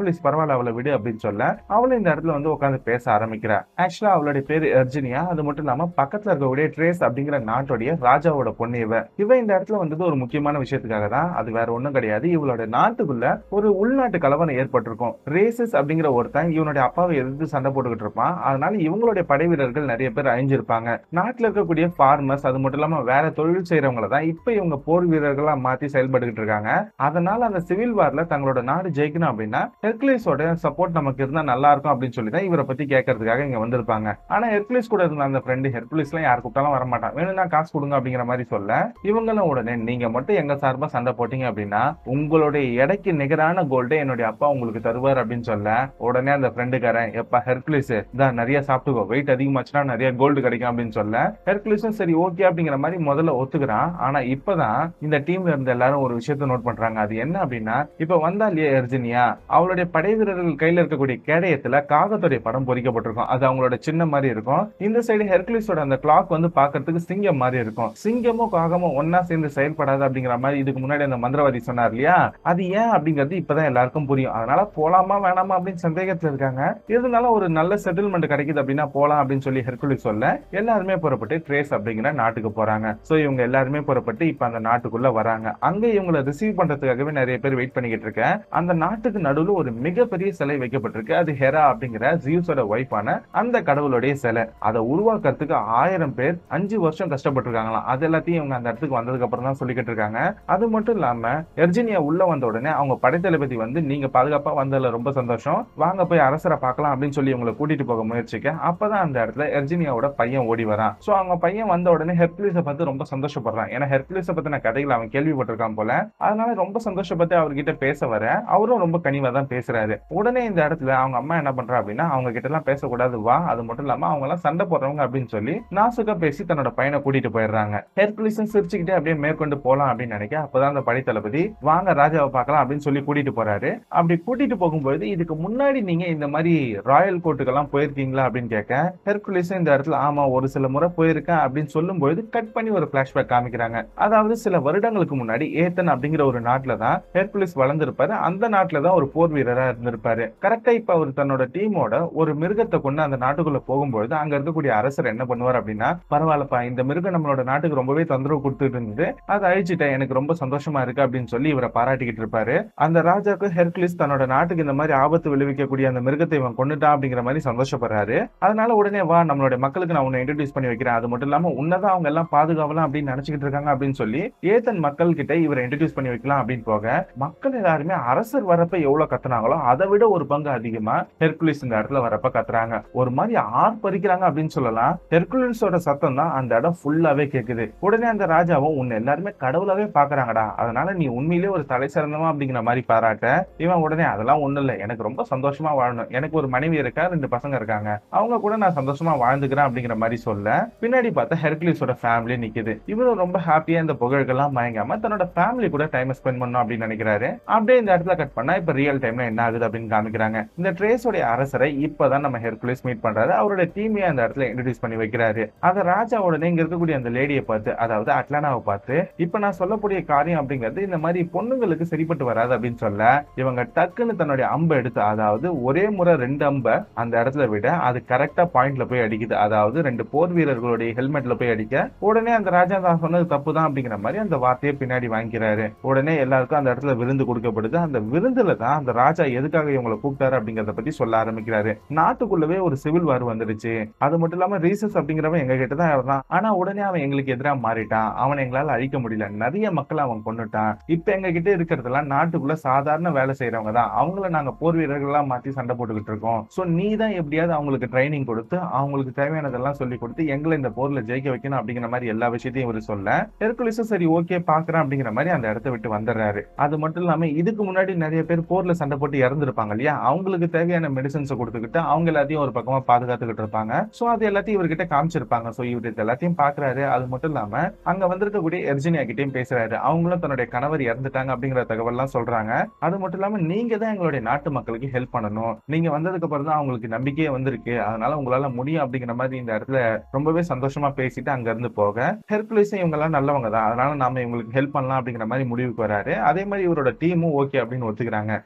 ஹெர்குலிஸ் பரவாயில்ல அவளை விடு அப்படின்னு சொல்ல அவளும் இந்த இடத்துல வந்து உட்காந்து பேச ஆரம்பிக்கிறா ஆக்சுவலா அவளுடைய பேரு எர்ஜினியா அது மட்டும் இல்லாம பக்கத்துல இருக்கக்கூடிய ட்ரேஸ் அப்படிங்கிற நாட்டுடைய ராஜாவோட பொண்ணு இவ இவ இந்த இடத்துல வந்தது ஒரு முக்கியமான விஷயத்துக்காக தான் அது வேற ஒண்ணும் கிடையாது இவளோட நாட்டுக்குள்ள ஒரு உள்நாட்டு கலவரம் ஏற்பட்டிருக்கும் ரேசஸ் அப்படிங்கிற ஒருத்தன் இவனுடைய அப்பாவை எதிர்த்து சண்டை போட்டுக்கிட்டு இருப்பான் அதனால இவங்களுடைய படை வீரர்கள் நிறைய பேர் அழிஞ்சிருப்பாங்க நாட்டுல இருக்கக்கூடிய ஃபார்மர்ஸ் அது மட்டும் இல்லாம வேற தொழில் செய்யறவங்கள தான் இப்ப இவங்க போர் வீரர்களா மாத்தி செயல்பட்டுக்கிட்டு இருக்காங்க அதனால அந்த சிவில் வார்ல தங்களோட நாடு ஜெயிக்கணும் அப்படின்னா ஹெர்குலிஸோட சப்போர்ட் நமக்கு இருந்தா நல்லா இருக்கும் அப்படின்னு சொல்லி தான் இவரை பத்தி கேட்கறதுக்காக இங்க வந்திருப்பாங்க ஆனா ஹெர்குலிஸ் கூட இருந்த அந்த ஃப்ரெண்டு ஹெர்குலிஸ் எல்லாம் யார் கூப்பிட்டாலும் வர மாட்டான் வேணும்னா காசு கொடுங்க அப்படிங்கிற மாதிரி சொல்ல இவங்களும் உடனே நீங்க மட்டும் எங்க சார்பா சண்டை போட்டீங்க அப்படின்னா உங்களுடைய எடைக்கு நிகரான கோல்டு என்னுடைய அப்பா உங்களுக்கு தருவார் அப்படின்னு சொல்ல உடனே அந்த ஃப்ரெண்டுக்காரன் எப்பா ஹெர்குலிஸ் தான் நிறைய சாப்பிட்டுக்கோ வெயிட் அதிகமாச்சுன்னா நிறைய கோல்டு கிடைக்கும் அப்படின்னு சொல்ல ஹெர்குலிஸும் சரி ஓகே அப்படிங்கிற மாதிரி முதல்ல ஒத்துக்கிறான் ஆனா இப்பதான் இந்த டீம்ல இருந்த எல்லாரும் ஒரு விஷயத்த நோட் பண்றாங்க அது என்ன அப்படின்னா இப்ப வந்தா இல்லையா எர்ஜினியா அவளுடைய படை வீரர்கள் கையில இருக்கக்கூடிய கேடயத்துல காகத்துடைய படம் பொறிக்கப்பட்டிருக்கும் அது அவங்களோட சின்ன மாதிரி இருக்கும் இந்த சைடு ஹெர்குலிஸோட அந்த கிளாக் வந்து பாக்குறதுக்கு சிங்கம் மாதிரி இருக்கும் சிங்கமும் காகமும் ஒன்னா சேர்ந்து செயல்படாது அப்படிங்கிற மாதிரி இதுக்கு முன்னாடி அந்த மந்திரவாதி சொன்னார் இல்லையா அது ஏன் அப்படிங்கிறது இப்பதான் எல்லாருக்கும் புரியும் அதனால போலாமா வேணாமா அப்படின்னு சந்தேகத்துல இருக்காங்க இருந்தாலும் ஒரு நல்ல செட்டில்மெண்ட் கிடைக்குது அப்படின்னா போலாம் அப்படின்னு சொல்லி ஹெர்குலிஸ் சொல்ல எல்லாருமே புறப்பட்டு ட்ரேஸ் அப்படிங்கிற நாட்டுக்கு போறாங்க சோ இவங்க எல்லாருமே புறப்பட்டு இப்ப அந்த நாட்டுக்குள்ள வராங்க அங்க இவங்களை ரிசீவ் பண்றதுக்காகவே நிறைய பேர் வெயிட் பண்ணிக்கிட்டு இருக்க அந்த நாட்டுக்கு நடுவுல ஒரு மிகப்பெரிய சிலை வைக்கப்பட்டிருக்கு அது ஹெரா அப்படிங்கிற ஜியூஸோட ஒய்ஃபான அந்த கடவுளுடைய சிலை அதை உருவாக்குறதுக்கு ஆயிரம் பேர் அஞ்சு வருஷம் கஷ்டப்பட்டிருக்காங்களாம் அது எல்லாத்தையும் இவங்க அந்த இடத்துக்கு வந்ததுக்கு அப்புறம் தான் சொல்லிக்கிட்டு இருக்காங்க அது மட்டும் இல்லாம எர்ஜினியா உள்ள வந்த உடனே அவங்க படைத்தளபதி வந்து நீங்க பாதுகாப்பா வந்ததுல ரொம்ப சந்தோஷம் வாங்க போய் அரசரை பார்க்கலாம் அப்படின்னு சொல்லி இவங்களை கூட்டிட்டு போக முயற்சிக்க அப்பதான் அந்த இடத்துல எர்ஜினியாவோட பையன் ஓடி வரான் சோ அவங்க பையன் வந்த உடனே ஹெர்குலிஸை பார்த்து ரொம்ப சந்தோஷப்படுறான் ஏன்னா ஹெர்குலிஸை பத்தின கதைகளை அவன் கேள்விப்பட்டிருக்கான் போல அதனால ரொம்ப சந்தோஷப்பட்டு அவர்கிட்ட பேச வர அவரும் ரொம்ப கனிவா தான் பேசுறாரு உடனே இந்த இடத்துல அவங்க அம்மா என்ன பண்றா அப்படின்னா அவங்க கிட்ட எல்லாம் பேசக்கூடாது வா அது மட்டும் இல்லாம அவங்க எல்லாம் சண்டை போடுறவங்க அப்படின்னு சொல்லி நாசுக்கா பேசி தன்னோட பையனை கூட்டிட்டு போயிடுறாங்க ஹெர்குலிஸும் சிரிச்சுக்கிட்டே அப்படியே மேற்கொண்டு போலாம் அப்படின்னு நினைக்க அப்பதான் அந்த படைத்தளபதி வாங்க ராஜாவை பார்க்கலாம் அப்படின்னு சொல்லி கூட்டிட்டு போறாரு அப்படி கூட்டிட்டு போகும்போது இதுக்கு முன்னாடி நீங்க இந்த மாதிரி ராயல் கோர்ட்டுக்கெல்லாம் போயிருக்கீங்களா அப்படின்னு கேட்க ஹெர்குலிஸும் இந்த இடத்துல ஆமா ஒரு சில முறை போயிருக்கேன் அப்படின்னு சொல்லும்போது கட் பண்ணி ஒரு பிளாஷ்பேக் காமிக்கிறாங்க அதாவது சில வருடங்களுக்கு முன்னாடி ஏத்தன் அப்படிங்கிற ஒரு நாட்டுல தான் ஹெர்குலிஸ் வளர்ந்திருப்பாரு அந்த நாட்டுல தான் ஒரு போர் வீரரா இருந்திருப்பாரு கரெக்டா இப்ப அவர் தன்னோட டீமோட ஒரு மிருகத்தை கொண்டு அந்த நாட்டுக்குள்ள போகும்போது அங்க இருக்கக்கூடிய அரசர் என்ன பண்ணுவார் அப்படின்னா பரவாயில்லப்பா இந்த மிருகம் நம்மளோட நாட்டுக்கு ரொம்பவே தொந்தரவு கொடுத்துட்டு இருந்தது அதை அழிச்சிட்டேன் எனக்கு ரொம்ப சந்தோஷமா இருக்கு அப்படின்னு சொல்லி இவரை பாராட்டிக்கிட்டு இருப்பாரு அந்த ராஜாக்கு ஹெர்குலிஸ் தன்னோட நாட்டுக்கு இந்த மாதிரி ஆபத்து விளைவிக்கக்கூடிய அந்த மிருகத்தை இவன் கொண்டுட்டான் அப்படிங்கிற மாதிரி சந்தோஷப்படுறாரு அதனால உடனே வா நம்மளுடைய மக்களுக்கு நான் உன்னை இன்ட்ரடியூஸ் பண்ணி வைக்கிறேன் அது மட்டும் இல்லாம உன்னதான் அவங்க எல்லாம் பாதுகாவலாம் அப்படின்னு நினைச்சுக்கிட்டு இருக்காங்க அப்படின்னு சொல்லி ஏத்தன் மக்கள் கிட்ட இவரை இன்ட்ரடியூஸ் பண்ணி வைக்கலாம் அப்படின்னு போக மக்கள் எல்லாருமே அரசர் வரப்ப எவ்வளவு கத்துனாங்களோ அதை விட ஒரு பங்கு அதிகமா ஹெர்குலிஸ் இந்த இடத்துல வரப்ப கத்துறாங்க ஒரு மாதிரி ஆர்ப்பரிக்கிறாங்க அப்படின்னு சொல்லலாம் ஹெர்குலிஸோட சத்தம் தான் அந்த இடம் ஃபுல்லாவே கேக்குது உடனே அந்த ராஜாவும் உன்னை எல்லாருமே கடவுளாவே பாக்குறாங்கடா அதனால நீ உண்மையிலேயே ஒரு தலை சிறந்தவன் அப்படிங்கிற மாதிரி பாராட்ட இவன் உடனே அதெல்லாம் ஒண்ணு இல்ல எனக்கு ரொம்ப சந்தோஷமா வாழணும் எனக்கு ஒரு மனைவி இருக்கா ரெண்டு பசங்க இருக்காங்க அவங்க கூட நான் சந்தோஷமா வாழ்ந்துக்கிறேன் அப்படிங்கிற மாதிரி சொல்ல பின்னாடி பார்த்தா ஹெர்குலிஸோட ஃபேமிலி நிக்குது இவரும் ரொம்ப ஹாப்பியா இந்த புகழ்கெல்லாம் மயங்காம தன்னோட ஃபேமிலி கூட டைம் ஸ்பெண்ட் பண்ணணும் அப்படின்னு நினைக்கிறாரு அப்படியே இந்த இடத்துல கட் பண்ணா இப்ப ரியல் டைம்ல என்ன ஆகுது அப்படின்னு காமிக்கிறாங்க இந்த ட்ரேஸோட அரசரை இப்பதான் நம்ம ஹெர்குலிஸ் மீட் பண்றாரு அவரோட டீமே அந்த இடத்துல இன்ட்ரடியூஸ் பண்ணி வைக்கிறாரு அத ராஜா உடனே இங்க இருக்கக்கூடிய அந்த லேடியை பார்த்து அதாவது அட்லானாவை பார்த்து இப்ப நான் சொல்லக்கூடிய காரியம் அப்படிங்கிறது இந்த மாதிரி பொண்ணுங்களுக்கு சரிப்பட்டு வராது அப்படின்னு சொல்ல இவங்க டக்குன்னு தன்னுடைய அம்பை எடுத்து அதாவது ஒரே முறை ரெண்டு அம்பை அந்த இடத்துல விட அது கரெக்டா பாயிண்ட்ல போய் அடிக்குது அதாவது ரெண்டு போர் வீரர்களுடைய ஹெல்மெட்ல போய் அடிக்க உடனே அந்த ராஜா தான் சொன்னது தப்பு தான் அப்படிங்கிற மாதிரி அந்த வார்த்தையை பின்னாடி வாங்கிக்கிறாரு உடனே எல்லாருக்கும் அந்த இடத்துல விருந்து கொடுக்கப்படுது அந்த விருந்துல தான் அந்த ராஜா எதுக்காக இவங்களை கூப்பிட்டாரு அப்படிங்கறத பத்தி சொல்ல ஆரம்பிக்கிறாரு நாட்டுக்குள்ளவே ஒரு சிவில் வார் வந்துருச்சு அது மட்டும் இல்லாம ரீசஸ் அப்படிங்கிறவன் எங்க கிட்ட தான் இருந்தான் ஆனா உடனே அவன் எங்களுக்கு எதிராக மாறிட்டான் அவன் எங்களால அழிக்க முடியல நிறைய மக்களை அவன் கொண்டுட்டான் இப்ப எங்க கிட்ட இருக்கிறதெல்லாம் நாட்டுக்குள்ள சாதாரண வேலை செய்யறவங்க தான் அவங்கள நாங்க போர் வீரர்களா மாத்தி சண்டை போட்டுக்கிட்டு இருக்கோம் சோ நீ தான் எப்படியாவது அவங்களுக்கு ட்ரைனிங் கொடுத்து அவங்களுக்கு தேவையானதெல்லாம் சொல்லி கொடுத்து எங்களை இந்த போர்ல ஜெயிக்க வைக்கணும் அப்படிங்கிற மாதிரி எல்லா விஷயத்தையும் இவர் சொல்ல ஹெர்குலிஸும் சரி ஓகே பாக்குறேன் அப்படிங்கிற மாதிரி அந்த இடத்த விட்டு வந்துடுறாரு அது மட்டும் இல்லாம இதுக்கு முன்னாடி நிறைய பேர் போர்ல சண்டை போட்டு இறந்துருப்பாங்க இல்லையா அவங்களுக்கு தேவையான மெடிசன்ஸை கொடுத்துக்கிட்டு அவங்க எல்லாத்தையும் ஒரு பக்கமா பாதுகாத்துக்கிட்டு இருப்பாங்க சோ அது எல்லாத்தையும் இவர்கிட்ட காமிச்சிருப்பாங்க சோ இவர் இது எல்லாத்தையும் பாக்குறாரு அது மட்டும் இல்லாம அங்க வந்திருக்கக்கூடிய எர்ஜினியா கிட்டயும் பேசுறாரு அவங்களும் தன்னுடைய கணவர் இறந்துட்டாங்க அப்படிங்கிற தகவல் எல்லாம் சொல்றாங்க அது மட்டும் இல்லாம நீங்க தான் எங்களுடைய நாட்டு மக்களுக்கு ஹெல்ப் பண்ணணும் நீங்க வந்ததுக்கு அப்புறம் தான் அவங்களுக்கு நம்பிக்கையே வந்திருக்கு அதனால உங்களால முடியும் அப்படிங்கிற மாதிரி இந்த இடத்துல ரொம்பவே சந்தோஷமா பேசிட்டு அங்க இருந்து போக ஹெர்குலிஸும் இவங்க எல்லாம் நல்லவங்க தான் அதனால நாம இவங்களுக்கு ஹெல்ப் பண்ணலாம் அப்படிங்கிற மாதிரி முடிவுக்கு வராரு அதே மாதிரி இவரோட டீமும் ஓகே அப்படின்னு ஒத்துக்கிறாங்க இதுக்கு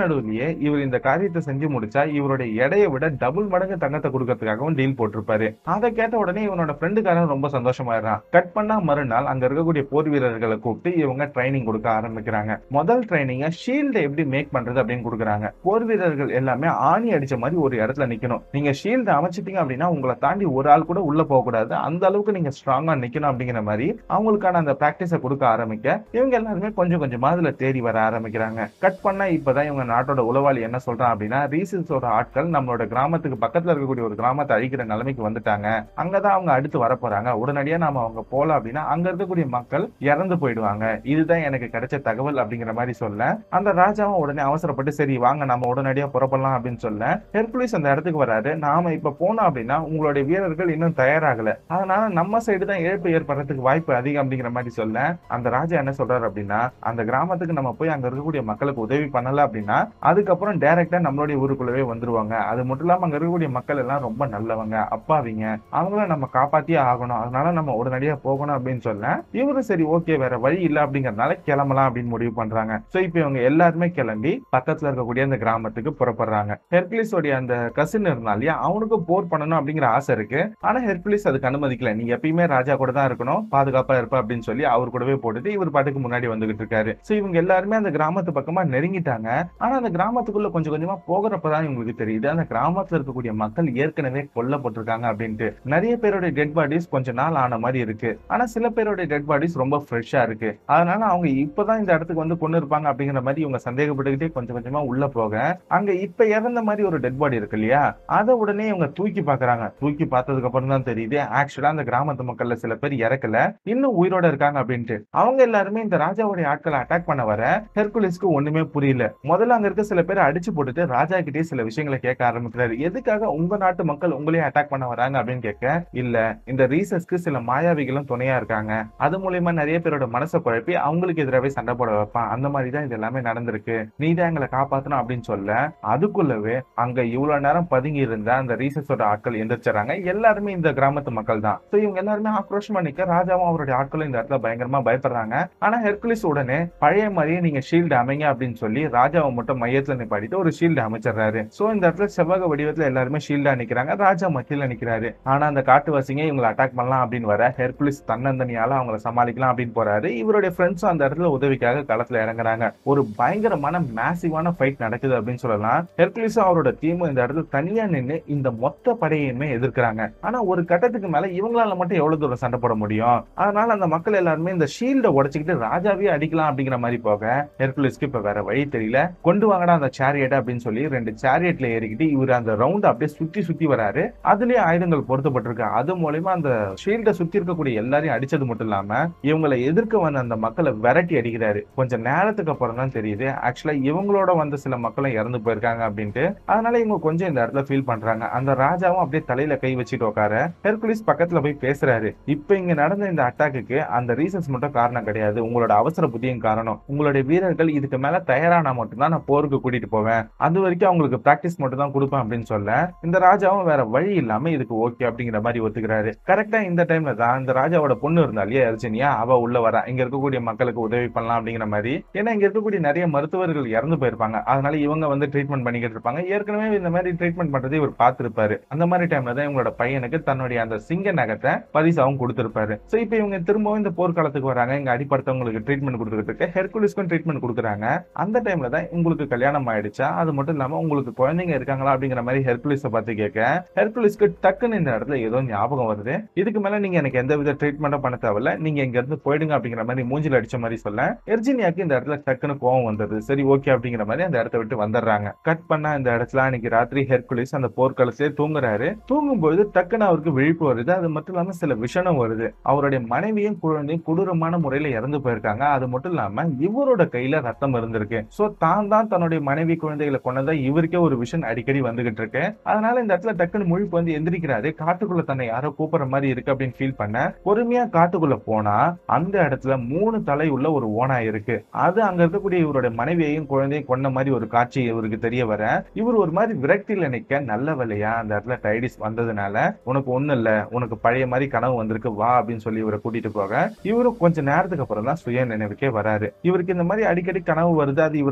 நடுவுலயே இவர் இந்த காரியத்தை செஞ்சு முடிச்சா இவருடைய எடையை விட டபுள் மடங்கு தங்கத்தை கொடுக்கறதுக்காகவும் டீல் போட்டிருப்பாரு அதை கேட்ட உடனே இவனோட ஃப்ரெண்டுக்காரன் ரொம்ப சந்தோஷமாயிடுறான் கட் பண்ணா மறுநாள் அங்க இருக்கக்கூடிய போர் வீரர்களை கூப்பிட்டு இவங்க ட்ரைனிங் கொடுக்க ஆரம்பிக்கிறாங்க முதல் ட்ரைனிங்க ஷீல்டை எப்படி மேக் பண்றது அப்படின்னு கொடுக்குறாங்க போர் வீரர்கள் எல்லாமே ஆணி அடிச்ச மாதிரி ஒரு இடத்துல நிக்கணும் நீங்க ஷீல்டு அமைச்சிட்டீங்க அப்படின்னா உங்களை தாண்டி ஒரு ஆள் கூட உள்ள போக கூடாது அந்த அளவுக்கு நீங்க ஸ்ட்ராங்கா நிக்கணும் அப்படிங்கிற மாதிரி அவங்களுக்கான அந்த பிராக்டிஸை கொடுக்க ஆரம்பிக்க இவங்க எல்லாருமே கொஞ்சம் கொஞ்சமா அதுல தேடி வர ஆரம்பிக்கிறாங்க கட் பண்ணா இப்பதான் இவங்க நாட்டோட உளவாளி என்ன சொல்றான் அப்படின்னா ரீசன்ஸோட ஆட்கள் நம்மளோட கிராமத்துக்கு பக்கத்துல இருக்கக்கூடிய ஒரு கிராமத்தை அழிக்கிற நிலைமைக்கு வந்துட்டாங்க அங்கதான் அவங்க அடுத்து வர போறாங்க உடனடியா நாம அவங்க போல அப்படின்னா அங்க இருக்கக்கூடிய மக்கள் இறந்து போயிடுவாங்க இதுதான் எனக்கு கிடைச்ச தகவல் அப்படிங்கிற மாதிரி சொல்ல அந்த ராஜாவும் உடனே அவசரப்பட்டு சரி வாங்க நம்ம உடனடியா புறப்படலாம் அப்படின்னு சொல்ல ஹெர்குலிஸ் அந்த இடத்துக்கு வராரு நாம இப்ப போனோம் அப்படின்னா உங்களுடைய வீரர்கள் இன்னும் தயாராகல அதனால நம்ம சைடு தான் இழப்பு ஏற்படுறதுக்கு வாய்ப்பு அதிகம் அப்படிங்கிற மாதிரி சொல்ல அந்த ராஜா என்ன சொல்றாரு அப்படின்னா அந்த கிராமத்துக்கு நம்ம போய் அங்க இருக்கக்கூடிய மக்களுக்கு உதவி பண்ணல அப்படின்னா அதுக்கப்புறம் டைரக்டா நம்மளுடைய ஊருக்குள்ளவே வந்துருவாங்க அது மட்டும் இல்லாம அங்க இருக்கக்கூடிய மக்கள் எல்லாம் ரொம்ப நல்லவங்க அப்பாவிங்க அவங்கள நம்ம காப்பாத்தியே ஆகணும் அதனால நம்ம உடனடியா போகணும் அப்படின்னு சொல்ல இவரு சரி ஓகே வேற வழி இல்ல அப்படிங்கறதுனால கிளம்பலாம் அப்படின்னு முடிவு பண்றாங்க சோ இப்போ இவங்க எல்லாருமே கிளம்பி பக்கத்துல இருக்கக்கூடிய அந்த கிராமத்துக்கு புறப்படுறாங்க ஹெர்குலிஸோடைய அந்த கசின் இருந்தா இல்லையா அவனுக்கு போர் பண்ணணும் அப்படிங்கிற ஆசை இருக்கு ஆனா ஹெர்குலிஸ் அதுக்கு அனுமதிக்கல நீ எப்பயுமே ராஜா கூட தான் இருக்கணும் பாதுகாப்பா இருப்ப அப்படின்னு சொல்லி அவர் கூடவே போட்டுட்டு இவர் பாட்டுக்கு முன்னாடி வந்துகிட்டு இருக்காரு சோ இவங்க எல்லாருமே அந்த கிராமத்து பக்கமா நெருங்கிட்டாங்க ஆனா அந்த கிராமத்துக்குள்ள கொஞ்சம் கொஞ்சமா போகிறப்பதான் இவங்களுக்கு தெரியுது அந்த கிராமத்துல இருக்கக்கூடிய மக்கள் ஏற்கனவே கொல்லப்பட்டிருக்காங்க அப்படின்ட்டு நிறைய பேரோட டெட் பாடிஸ் கொஞ்ச நாள் ஆன மாதிரி இருக்கு ஆனா சில பேரோட டெட் பாடிஸ் ரொம்ப ஃப்ரெஷ்ஷா இருக்கு அதனால அவங்க இப்பதான் இந்த இடத்துக்கு வந்து கொண்டு இருப்பாங்க அப்படிங்கிற மாதிரி இவங்க சந்தேகப்பட்டுக்கிட்டே கொஞ்சம் கொஞ்சமா உள்ள போக அங்க இப்ப இறந்த மாதிரி ஒரு டெட் பாடி இருக்கு இல்லையா அதை உடனே இவங்க தூக்கி பாக்குறாங்க தூக்கி பார்த்ததுக்கு அப்புறம் தான் தெரியுது ஆக்சுவலா அந்த கிராமத்து மக்கள்ல சில பேர் இறக்கல இன்னும் உயிரோட இருக்காங்க அப்படின்ட்டு அவங்க எல்லாருமே இந்த ராஜாவுடைய ஆட்களை அட்டாக் பண்ண வர ஹெர்குலிஸ்க்கு ஒண்ணுமே புரியல முதல்ல அங்க இருக்க சில பேர் அடிச்சு போட்டுட்டு ராஜா கிட்டே சில விஷயங்களை கேட்க ஆரம்பிக்கிறாரு எதுக்காக உங்க நாட்டு மக்கள் உங்களையே அட்டாக் பண்ண வராங்க அப்படின்னு கேட்க இல்ல இந்த ரீசஸ்க்கு சில மாயாவிகளும் துணையா இருக்காங்க அது மூலியமா நிறைய பேரோட மனசை குழப்பி அவங்களுக்கு எதிராகவே சண்டை போட வைப்பான் அந்த மாதிரி தான் இது எல்லாமே நடந்திருக்கு நீ தான் எங்களை காப்பாத்தணும் அப்படின்னு சொல்ல அதுக்குள்ளவே அங்க இவ்வளவு நேரம் பதுங்கி இருந்த அந்த ரீசஸோட ஆட்கள் எந்திரிச்சாங்க எல்லாருமே இந்த கிராமத்து மக்கள் தான் சோ இவங்க எல்லாருமே ஆக்ரோஷமா நிக்க ராஜாவும் அவருடைய ஆட்களும் இந்த இடத்துல பயங்கரமா பயப்படுறாங்க ஆனா ஹெர்குலிஸ் உடனே பழைய மாதிரியே நீங்க ஷீல்டு அமைங்க அப்படின்னு சொல்லி ராஜாவை மட்டும் மையத்துல நிப்பாடிட்டு ஒரு ஷீல்டு அமைச்சிடுறாரு சோ இந்த இடத்துல செவ்வக வடிவத்துல எல்லாருமே ஷீல்டா நிக்கிறாங்க ராஜா மத்தியில நிக்கிறாரு ஆனா அந்த காட்டுவாசிங்க இவங்களை அட்டாக் பண்ணலாம் அப்படின்னு வர ஹெர்குலிஸ் தன்னந்தனியால அவங்கள சமாளிக்கலாம் அப்படின்னு போறாரு இவருடைய ஃப்ரெண்ட்ஸும் அந்த இடத்துல உதவிக்காக களத்துல இறங்குறாங்க ஒரு பயங்கரமான மேசிவான ஃபைட் நடக்குது அப்படின்னு சொல்லலாம் ஹெர்குலிஸும் அவரோட டீமும் இந்த இடத்துல தனியா நின்னு இந்த மொத்த படையுமே எதிர்க்கிறாங்க ஆனா ஒரு கட்டத்துக்கு மேல இவங்களால மட்டும் எவ்வளவு தூரம் சண்டை போட முடியும் அதனால அந்த மக்கள் எல்லாருமே இந்த ஷீல்ட உடைச்சுக்கிட்டு ராஜாவே அடிக்கலாம் அப்படிங்கிற மாதிரி போக ஹெர்குலிஸ்க்கு இப்ப வேற வழி தெரியல கொண்டு வாங்கடா அந்த சேரியட் அப்படின்னு சொல்லி ரெண்டு சேரியட்ல ஏறிக்கிட்டு இவர் அந்த ரவுண்ட் அப்படியே சுத்தி சுத்தி வராரு அதுலயே ஆயுதங்கள் பொருத்தப்பட்டிருக்கு அது மூலயமா அந்த ஷீல்ட சுத்தி இருக்கக்கூடிய எல்லாரையும் அடிச்சது மட்டும் இல்லாம இவங்களை எதிர்க்க வந்த அந்த மக்களை விரட்டி அடிக்கிறாரு கொஞ்சம் நேரத்துக்கு அப்புறம் தான் தெரியுது ஆக்சுவலா இவங்களோட வந்த சில மக்களும் இறந்து போயிருக்காங்க அப்படின்ட்டு அதனால இவங்க கொஞ்சம் இந்த இடத்துல ஃபீல் பண்றாங்க அந்த ராஜாவும் அப்படியே தலையில கை வச்சுட்டு உட்கார ஹெர்குலிஸ் பக்கத்துல போய் பேசுறாரு இப்ப இங்க நடந்த இந்த அட்டாக்குக்கு அந்த ரீசன்ஸ் மட்டும் காரணம் கிடையாது உங்களோட அவசர புத்தியும் காரணம் உங்களுடைய வீரர்கள் இதுக்கு மேல தயாரானா மட்டும்தான் நான் போருக்கு கூட்டிட்டு போவேன் அது வரைக்கும் அவங்களுக்கு பிராக்டிஸ் மட்டும் தான் கொடுப்பேன் அப்படின்னு சொல்ல இந்த ராஜாவும் வேற வழி இல்லாம இதுக்கு ஓகே அப்படிங்கிற மாதிரி ஒத்துக்கிறாரு கரெக்டா இந்த டைம்ல தான் இந்த ராஜாவோட பொண்ணு இருந்தா இல்லையா அர்ஜுனியா அவ உள்ள வரா இங்க இருக்கக்கூடிய மக்களுக்கு உதவி பண்ணலாம் அப்படிங்கிற மாதிரி ஏன்னா இங்க இருக்கக்கூடிய நிறைய மருத்துவர்கள் இறந்து போயிருப்பாங்க அதனால இவங்க வந்து ட்ரீட்மெண்ட் பண்ணிக்கிட்டு இருப்பாங்க ஏற்கனவே இந்த மாதிரி ட்ரீட்மெண்ட் பண்றதை இவர் பார்த்திருப்பாரு அந்த மாதிரி டைம்ல தான் இவங்களோட பையனுக்கு தன்னுடைய அந்த சிங்க நகத்தை பரிசாவும் கொடுத்திருப்பாரு சோ இப்போ இவங்க திரும்பவும் இந்த போர்க்காலத்துக்கு வராங்க இங்க அடிப்படுத்தவங்களுக்கு ட்ரீட்மெண்ட் கொடுத்துருக்கு ஹெர்குலிஸ்க்கும் ட்ரீட்மெண்ட் கொடுக்குறாங்க அந்த டைம்ல தான் உங்களுக்கு கல்யாணம் ஆயிடுச்சா அது மட்டும் இல்லாம உங்களுக்கு குழந்தைங்க இருக்காங்களா அப்படிங்கிற மாதிரி ஹெர்குலிஸ பார்த்து கேட்க ஹெர்குலிஸ்க்கு டக்குன்னு இந்த இடத்துல ஏதோ ஞாபகம் வருது இதுக்கு மேல நீங்க எனக்கு எந்த வித ட்ரீட்மெண்ட்டும் பண்ண தேவையில்ல நீங்க இங்க இருந்து போயிடுங்க அப்படிங்கிற மாதிரி மூஞ்சில அடிச்ச மாதிரி சொல்ல எர்ஜினியாக்கு இந்த இடத்துல டக்குன்னு கோவம் வந்தது சரி ஓகே அப்படிங்கிற மாதிரி அந்த இடத்த விட்டு வந்துடுறாங்க கட் பண்ணா இந்த இடத்துல அன்னைக்கு ராத்திரி ஹெர்குலிஸ் அந்த போர்க்களத்திலே தூங்குறாரு தூங்கும்போது டக்குன்னு அவருக்கு விழிப்பு வருது அது மட்டும் இல்லாம சில விஷனம் வருது அவருடைய மனைவியும் குழந்தையும் கொடூரமான முறையில இறந்து போயிருக்காங்க அது மட்டும் இல்லாம இவரோட கையில ரத்தம் இருந்திருக்கு சோ தான் தான் தன்னுடைய மனைவி குழந்தைகளை கொண்டதா இவருக்கே ஒரு விஷன் அடிக்கடி வந்துகிட்டு இருக்கு அதனால இந்த இடத்துல டக்குன்னு முழிப்பு வந்து எந்திரிக்கிறாரு காட்டுக்குள்ள தன்னை யாரோ கூப்பிடுற மாதிரி இருக்கு அப்படின்னு ஃபீல் பண்ண பொறுமையா காட்டுக்குள்ள போனா அந்த இடத்துல மூணு தலை உள்ள ஒரு ஓனா இருக்கு அது அங்க இருக்கக்கூடிய இவருடைய மனைவியையும் குழந்தையும் கொண்ட மாதிரி ஒரு காட்சி இவருக்கு தெரிய வர இவர் ஒரு மாதிரி விரக்தியில நிக்க நல்ல வேலையா அந்த இடத்துல டைடிஸ் வந்ததுனால உனக்கு ஒண்ணு இல்ல உனக்கு பழைய மாதிரி கனவு வந்திருக்கு வா அப்படின்னு சொல்லி இவரை கூட்டிட்டு போக இவரும் கொஞ்ச நேரத்துக்கு அப்புறம் தான் சுய நினைவுக்கே வராரு இவருக்கு இந்த மாதிரி அடிக்கடி கனவு வருது அது இவர் அடிக்கடி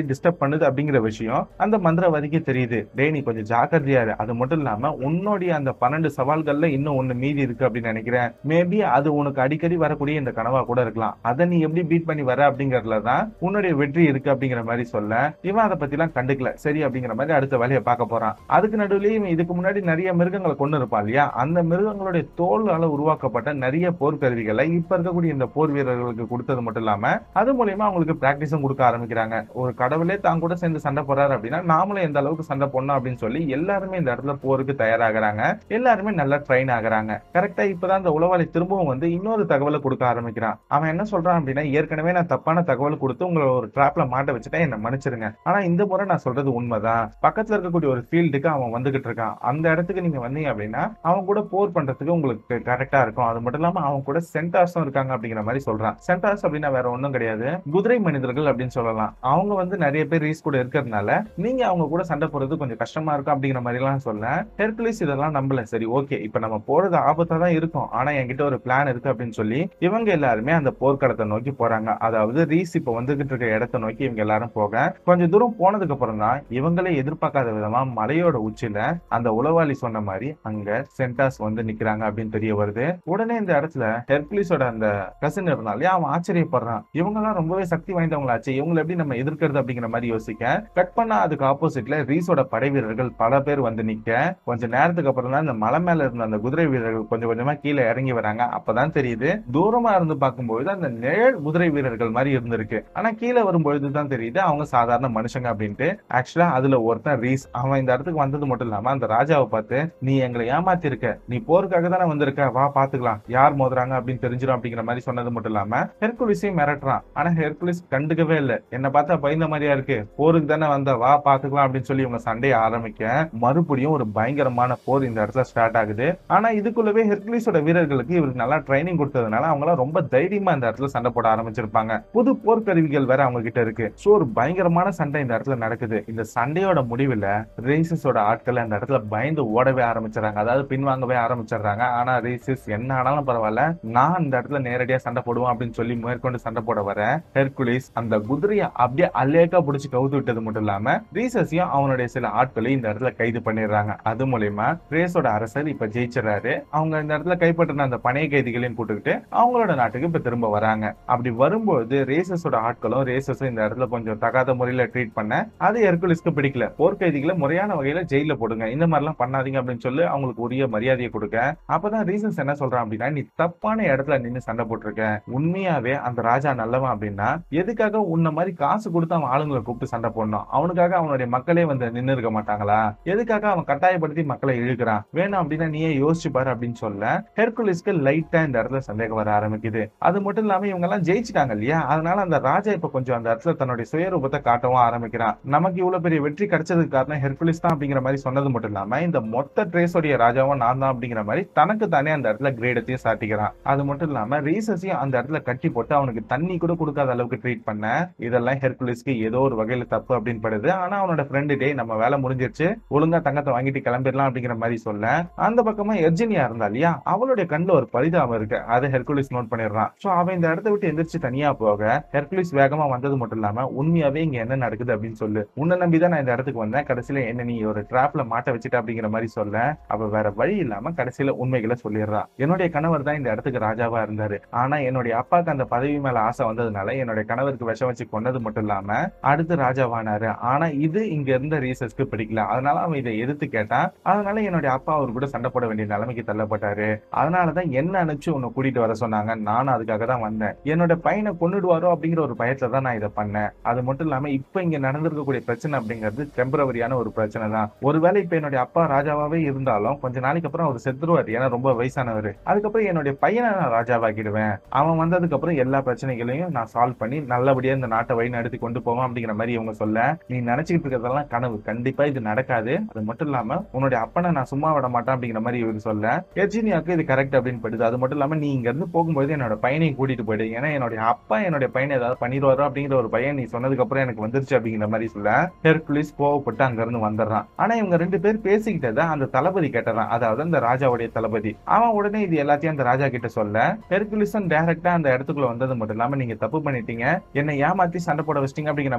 டிஸ்டர்ப் பண்ணுது அப்படிங்கிற விஷயம் அந்த மந்திரவாதிக்கு தெரியுது டேய் நீ கொஞ்சம் ஜாக்கிரதையா இரு அது மட்டும் இல்லாம உன்னுடைய அந்த பன்னெண்டு சவால்கள்ல இன்னும் ஒண்ணு மீதி இருக்கு அப்படின்னு நினைக்கிறேன் மேபி அது உனக்கு அடிக்கடி வரக்கூடிய இந்த கனவா கூட இருக்கலாம் அதை நீ எப்படி பீட் பண்ணி வர அப்படிங்கறதுல தான் உன்னுடைய வெற்றி இருக்கு அப்படிங்கிற மாதிரி சொல்ல இவன் அதை பத்தி எல்லாம் கண்டுக்கல சரி அப்படிங்கிற மாதிரி அடுத்த வேலையை பார்க்க போறான் அதுக்கு நடுவுலயே இவன் இதுக்கு முன்னாடி நிறைய மிருகங்களை கொண்டு இருப்பான் இல்லையா அந்த மிருகங்களுடைய தோலால உருவாக்கப்பட்ட நிறைய போர்க்கருவிகளை இப்ப இருக்கக்கூடிய இந்த போர் வீரர்களுக்கு கொடுத்தது மட்டும் இல்லாம அது மூலியமா அவங்களுக்கு பிராக்டிஸும் கொடுக்க ஆரம்பிக்கிறாங்க ஒரு கடவுளே தான் கூட சேர்ந்து சண்டை போறாரு அப்படின்னா நாமளும் எந்த அளவுக்கு சண்டை போடணும் அப்படின்னு சொல்லி எல்லாருமே இந்த இடத்துல போருக்கு தயாராகிறாங்க எல்லாருமே நல்லா ட்ரெயின் ஆகுறாங்க கரெக்டா இப்பதான் இந்த உளவாளி திரும்பவும் வந்து இன்னொரு தகவலை கொடுக்க ஆரம்பிக்கிறான் அவன் என்ன சொல்றான் அப்படின்னா ஏற்கனவே நான் தப்பான தகவல் கொடுத்து உங்களை ஒரு டிராப்ல மாட்ட வச்சுட்டேன் என்ன மன்னிச்சிருங்க ஆனா இந்த முறை நான் சொல்றது உண்மைதான் பக்கத்துல இருக்கக்கூடிய ஒரு ஃபீல்டுக்கு அவன் வந்துகிட்டு இருக்கான் அந்த இடத்துக்கு நீங்க வந்தீங்க அப்படின்னா அவன் கூட போர் பண்றதுக்கு உங்களுக்கு கரெக்டா இருக்கும் அது மட்டும் இல்லாம அவன் கூட சென்டார்ஸும் இருக்காங்க அப்படிங்கிற மாதிரி சொல்றான் சென்டார்ஸ் அப்படின்னா வேற ஒண்ணும் கிடையாது குதிரை மனிதர்கள் அப்படின்னு சொல்லலாம் அவங்க வந்து நிறைய பேர் ரீஸ் கூட இருக்கிறதுனால நீங்க அவங்க கூட சண்டை போறது கொஞ்சம் கஷ்டமா இருக்கும் அப்படிங்கிற மாதிரி எல்லாம் சொல்ல ஹெர்குலிஸ் இதெல்லாம் நம்பல சரி ஓகே இப்ப நம்ம போறது ஆபத்தா தான் இருக்கும் ஆனா என்கிட்ட ஒரு பிளான் இருக்கு அப்படின்னு சொல்லி இவங்க எல்லாருமே அந்த போர்க்களத்தை நோக்கி போறாங்க அதாவது ரீஸ் இப்ப வந்துகிட்டு இருக்க இடத்தை நோக்கி இவங்க எல்லாரும் போக கொஞ்சம் தூரம் போனதுக்கு அப்புறம் தான் இவங்களே எதிர்பார்க்காத விதமா மலையோட உச்சியில அந்த உளவாளி சொன்ன மாதிரி அங்க சென்டாஸ் வந்து நிக்கிறாங்க அப்படின்னு தெரிய வருது உடனே இந்த இடத்துல ஹெர்குலிஸோட அந்த கசின் இருந்தாலே அவன் ஆச்சரியப்படுறான் இவங்க எல்லாம் ரொம்பவே சக்தி வாய்ந்தவங்களாச்சு இவங்களை எப்படி நம்ம எதிர்க்கிறது அப்படிங்கிற மாதிரி யோசிக்க கட் பண்ணா அதுக்கு ஆப்போசிட்ல ரீஸோட படை வீரர்கள் பல பேர் வந்து நிக்க கொஞ்ச நேரத்துக்கு அப்புறம் தான் இந்த மலை மேல இருந்த அந்த குதிரை வீரர்கள் கொஞ்சம் கொஞ்சமா கீழே இறங்கி வராங்க அப்பதான் தெரியுது தூரமா இருந்து பார்க்கும்போது அந்த நிழல் குதிரை வீரர்கள் மாதிரி இருந்திருக்கு ஆனா கீழே வரும்பொழுது தான் தெரியுது அவங்க சாதாரண மனுஷங்க அப்படின்ட்டு ஆக்சுவலா அதுல ஒருத்தன் ரீஸ் அவன் இந்த இடத்துக்கு வந்தது மட்டும் இல்லாம அந்த ராஜாவை பார்த்து நீ எங்களை ஏமாத்தி இருக்க நீ போருக்காக தானே வந்திருக்க வா பாத்துக்கலாம் யார் மோதுறாங்க அப்படின்னு தெரிஞ்சிடும் அப்படிங்கிற மாதிரி சொன்னது மட்டும் இல்லாம ஹெர்குலிஸையும் மிரட்டுறான் ஆனா ஹெர்குலிஸ் கண்டுக்கவே இல்ல என்ன பார்த்தா பயந்த மாதிரியா இருக்கு போருக்கு தானே வந்த வா பாத்துக்கலாம் அப்படின்னு சொல்லி இவங்க சண்டையை ஆரம்பிக்க மறுபடியும் ஒரு பயங்கரமான போர் இந்த இடத்துல ஸ்டார்ட் ஆகுது ஆனா இதுக்குள்ளவே ஹெர்குலிஸோட வீரர்களுக்கு இவருக்கு நல்லா ட்ரைனிங் கொடுத்ததுனால அவங்க ரொம்ப தைரியமா இந்த இடத்துல சண்டை போட ஆரம்பிச்சிருப்பாங்க புது போர்க்கருவிகள் வேற அவங்க கிட்ட இருக்கு சோ ஒரு பயங்கரமான சண்டை இந்த இடத்துல நடக்குது இந்த சண்டையோட முடிவுல ரேசஸோட ஆட்கள் அந்த இடத்துல பயந்து ஓடவே ஆரம்பிச்சிடறாங்க அதாவது பின்வாங்கவே ஆரம்பிச்சிடுறாங்க ஆனா ரேசஸ் என்ன ஆனாலும் பரவாயில்ல நான் இந்த இடத்துல நேரடியா சண்டை போடுவேன் அப்படின்னு சொல்லி மேற்கொண்டு சண்டை போட வர ஹெர்குலிஸ் அந்த குதிரையை அப்படியே அலேக்கா புடிச்சு கவுத்து விட்டது மட்டும் இல்லாம ரீசஸையும் அவனுடைய சில ஆட்களையும் இந்த இடத்துல கைது பண்ணிடுறாங்க அது மூலயமா ரேஸோட அரசர் இப்ப ஜெயிச்சிடறாரு அவங்க இந்த இடத்துல கைப்பற்றின அந்த பணைய கைதிகளையும் கூட்டுக்கிட்டு அவங்களோட நாட்டுக்கு இப்ப திரும்ப வராங்க அப்படி வரும்போது ரேசஸோட ஆட்களும் ரேசஸும் இந்த இடத்துல கொஞ்சம் தகாத முறையில ட்ரீட் பண்ண அது ஹெர்குலிஸ்க்கு பிடிக்கல போர்க்கைதிகளை முறையான வகையில ஜெயில போடுங்க இந்த மாதிரி எல்லாம் பண்ணாதீங்க அப்படின்னு சொல்லி அவங்களுக்கு உரிய மரியாதையை கொடுக்க அப்பதான் ரீசன்ஸ் என்ன சொல்றான் அப்படின்னா நீ தப்பான இடத்துல நின்னு சண்டை போட்டிருக்க உண்மையாவே அந்த ராஜா நல்லவன் அப்படின்னா எதுக்காக உன்ன மாதிரி காசு கொடுத்து அவன் ஆளுங்களை கூப்பிட்டு சண்டை போடணும் அவனுக்காக அவனுடைய மக்களே வந்து நின்னு இருக்க மாட்டாங்களா எதுக்காக அவன் கட்டாயப்படுத்தி மக்களை இழுக்கிறான் வேணும் அப்படின்னா நீயே யோசிச்சு பாரு அப்படின்னு சொல்ல ஹெர்குலிஸ்க்கு லைட்டா இந்த இடத்துல சந்தேகம் வர ஆரம்பிக்குது அது மட்டும் இல்லாம இவங்க எல்லாம் ஜெயிச்சிட்டாங்க இல்லையா அதனால அந்த ராஜா இப்ப கொஞ்சம் அந்த இடத்துல தன்னுடைய சுயரூபத்தை காட்டவும் ஆரம்பிக்கிறான் நமக்கு இவ்வளவு பெரிய வெற்றி கிடைச்சதுக்கு காரணம் ஹெர்குலிஸ் தான் அப்படிங்கிற மாதிரி சொன்னது மட்டும் இல்லாம இந்த மொத்த ட்ரேஸோடைய ராஜாவும் நான் தான் அப்படிங்கிற மாதிரி தனக்கு தானே அந்த இடத்துல கிரேடத்தையும் சாட்டிக்கிறான் அது மட்டும் இல்லாம ரீசஸையும் அந்த இடத்துல கட்டி போட்டு அவனுக்கு தண்ணி கூட கொடுக்காத அளவுக்கு ட்ரீட் பண்ண இதெல்லாம் ஹெர்குலிஸ்க்கு ஏதோ ஒரு வகையில தப்பு அப்படின்னு படுது ஆனா அவனோட ஃப்ரெண்டு டே நம்ம வேலை முடிஞ்சிருச்சு ஒழுங்கா தங்கத்தை வாங்கிட்டு கிளம்பிடலாம் அப்படிங்கிற மாதிரி சொல்ல அந்த பக்கமா எர்ஜினியா இருந்தா இல்லையா அவளுடைய கண்ணுல ஒரு பரிதாபம் இருக்கு அதை ஹெர்குலிஸ் நோட் பண்ணிடுறான் சோ அவன் இந்த இடத்த விட்டு எந்திரிச்சு தனியா போக ஹெர்குலிஸ் வேகமா வந்தது மட்டும் இல்லாம உண்மையாவே இங்க என்ன நடக்குது அப்படின்னு சொல்லு உன்னை நம்பிதான் நான் இந்த இடத்துக்கு வந்தேன் கடைசியில என்ன நீ ஒரு டிராப்ல மாட்ட வச்சுட்ட அப்படிங்கிற மாதிரி சொல்ல அவ வேற வழி இல்லாம கடைசியில உண்மைகளை சொல்லிடுறா என்னுடைய கணவர் தான் இந்த இடத்துக்கு ராஜாவா இருந்தாரு ஆனா என்னுடைய அப்பாக்கு அந்த பதவி மேல ஆசை வந்ததுனால என்னுடைய கணவருக்கு விஷம் வச்சு கொண்டது மட்டும் இல்லாம அடுத்து ராஜாவானாரு ஆனா இது இங்க இருந்த ரீசஸ்க்கு பிடிக்கல அதனால அவன் இதை எதிர்த்து கேட்டான் அதனால என்னுடைய அப்பா அவர் கூட சண்டை போட வேண்டிய நிலைமைக்கு தள்ளப்பட்டாரு அதனாலதான் என்ன அனுப்பிச்சு உன்னை கூட்டிட்டு வர சொன்னாங்க நானும் அதுக்காக தான் வந்தேன் என்னோட பையனை கொன்னுடுவாரோ அப்படிங்கிற ஒரு பயத்துல தான் நான் இதை பண்ணேன் அது மட்டும் இல்லாம இப்ப இங்க நடந்திருக்கக்கூடிய பிரச்சனை அப்படிங்கிறது டெம்பரவரியான ஒரு பிரச்சனை தான் ஒருவேளை இப்ப என்னுடைய அப்பா ராஜாவாவே இருந்தாலும் கொஞ்ச நாளைக்கு அப்புறம் அவர் செத்துருவாரு ஏன்னா ரொம்ப வயசானவர் அதுக்கப்புறம் என்னுடைய பையனை நான் ராஜாவாக்கிடுவேன் அவன் வந்ததுக்கு அப்புறம் எல்லா பிரச்சனைகளையும் நான் சால்வ் பண்ணி நல்லபடியா இந்த நாட்டை வழி நடத்தி கொண்டு போவான் அப்படிங்கிற மாதிரி இவங்க சொல்ல நீ நினைச்சுக்கிட்டு இருக்கிறதெல்லாம் கனவு கண்டிப்பா இது நடக்காது அது மட்டும் இல்லாம உன்னுடைய அப்பனை நான் சும்மா விட மாட்டேன் அப்படிங்கிற மாதிரி இவங்க சொல்ல எர்ஜினியாவுக்கு இது கரெக்ட் அப்படின்னு படுது அது மட்டும் இல்லாம நீ இங்க இருந்து போகும்போது என்னோட பையனையும் கூட்டிட்டு போயிடு ஏன்னா என்னுடைய அப்பா என்னுடைய பையனை ஏதாவது பண்ணிடுவாரோ அப்படிங்கிற ஒரு பையன் நீ சொன்னதுக்கு அப்புறம் எனக்கு வந்துருச்சு அப்படிங்கிற மாதிரி சொல்ல ஹெர்குலிஸ் கோவப்பட்டு அங்க இருந்து வந்துடுறான் ஆனா இவங்க ரெண்டு பேர் பேசிக்கிட்டத அந்த தளபதி கேட்டதான் அதாவது அந்த ராஜாவுடைய தளபதி அவன் உடனே இது எல்லாத்தையும் அந்த ராஜா கிட்ட சொல்ல ஹெர்குலிஸும் டைரக்டா அந்த இடத்துக்குள்ள வந்தது மட்டும் இல்லாம நீங்க தப்பு பண்ணிட்டீங்க என்னை ஏமாத்தி சண்டை போட வச்சிட்டீங்க அப்படிங்கிற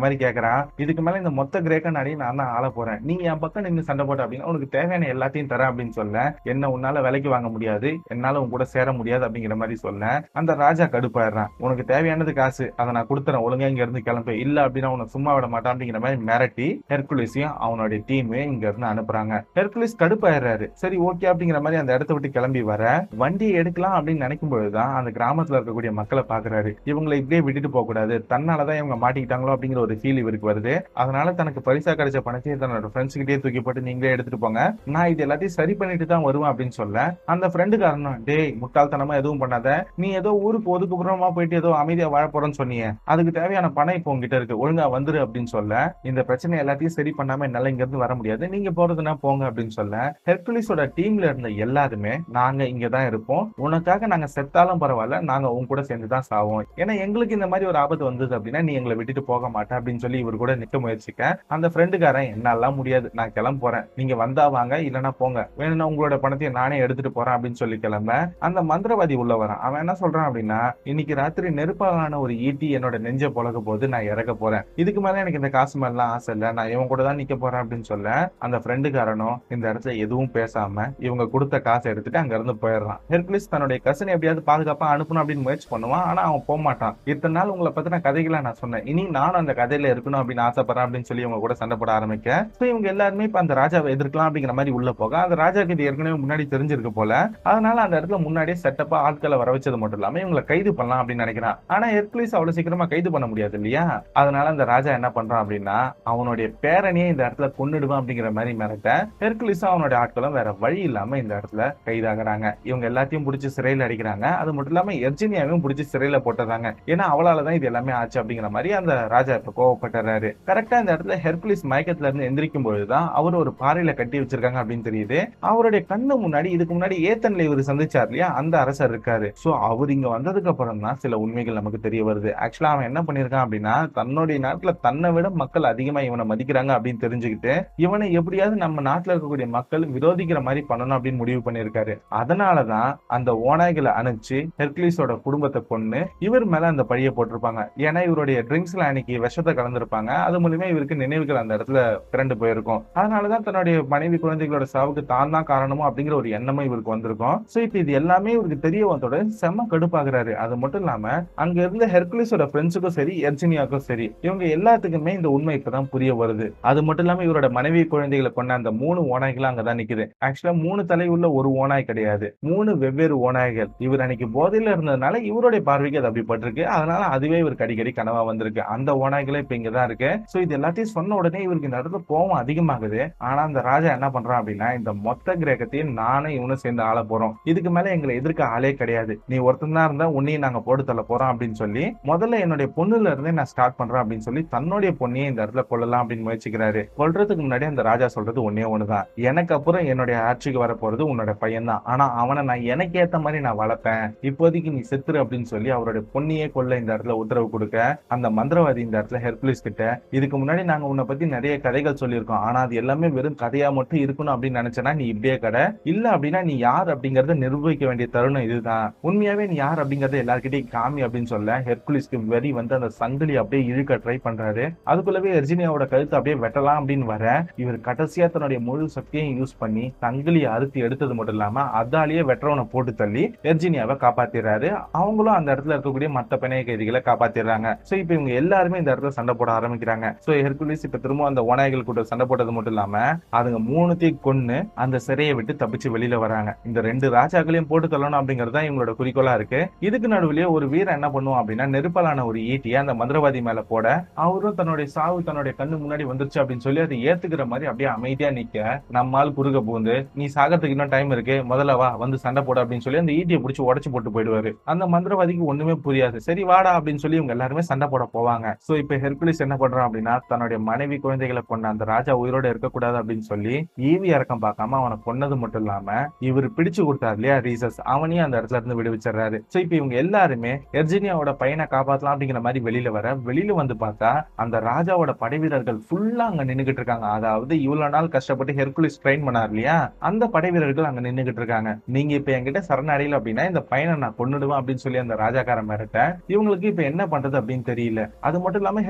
மாதிரி கேக்குறான் இதுக்கு மேல இந்த மொத்த கிரேக்க நாடி நான் தான் ஆள போறேன் நீங்க என் பக்கம் நின்று சண்டை போட்ட அப்படின்னா உனக்கு தேவையான எல்லாத்தையும் தரேன் அப்படின்னு சொல்ல என்ன உன்னால விலைக்கு வாங்க முடியாது என்னால உன் கூட சேர முடியாது அப்படிங்கிற மாதிரி சொல்ல அந்த ராஜா கடுப்பாயிடுறான் உனக்கு தேவையானது காசு அதை நான் கொடுத்துறேன் ஒழுங்கா இங்க இருந்து கிளம்பு இல்ல அப்படின்னா உன்னை சும்மா விட மாட்டான் அப்படிங்கிற மாதிரி மிரட்டி ஹெர்குலிஸையும் அவனுடைய டீம் இங்க இருந்து அனுப்புறாங்க ஹெர்குலிஸ் கடுப்பாயிடுறாரு சரி ஓகே அப்படிங்கிற மாதிரி அந்த இடத்த விட்டு கிளம்பி வர வண்டியை எடுக்கலாம் அப்படின்னு நினைக்கும் பொழுதுதான் அந்த கிராமத்துல இருக்கக்கூடிய மக்களை பாக்குறாரு இவங்களை இப்படியே விட்டுட்டு போக கூடாது தன்னாலதான் இவங்க மாட்டிக்கிட்டாங்களோ அப்படிங்கிற ஒரு ஃபீல் இவருக்கு வருது அதனால தனக்கு பரிசா கிடைச்ச பணத்தை தன்னோட ஃப்ரெண்ட்ஸ் கிட்டே தூக்கி போட்டு நீங்களே எடுத்துட்டு போங்க நான் இது எல்லாத்தையும் சரி பண்ணிட்டு தான் வருவேன் அப்படின்னு சொல்ல அந்த ஃப்ரெண்டுக்காரனும் டேய் முட்டாள்தனமா எதுவும் பண்ணாத நீ ஏதோ ஊருக்கு ஒதுக்குப்புறமா போயிட்டு ஏதோ அமைதியா வாழ போறேன்னு சொன்னீங்க அதுக்கு தேவையான பணம் இப்போ உங்ககிட்ட இருக்கு ஒழுங்கா வந்துரு அப்படின்னு சொல்ல இந்த பிரச்சனை எல்லாத்தையும் சரி பண்ணாம என்னால இங்க இருந்து வர முடியாது நீங்க போறதுன்னா போங்க அப்படின்னு சொல்ல ஹெர்குலிஸோட டீம்ல இருந்த எல்லாருமே நாங்க இங்க தான் இருப்போம் உனக்காக நாங்க செத்தாலும் பரவாயில்ல நாங்க உன் கூட சேர்ந்து தான் சாவோம் ஏன்னா எங்களுக்கு இந்த மாதிரி ஒரு ஆபத்து வந்தது அப்படின்னா நீ எங்களை விட்டுட்டு போக மாட்டே அப்படின்னு சொல்லி இவர் கூட நிக்க முயற்சிக்க அந்த ஃப்ரெண்டுக்காரன் என்னாலாம் முடியாது நான் கிளம்ப போறேன் நீங்க வந்தா வாங்க இல்லைன்னா போங்க வேணும்னா உங்களோட பணத்தையும் நானே எடுத்துட்டு போறேன் அப்படின்னு சொல்லி கிளம்ப அந்த மந்திரவாதி உள்ள வரான் அவன் என்ன சொல்றான் அப்படின்னா இன்னைக்கு ராத்திரி நெருப்பாலான ஒரு ஈட்டி என்னோட நெஞ்ச பொழக்க போது நான் இறக்க போறேன் இதுக்கு மேல எனக்கு இந்த காசு மேலாம் ஆசை இல்ல நான் இவன் கூட தான் நிக்க போறேன் அப்படின்னு சொல்ல அந்த ஃப்ரெண்டுக்காரனும் இந்த இடத்துல எதுவும் பேசாம இவங்க கொடுத்த காசை எடுத்துட்டு அங்க இருந்து போயிடுறான் ஹெர்குலிஸ் தன்னுடைய கசனை எப்படியாவது பாதுகாப்பா அனுப்பணும் அப்படின்னு முயற்சி பண்ணுவான் ஆனா அவன் போக மாட்டான் இத்தனை நாள் உங்களை பத்தின கதைகளை நான் சொன்னேன் இனி நானும் அந்த கதையில இருக்கணும் அப்படின்னு ஆசைப்படுறேன் அப்படின்னு சொல்லி இவங்க கூட சண்டை போட ஆரம்பிக்க So இவங்க எல்லாருமே இப்ப அந்த ராஜாவை எதிர்க்கலாம் அப்படிங்கிற மாதிரி உள்ள போக அந்த ராஜாக்கு இது ஏற்கனவே முன்னாடி தெரிஞ்சிருக்கு போல அதனால அந்த இடத்துல முன்னாடியே செட்டப்பா ஆட்களை வர வச்சது மட்டும் இல்லாம இவங்களை கைது பண்ணலாம் அப்படின்னு நினைக்கிறான் ஆனா ஹெர்குலிஸ் அவ்வளவு சீக்கிரமா கைது பண்ண முடியாது இல்லையா அதனால அந்த ராஜா என்ன பண்றான் அப்படின்னா அவனுடைய பேரனையே இந்த இடத்துல கொன்னுடுவான் அப்படிங்கிற மாதிரி மிரட்ட ஹெர்குலிஸும் அவனுடைய ஆட்களும் வேற வழி இல்லாம இந்த இடத்துல கைதாகிறாங்க இவங்க எல்லாத்தையும் பிடிச்சி சிறையில் அடிக்கிறாங்க அது மட்டும் இல்லாம எர்ஜினியாவையும் பிடிச்சி சிறையில போட்டுறாங்க ஏன்னா அவளாலதான் இது எல்லாமே ஆச்சு அப்படிங்கிற மாதிரி அந்த ராஜா இப்ப கோவப்பட்டுறாரு கரெக்டா இந்த இடத்துல ஹெர்குலிஸ் மயக்கத்துல இருந்து எந்திரிக்கும் பொழுதுதான் அவர் ஒரு பாறையில கட்டி வச்சிருக்காங்க அப்படின்னு தெரியுது அவருடைய கண்ணு முன்னாடி இதுக்கு முன்னாடி ஏத்தன்ல இவர் சந்திச்சார் இல்லையா அந்த அரசர் இருக்காரு சோ அவர் இங்க வந்ததுக்கு அப்புறம் தான் சில உண்மைகள் நமக்கு தெரிய வருது ஆக்சுவலா அவன் என்ன பண்ணிருக்கான் அப்படின்னா தன்னுடைய நாட்டுல தன்னை விட மக்கள் அதிகமா இவனை மதிக்கிறாங்க அப்படின்னு தெரிஞ்சுக்கிட்டு இவனை எப்படியாவது நம்ம நாட்டுல இருக்கக்கூடிய மக்கள் விரோதிக்கிற மாதிரி பண்ணணும் அப்படின்னு முடிவு பண்ணிருக்காரு அதனாலதான் அந்த ஓநாய்களை அனுப்பிச்சு ஹெர்குலிஸோட குடும்பத்தை கொன்னு இவர் மேல அந்த பழிய போட்டிருப்பாங்க ஏன்னா இவருடைய ட்ரிங்க்ஸ்ல அன்னைக்கு விஷத்தை கலந்திருப்பாங்க அது மூலியமா இவருக்கு நினைவுகள் அந்த இடத்துல திரண்டு போயிருக்கும் அதனாலதான் தன்னுடைய மனைவி குழந்தைகளோட சாவுக்கு தான் தான் காரணமோ அப்படிங்கிற ஒரு எண்ணமும் இவருக்கு வந்திருக்கும் சோ இப்ப இது எல்லாமே இவருக்கு தெரிய வந்தோட செம்ம கடுப்பாகிறாரு அது மட்டும் இல்லாம அங்க இருந்த ஹெர்குலிஸோட ஃப்ரெண்ட்ஸுக்கும் சரி எர்ஜினியாக்கும் சரி இவங்க எல்லாத்துக்குமே இந்த உண்மை இப்பதான் புரிய வருது அது மட்டும் இல்லாம இவரோட மனைவி குழந்தைகளை கொண்ட அந்த மூணு ஓநாய்களும் அங்கதான் நிக்குது ஆக்சுவலா மூணு தலை உள்ள ஒரு ஓநாய் கிடையாது மூணு வெவ்வேறு ஓநாய்கள் இவர் அன்னைக்கு போதையில இருந்ததுனால இவருடைய பார்வைக்கு அது அப்படி பட்டிருக்கு அதனால அதுவே இவருக்கு அடிக்கடி கனவா வந்திருக்கு அந்த ஓநாய்களே இப்ப இங்கதான் இருக்கு சோ இது எல்லாத்தையும் சொன்ன உடனே இவருக்கு இந்த இடத்துல கோவம் அதிகமாகுது ஆனா அந்த ராஜா என்ன பண்றான் அப்படின்னா இந்த மொத்த கிரேக்கத்தையும் நானும் இவனும் சேர்ந்து ஆள போறோம் இதுக்கு மேல எங்களை எதிர்க்க ஆளே கிடையாது நீ ஒருத்தன் தான் இருந்தா உன்னையும் நாங்க போட்டு தள்ள போறோம் அப்படின்னு சொல்லி முதல்ல என்னுடைய பொண்ணுல இருந்தே நான் ஸ்டார்ட் பண்றேன் அப்படின்னு சொல்லி தன்னுடைய பொண்ணையே இந்த இடத்துல கொல்லலாம் அப்படின்னு முயற்சிக்கிறாரு கொல்றதுக்கு முன்னாடி அந்த ராஜா சொல்றது ஒன்னே ஒண்ணுதான் எனக்கு அப்புறம் என்னுடைய ஆட்சிக்கு வர போறது உன்னோட பையன் தான் ஆனா அவனை நான் எனக்கு ஏத்த மாதிரி நான் வளர்ப்பேன் இப்போதைக்கு நீ செத்துரு அப்படின்னு சொல்லி அவருடைய பொண்ணையே கொல்ல இந்த இடத்துல உத்தரவு கொடுக்க அந்த மந்திரவாதி இந்த இடத்துல ஹெர்குலிஸ் கிட்ட இதுக்கு முன்னாடி நாங்க உன்னை பத்தி நிறைய கதைகள் சொல்லியிருக்கோம் ஆனா அது எல்லாமே வெறும் கதையா மட்டும் இருக்கணும் அப்படின்னு நினைச்சனா நீ இப்படியே கடை இல்ல அப்படின்னா நீ யார் அப்படிங்கறத நிரூபிக்க வேண்டிய தருணம் இதுதான் உண்மையாவே நீ யார் அப்படிங்கறத எல்லார்கிட்டயும் காமி அப்படின்னு சொல்ல ஹெர்குலிஸ்க்கு வெறி வந்து அந்த சங்கிலி அப்படியே இழுக்க ட்ரை பண்றாரு அதுக்குள்ளவே எர்ஜினியாவோட கழுத்து அப்படியே வெட்டலாம் அப்படின்னு வர இவர் கடைசியா தன்னுடைய முழு சக்தியையும் யூஸ் பண்ணி சங்கிலியை அறுத்து எடுத்தது மட்டும் இல்லாம அதாலேயே வெட்டவனை போட்டு தள்ளி எர்ஜினியாவை காப்பாத்திடுறாரு அவங்களும் அந்த இடத்துல இருக்கக்கூடிய மத்த பிணைய கைதிகளை காப்பாத்திடுறாங்க சோ இப்ப இவங்க எல்லாருமே இந்த இடத்துல சண்டை போட ஆரம்பிக்கிறாங்க சோ ஹெர்குலிஸ் இப்ப திரும்ப அந்த ஓநாய்கள் கூட சண்டை போட்டது மட்டும் இல்லாம அதுங்க மூணுத்தையும் கொன்னு அந்த சிறையை விட்டு தப்பிச்சு வெளியில வராங்க இந்த ரெண்டு ராஜாக்களையும் போட்டு தள்ளணும் அப்படிங்கிறது தான் இவங்களோட குறிக்கோளா இருக்கு இதுக்கு நடுவுலயே ஒரு வீரன் என்ன பண்ணுவான் அப்படின்னா நெருப்பலான ஒரு ஈட்டியை அந்த மந்திரவாதி மேல போட அவரும் தன்னுடைய சாவு தன்னுடைய கண்ணு முன்னாடி வந்துருச்சு அப்படின்னு சொல்லி அதை ஏத்துக்கிற மாதிரி அப்படியே அமைதியா நிக்க நம்மால் குறுக பூந்து நீ சாகிறதுக்கு இன்னும் டைம் இருக்கு முதல்ல வா வந்து சண்டை போட அப்படின்னு சொல்லி அந்த ஈட்டியை பிடிச்சி உடச்சு போட்டு போயிடுவாரு அந்த மந்திரவாதிக்கு ஒண்ணுமே புரியாது சரி வாடா அப்படின்னு சொல்லி இவங்க எல்லாருமே சண்டை போட போவாங்க சோ இப்ப ஹெர்குலிஸ் என்ன பண்றான் அப்படின்னா தன்னுடைய மனைவி குழந்தைகளை கொண்ட அந்த ராஜா உயிரோட இருக்கக்கூடாது அப்படின்னு சொல்லி ஈவி இறக்கம் பார்க்காம அவனை கொன்னது மட்டும் இல்லாம இவர் பிடிச்சு கொடுத்தாரு இல்லையா ரீசஸ் அவனையும் அந்த இடத்துல இருந்து விடுவிச்சிடுறாரு சோ இப்ப இவங்க எல்லாருமே எர்ஜினியாவோட பையனை காப்பாத்தலாம் அப்படிங்கிற மாதிரி வெளியில வர வெளியில வந்து பார்த்தா அந்த ராஜாவோட படை வீரர்கள் ஃபுல்லா அங்க நின்னுகிட்டு இருக்காங்க அதாவது இவ்வளவு நாள் கஷ்டப்பட்டு ஹெர்குலிஸ் ட்ரெயின் பண்ணார் இல்லையா அந்த படை வீரர்கள் அங்க நின்னுகிட்டு இருக்காங்க நீங்க இப்ப என்கிட்ட சரணடையில அப்படின்னா இந்த பையனை நான் கொன்னுடுவேன் அப்படின்னு சொல்லி அந்த ராஜாக்காரன் மிரட்ட இவங்களுக்கு இப்ப என்ன பண்றது அப்படின்னு தெரியல அது மட்டும் இல்லாம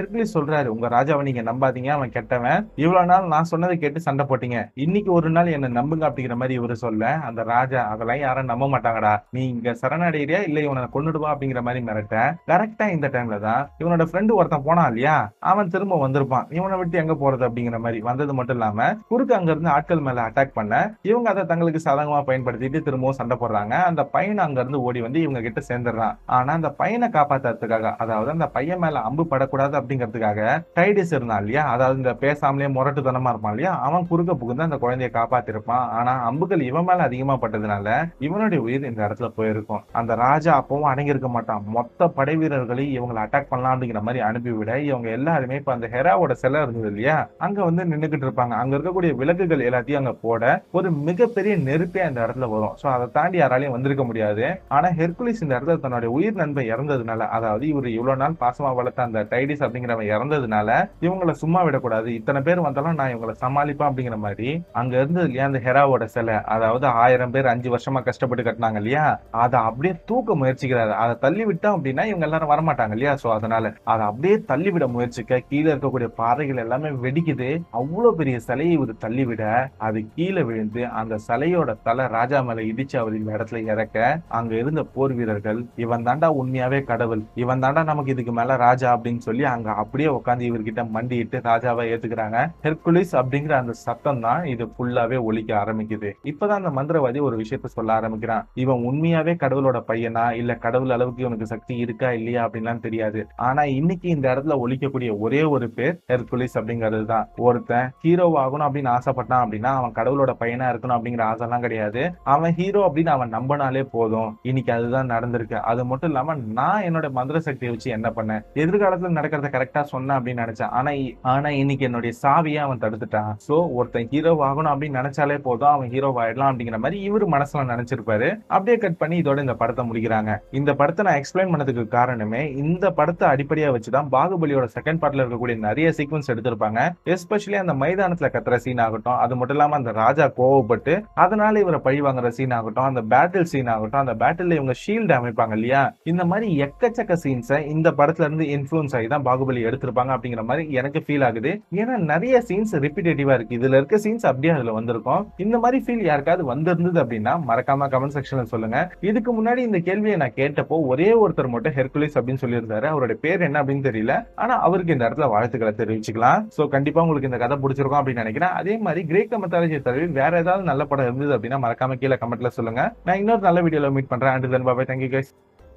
ஹெர்குலிஸ் சொல்றாரு உங்க ராஜாவை நீங்க நம்பாதீங்க அவன் கெட்டவன் இவ்வளவு நாள் நான் சொன்னதை கேட்டு சண்டை போட்டீங்க இன்னைக்கு ஒரு நாள் என்ன நம்புங்க அப்படிங்கிற மாதிரி இவரு சொல்ல அந்த ராஜா அதெல்லாம் யாரும் நம்ப மாட்டாங்கடா நீ இங்க சரணடைறியா இல்ல இவனை கொண்டுடுவா அப்படிங்கிற மாதிரி மிரட்ட கரெக்டா இந்த டைம்ல தான் இவனோட ஃப்ரெண்டு ஒருத்தன் போனான் இல்லையா அவன் திரும்ப வந்திருப்பான் இவனை விட்டு எங்க போறது அப்படிங்கிற மாதிரி வந்தது மட்டும் இல்லாம குறுக்கு அங்க இருந்து ஆட்கள் மேல அட்டாக் பண்ண இவங்க அதை தங்களுக்கு சாதகமா பயன்படுத்திட்டு திரும்பவும் சண்டை போடுறாங்க அந்த பையன் அங்க இருந்து ஓடி வந்து இவங்க கிட்ட சேர்ந்துடுறான் ஆனா அந்த பையனை காப்பாத்துறதுக்காக அதாவது அந்த பையன் மேல அம்பு படக்கூடாது அப்படிங்கிறதுக்காக டைடிஸ் இருந்தான் இல்லையா அதாவது இந்த பேசாமலே முரட்டுத்தனமா இருப்பான் இல்லையா அவன் குறுக்க புகுந்து அந்த குழந்தைய காப்பாத்திருப்பான் ஆனா அம்புகள் இவன் மேல அதிகமா பட்டதுனால இவனுடைய உயிர் இந்த இடத்துல போயிருக்கும் அந்த ராஜா அப்பவும் அடங்கியிருக்க மாட்டான் மொத்த படை வீரர்களையும் இவங்களை அட்டாக் பண்ணலாம் அப்படிங்கிற மாதிரி அனுப்பிவிட இவங்க எல்லாருமே இப்ப அந்த ஹெராவோட சிலை இருந்தது இல்லையா அங்க வந்து நின்னுகிட்டு இருப்பாங்க அங்க இருக்கக்கூடிய விளக்குகள் எல்லாத்தையும் அங்க போட ஒரு மிகப்பெரிய நெருப்பே அந்த இடத்துல வரும் சோ அதை தாண்டி யாராலையும் வந்திருக்க முடியாது ஆனா ஹெர்குலிஸ் இந்த இடத்துல தன்னுடைய உயிர் நண்பன் இறந்ததுனால அதாவது இவர் இவ்வளவு நாள் பாசமா வளர்த்த அந்த டைடிஸ் அப்படிங்கிறவன் இறந்ததுனால இவங்களை சும்மா விடக்கூடாது இத்தனை பேர் வந்தாலும் நான் இவங்களை சமாளிப்பேன் அப்படிங்கிற மாதிரி அங்க இருந்தது இல்லையா அந்த ஹெராவோட சிலை அதாவது ஆயிரம் பேர் அஞ்சு வருஷமா கஷ்டப்பட்டு கட்டினாங்க இல்லையா அதை அப்படியே தூக்க முயற்சிக்கிறாரு அதை தள்ளி விட்டோம் அப்படின்னா இவங்க எல்லாரும் வரமாட்டாங்க இல்லையா சோ அதனால அதை அப்படியே தள்ளி விட முயற்சிக்க கீழே இருக்கக்கூடிய பாறைகள் எல்லாமே வெடிக்குது அவ்வளவு பெரிய சிலையை இவர் தள்ளி விட அது கீழே விழுந்து அந்த சிலையோட தலை ராஜா மேல இடிச்சு அவர் இந்த இடத்துல இறக்க அங்க இருந்த போர் வீரர்கள் இவன் தாண்டா உண்மையாவே கடவுள் இவன் தாண்டா நமக்கு இதுக்கு மேல ராஜா அப்படின்னு சொல்லி அங்க அப்படியே உட்காந்து இவர்கிட்ட மண்டிட்டு ராஜாவை ஏத்துக்கிறாங்க ஹெர்குலிஸ் அப்படிங்கிற அந்த சத்தம் தான் இது ஃபுல்லாவே ஒலிக்க ஆரம்பிக்குது இப்பதான் அந்த மந்திரவாதி ஒரு விஷயத்த சொல்ல ஆரம்பிக்கிறான் இவன் உண்மையாவே கடவுளோட பையனா இல்ல கடவுள் அளவுக்கு இவனுக்கு சக்தி இருக்கா இல்லையா அப்படின்லாம் தெரியாது ஆனா இன்னைக்கு இந்த இடத்துல ஒலிக்கக்கூடிய ஒரே ஒரு பேர் ஹெர்குலிஸ் அப்படிங்கிறது தான் ஒருத்தன் ஹீரோ ஆகணும் அப்படின்னு ஆசைப்பட்டான் அப்படின்னா அவன் கடவுளோட பையனா இருக்கணும் அப்படிங்கிற ஆசைலாம் கிடையாது அவன் ஹீரோ அப்படின்னு அவன் நம்பினாலே போதும் இன்னைக்கு அதுதான் நடந்திருக்கு அது மட்டும் இல்லாம நான் என்னோட மந்திர சக்தியை வச்சு என்ன பண்ணேன் எதிர்காலத்துல நடக்கிறத கரெக்டா சொன்னேன் அப்படின்னு நினைச்சேன் ஆனா இ- ஆனா இன்னைக்கு என்னுடைய சாவியை அவன் தடுத்துட்டான் சோ ஒருத்தன் ஹீரோ ஆகணும் அப்படின்னு நினைச்சாலே போதும் அவன் ஹீரோ ஆயிடலாம் அப்படிங்கிற மாதிரி இவரு மனசுல நினைச்சிருப்பாரு அப்படியே கட் பண்ணி இதோட இந்த படத்தை முடிக்கிறாங்க இந்த படத்தை நான் எக்ஸ்பிளைன் பண்ணதுக்கு காரணமே இந்த படத்தை அடிப்படையா வச்சுதான் பாகுபலியோட செகண்ட் பார்ட்ல இருக்கக்கூடிய நிறைய சீக்வன்ஸ் எடுத்திருப்பாங்க எஸ்பெஷலி அந்த மைதானத்துல கத்துற சீன் ஆகட்டும் அது மட்டும் இல்லாம அந்த ராஜா கோவப்பட்டு அதனால இவரை பழி வாங்குற சீன் ஆகட்டும் அந்த பேட்டில் சீன் ஆகட்டும் அந்த பேட்டில் இவங்க ஷீல்டு அமைப்பாங்க இல்லையா இந்த மாதிரி எக்கச்சக்க சீன்ஸை இந்த படத்துல இருந்து இன்ஃபுளுன்ஸ் ஆகி தான் பாகுபலி எடுத்திருப்பாங்க அப்படிங்கிற மாதிரி எனக்கு ஃபீல் ஆகுது ஏன்னா நிறைய சீன்ஸ் ரிப்பீட்டேட்டிவா இருக்கு இதுல இருக்க சீன்ஸ் அப்படியே அதுல வந்திருக்கும் இந்த மாதிரி ஃபீல் யாருக்காவது வந்திருந்தது அப்படின்னா மறக்காம கமெண்ட் செக்ஷன்ல சொல்லுங்க இதுக்கு முன்னாடி இந்த கேள்வியை நான் கேட்டப்போ ஒரே ஒருத்தர் மட்டும் ஹெர்குலிஸ் அப்படின்னு சொல்லியிருந்தாரு அவருடைய பேர் என்ன அப்படின்னு தெரியல ஆனா அவருக்கு இந்த இடத்துல வாழ்த்துக்களை தெரிவிச்சுக்கலாம் சோ கண்டிப்பா உங்களுக்கு இந்த கதை பிடிச்சிருக்கும் அப்படின்னு நினைக்கிறேன் அதே மாதிரி கிரேக்க மெத்தாலஜி தவிர வேற ஏதாவது நல்ல படம் இருந்தது அப்படின்னா மறக்காம கீழே கமெண்ட்ல சொல்லுங்க நான் இன்னொரு நல்ல வீடியோல மீட் பண்றேன் and then bye bye thank you guys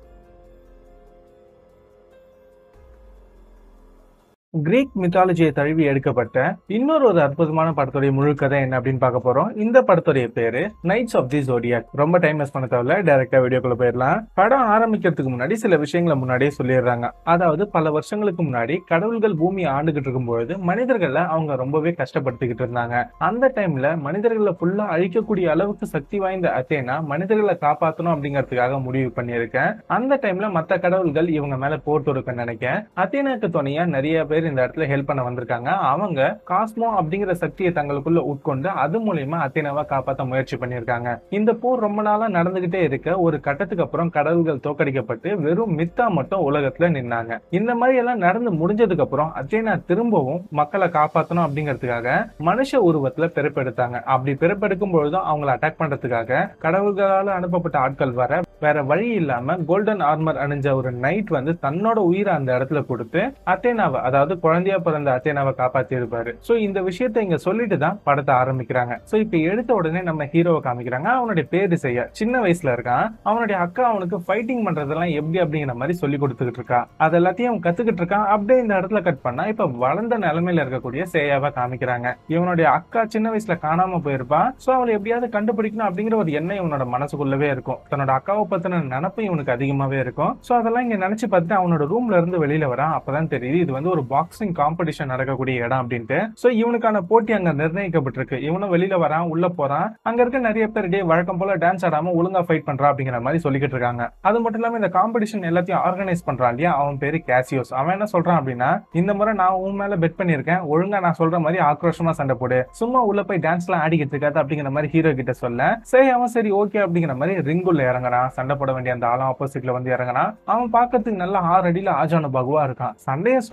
Greek மித்தாலஜியை தழுவி எடுக்கப்பட்ட இன்னொரு ஒரு அற்புதமான படத்துடைய முழு கதை என்ன அப்படின்னு பார்க்க போறோம் இந்த படத்துடைய பேரு நைட்ஸ் ஆஃப் தி ஜோடியாக் ரொம்ப டைம் வேஸ்ட் பண்ண தேவையில்ல டைரக்டா வீடியோக்குள்ள போயிடலாம் படம் ஆரம்பிக்கிறதுக்கு முன்னாடி சில விஷயங்களை முன்னாடியே சொல்லிடுறாங்க அதாவது பல வருஷங்களுக்கு முன்னாடி கடவுள்கள் பூமியை ஆண்டுகிட்டு இருக்கும்பொழுது மனிதர்களை அவங்க ரொம்பவே கஷ்டப்படுத்திக்கிட்டு இருந்தாங்க அந்த டைம்ல மனிதர்களை ஃபுல்லா அழிக்கக்கூடிய அளவுக்கு சக்தி வாய்ந்த அத்தேனா மனிதர்களை காப்பாற்றணும் அப்படிங்கிறதுக்காக முடிவு பண்ணியிருக்கேன் அந்த டைம்ல மத்த கடவுள்கள் இவங்க மேல போர் தொடுக்க நினைக்க அத்தேனாக்கு துணையா நிறைய பேர் இந்த இடத்துல ஹெல்ப் பண்ண வந்திருக்காங்க அவங்க காஸ்மோ அப்படிங்கிற சக்தியை தங்களுக்குள்ள உட்கொண்டு அது மூலியமா அத்தேனாவை காப்பாத்த முயற்சி பண்ணியிருக்காங்க இந்த போர் ரொம்ப நாளா நடந்துகிட்டே இருக்க ஒரு கட்டத்துக்கு அப்புறம் கடவுள்கள் தோக்கடிக்கப்பட்டு வெறும் மித்தா மட்டும் உலகத்துல நின்னாங்க இந்த மாதிரி எல்லாம் நடந்து முடிஞ்சதுக்கு அப்புறம் அத்தேனா திரும்பவும் மக்களை காப்பாத்தணும் அப்படிங்கிறதுக்காக மனுஷ உருவத்துல பிறப்பெடுத்தாங்க அப்படி பிறப்பெடுக்கும் பொழுதும் அவங்களை அட்டாக் பண்றதுக்காக கடவுள்களால அனுப்பப்பட்ட ஆட்கள் வர வேற வழி இல்லாம கோல்டன் ஆர்மர் அணிஞ்ச ஒரு நைட் வந்து தன்னோட உயிரை அந்த இடத்துல கொடுத்து அத்தேனாவை அதாவது குழந்தையா பிறந்த அத்தேனாவை காப்பாத்தி இருப்பாரு சோ இந்த விஷயத்தை இங்க சொல்லிட்டு தான் படத்தை ஆரம்பிக்கிறாங்க சோ இப்ப எடுத்த உடனே நம்ம ஹீரோவை காமிக்கிறாங்க அவனுடைய பேரு செய்ய சின்ன வயசுல இருக்கான் அவனுடைய அக்கா அவனுக்கு ஃபைட்டிங் பண்றதெல்லாம் எப்படி அப்படிங்கிற மாதிரி சொல்லி கொடுத்துக்கிட்டு இருக்கா அது எல்லாத்தையும் அவன் கத்துக்கிட்டு இருக்கான் அப்படியே இந்த இடத்துல கட் பண்ணா இப்ப வளர்ந்த நிலைமையில இருக்கக்கூடிய சேயாவை காமிக்கிறாங்க இவனுடைய அக்கா சின்ன வயசுல காணாம போயிருப்பா சோ அவளை எப்படியாவது கண்டுபிடிக்கணும் அப்படிங்கிற ஒரு எண்ணம் இவனோட மனசுக்குள்ளவே இருக்கும் தன்னோட அக்காவை பத்தின நினப்பு இவனுக்கு அதிகமாவே இருக்கும் சோ அதெல்லாம் இங்க நினைச்சு பார்த்துட்டு அவனோட ரூம்ல இருந்து வெளியில வரான் அப்பதான் தெரியுது இது வந்து ஒரு பாக்ஸிங் காம்படிஷன் நடக்கக்கூடிய இடம் அப்படின்ட்டு சோ இவனுக்கான போட்டி அங்க நிர்ணயிக்கப்பட்டிருக்கு இவனும் வெளியில வரான் உள்ள போறான் அங்க இருக்க நிறைய பேர் டே வழக்கம் போல டான்ஸ் ஆடாம ஒழுங்கா ஃபைட் பண்றா அப்படிங்கிற மாதிரி சொல்லிக்கிட்டு இருக்காங்க அது மட்டும் இல்லாம இந்த காம்படிஷன் எல்லாத்தையும் ஆர்கனைஸ் பண்றான் இல்லையா அவன் பேரு கேசியோஸ் அவன் என்ன சொல்றான் அப்படின்னா இந்த முறை நான் உன் மேல பெட் பண்ணிருக்கேன் ஒழுங்கா நான் சொல்ற மாதிரி ஆக்ரோஷமா சண்டை போடு சும்மா உள்ள போய் டான்ஸ் எல்லாம் ஆடிக்கிட்டு இருக்காது அப்படிங்கிற மாதிரி ஹீரோ கிட்ட சொல்ல சரி அவன் சரி ஓகே அப்படிங்கிற மாதிரி ரிங்குள்ள இறங்குறான் சண்டை போட வேண்டிய அந்த ஆளும் ஆப்போசிட்ல வந்து இறங்குறான் அவன் பார்க்கறதுக்கு நல்லா ஆறு அடியில ஆஜான பகுவா இருக்கான் சண்டையும் ஸ்டார்ட் ஆகுது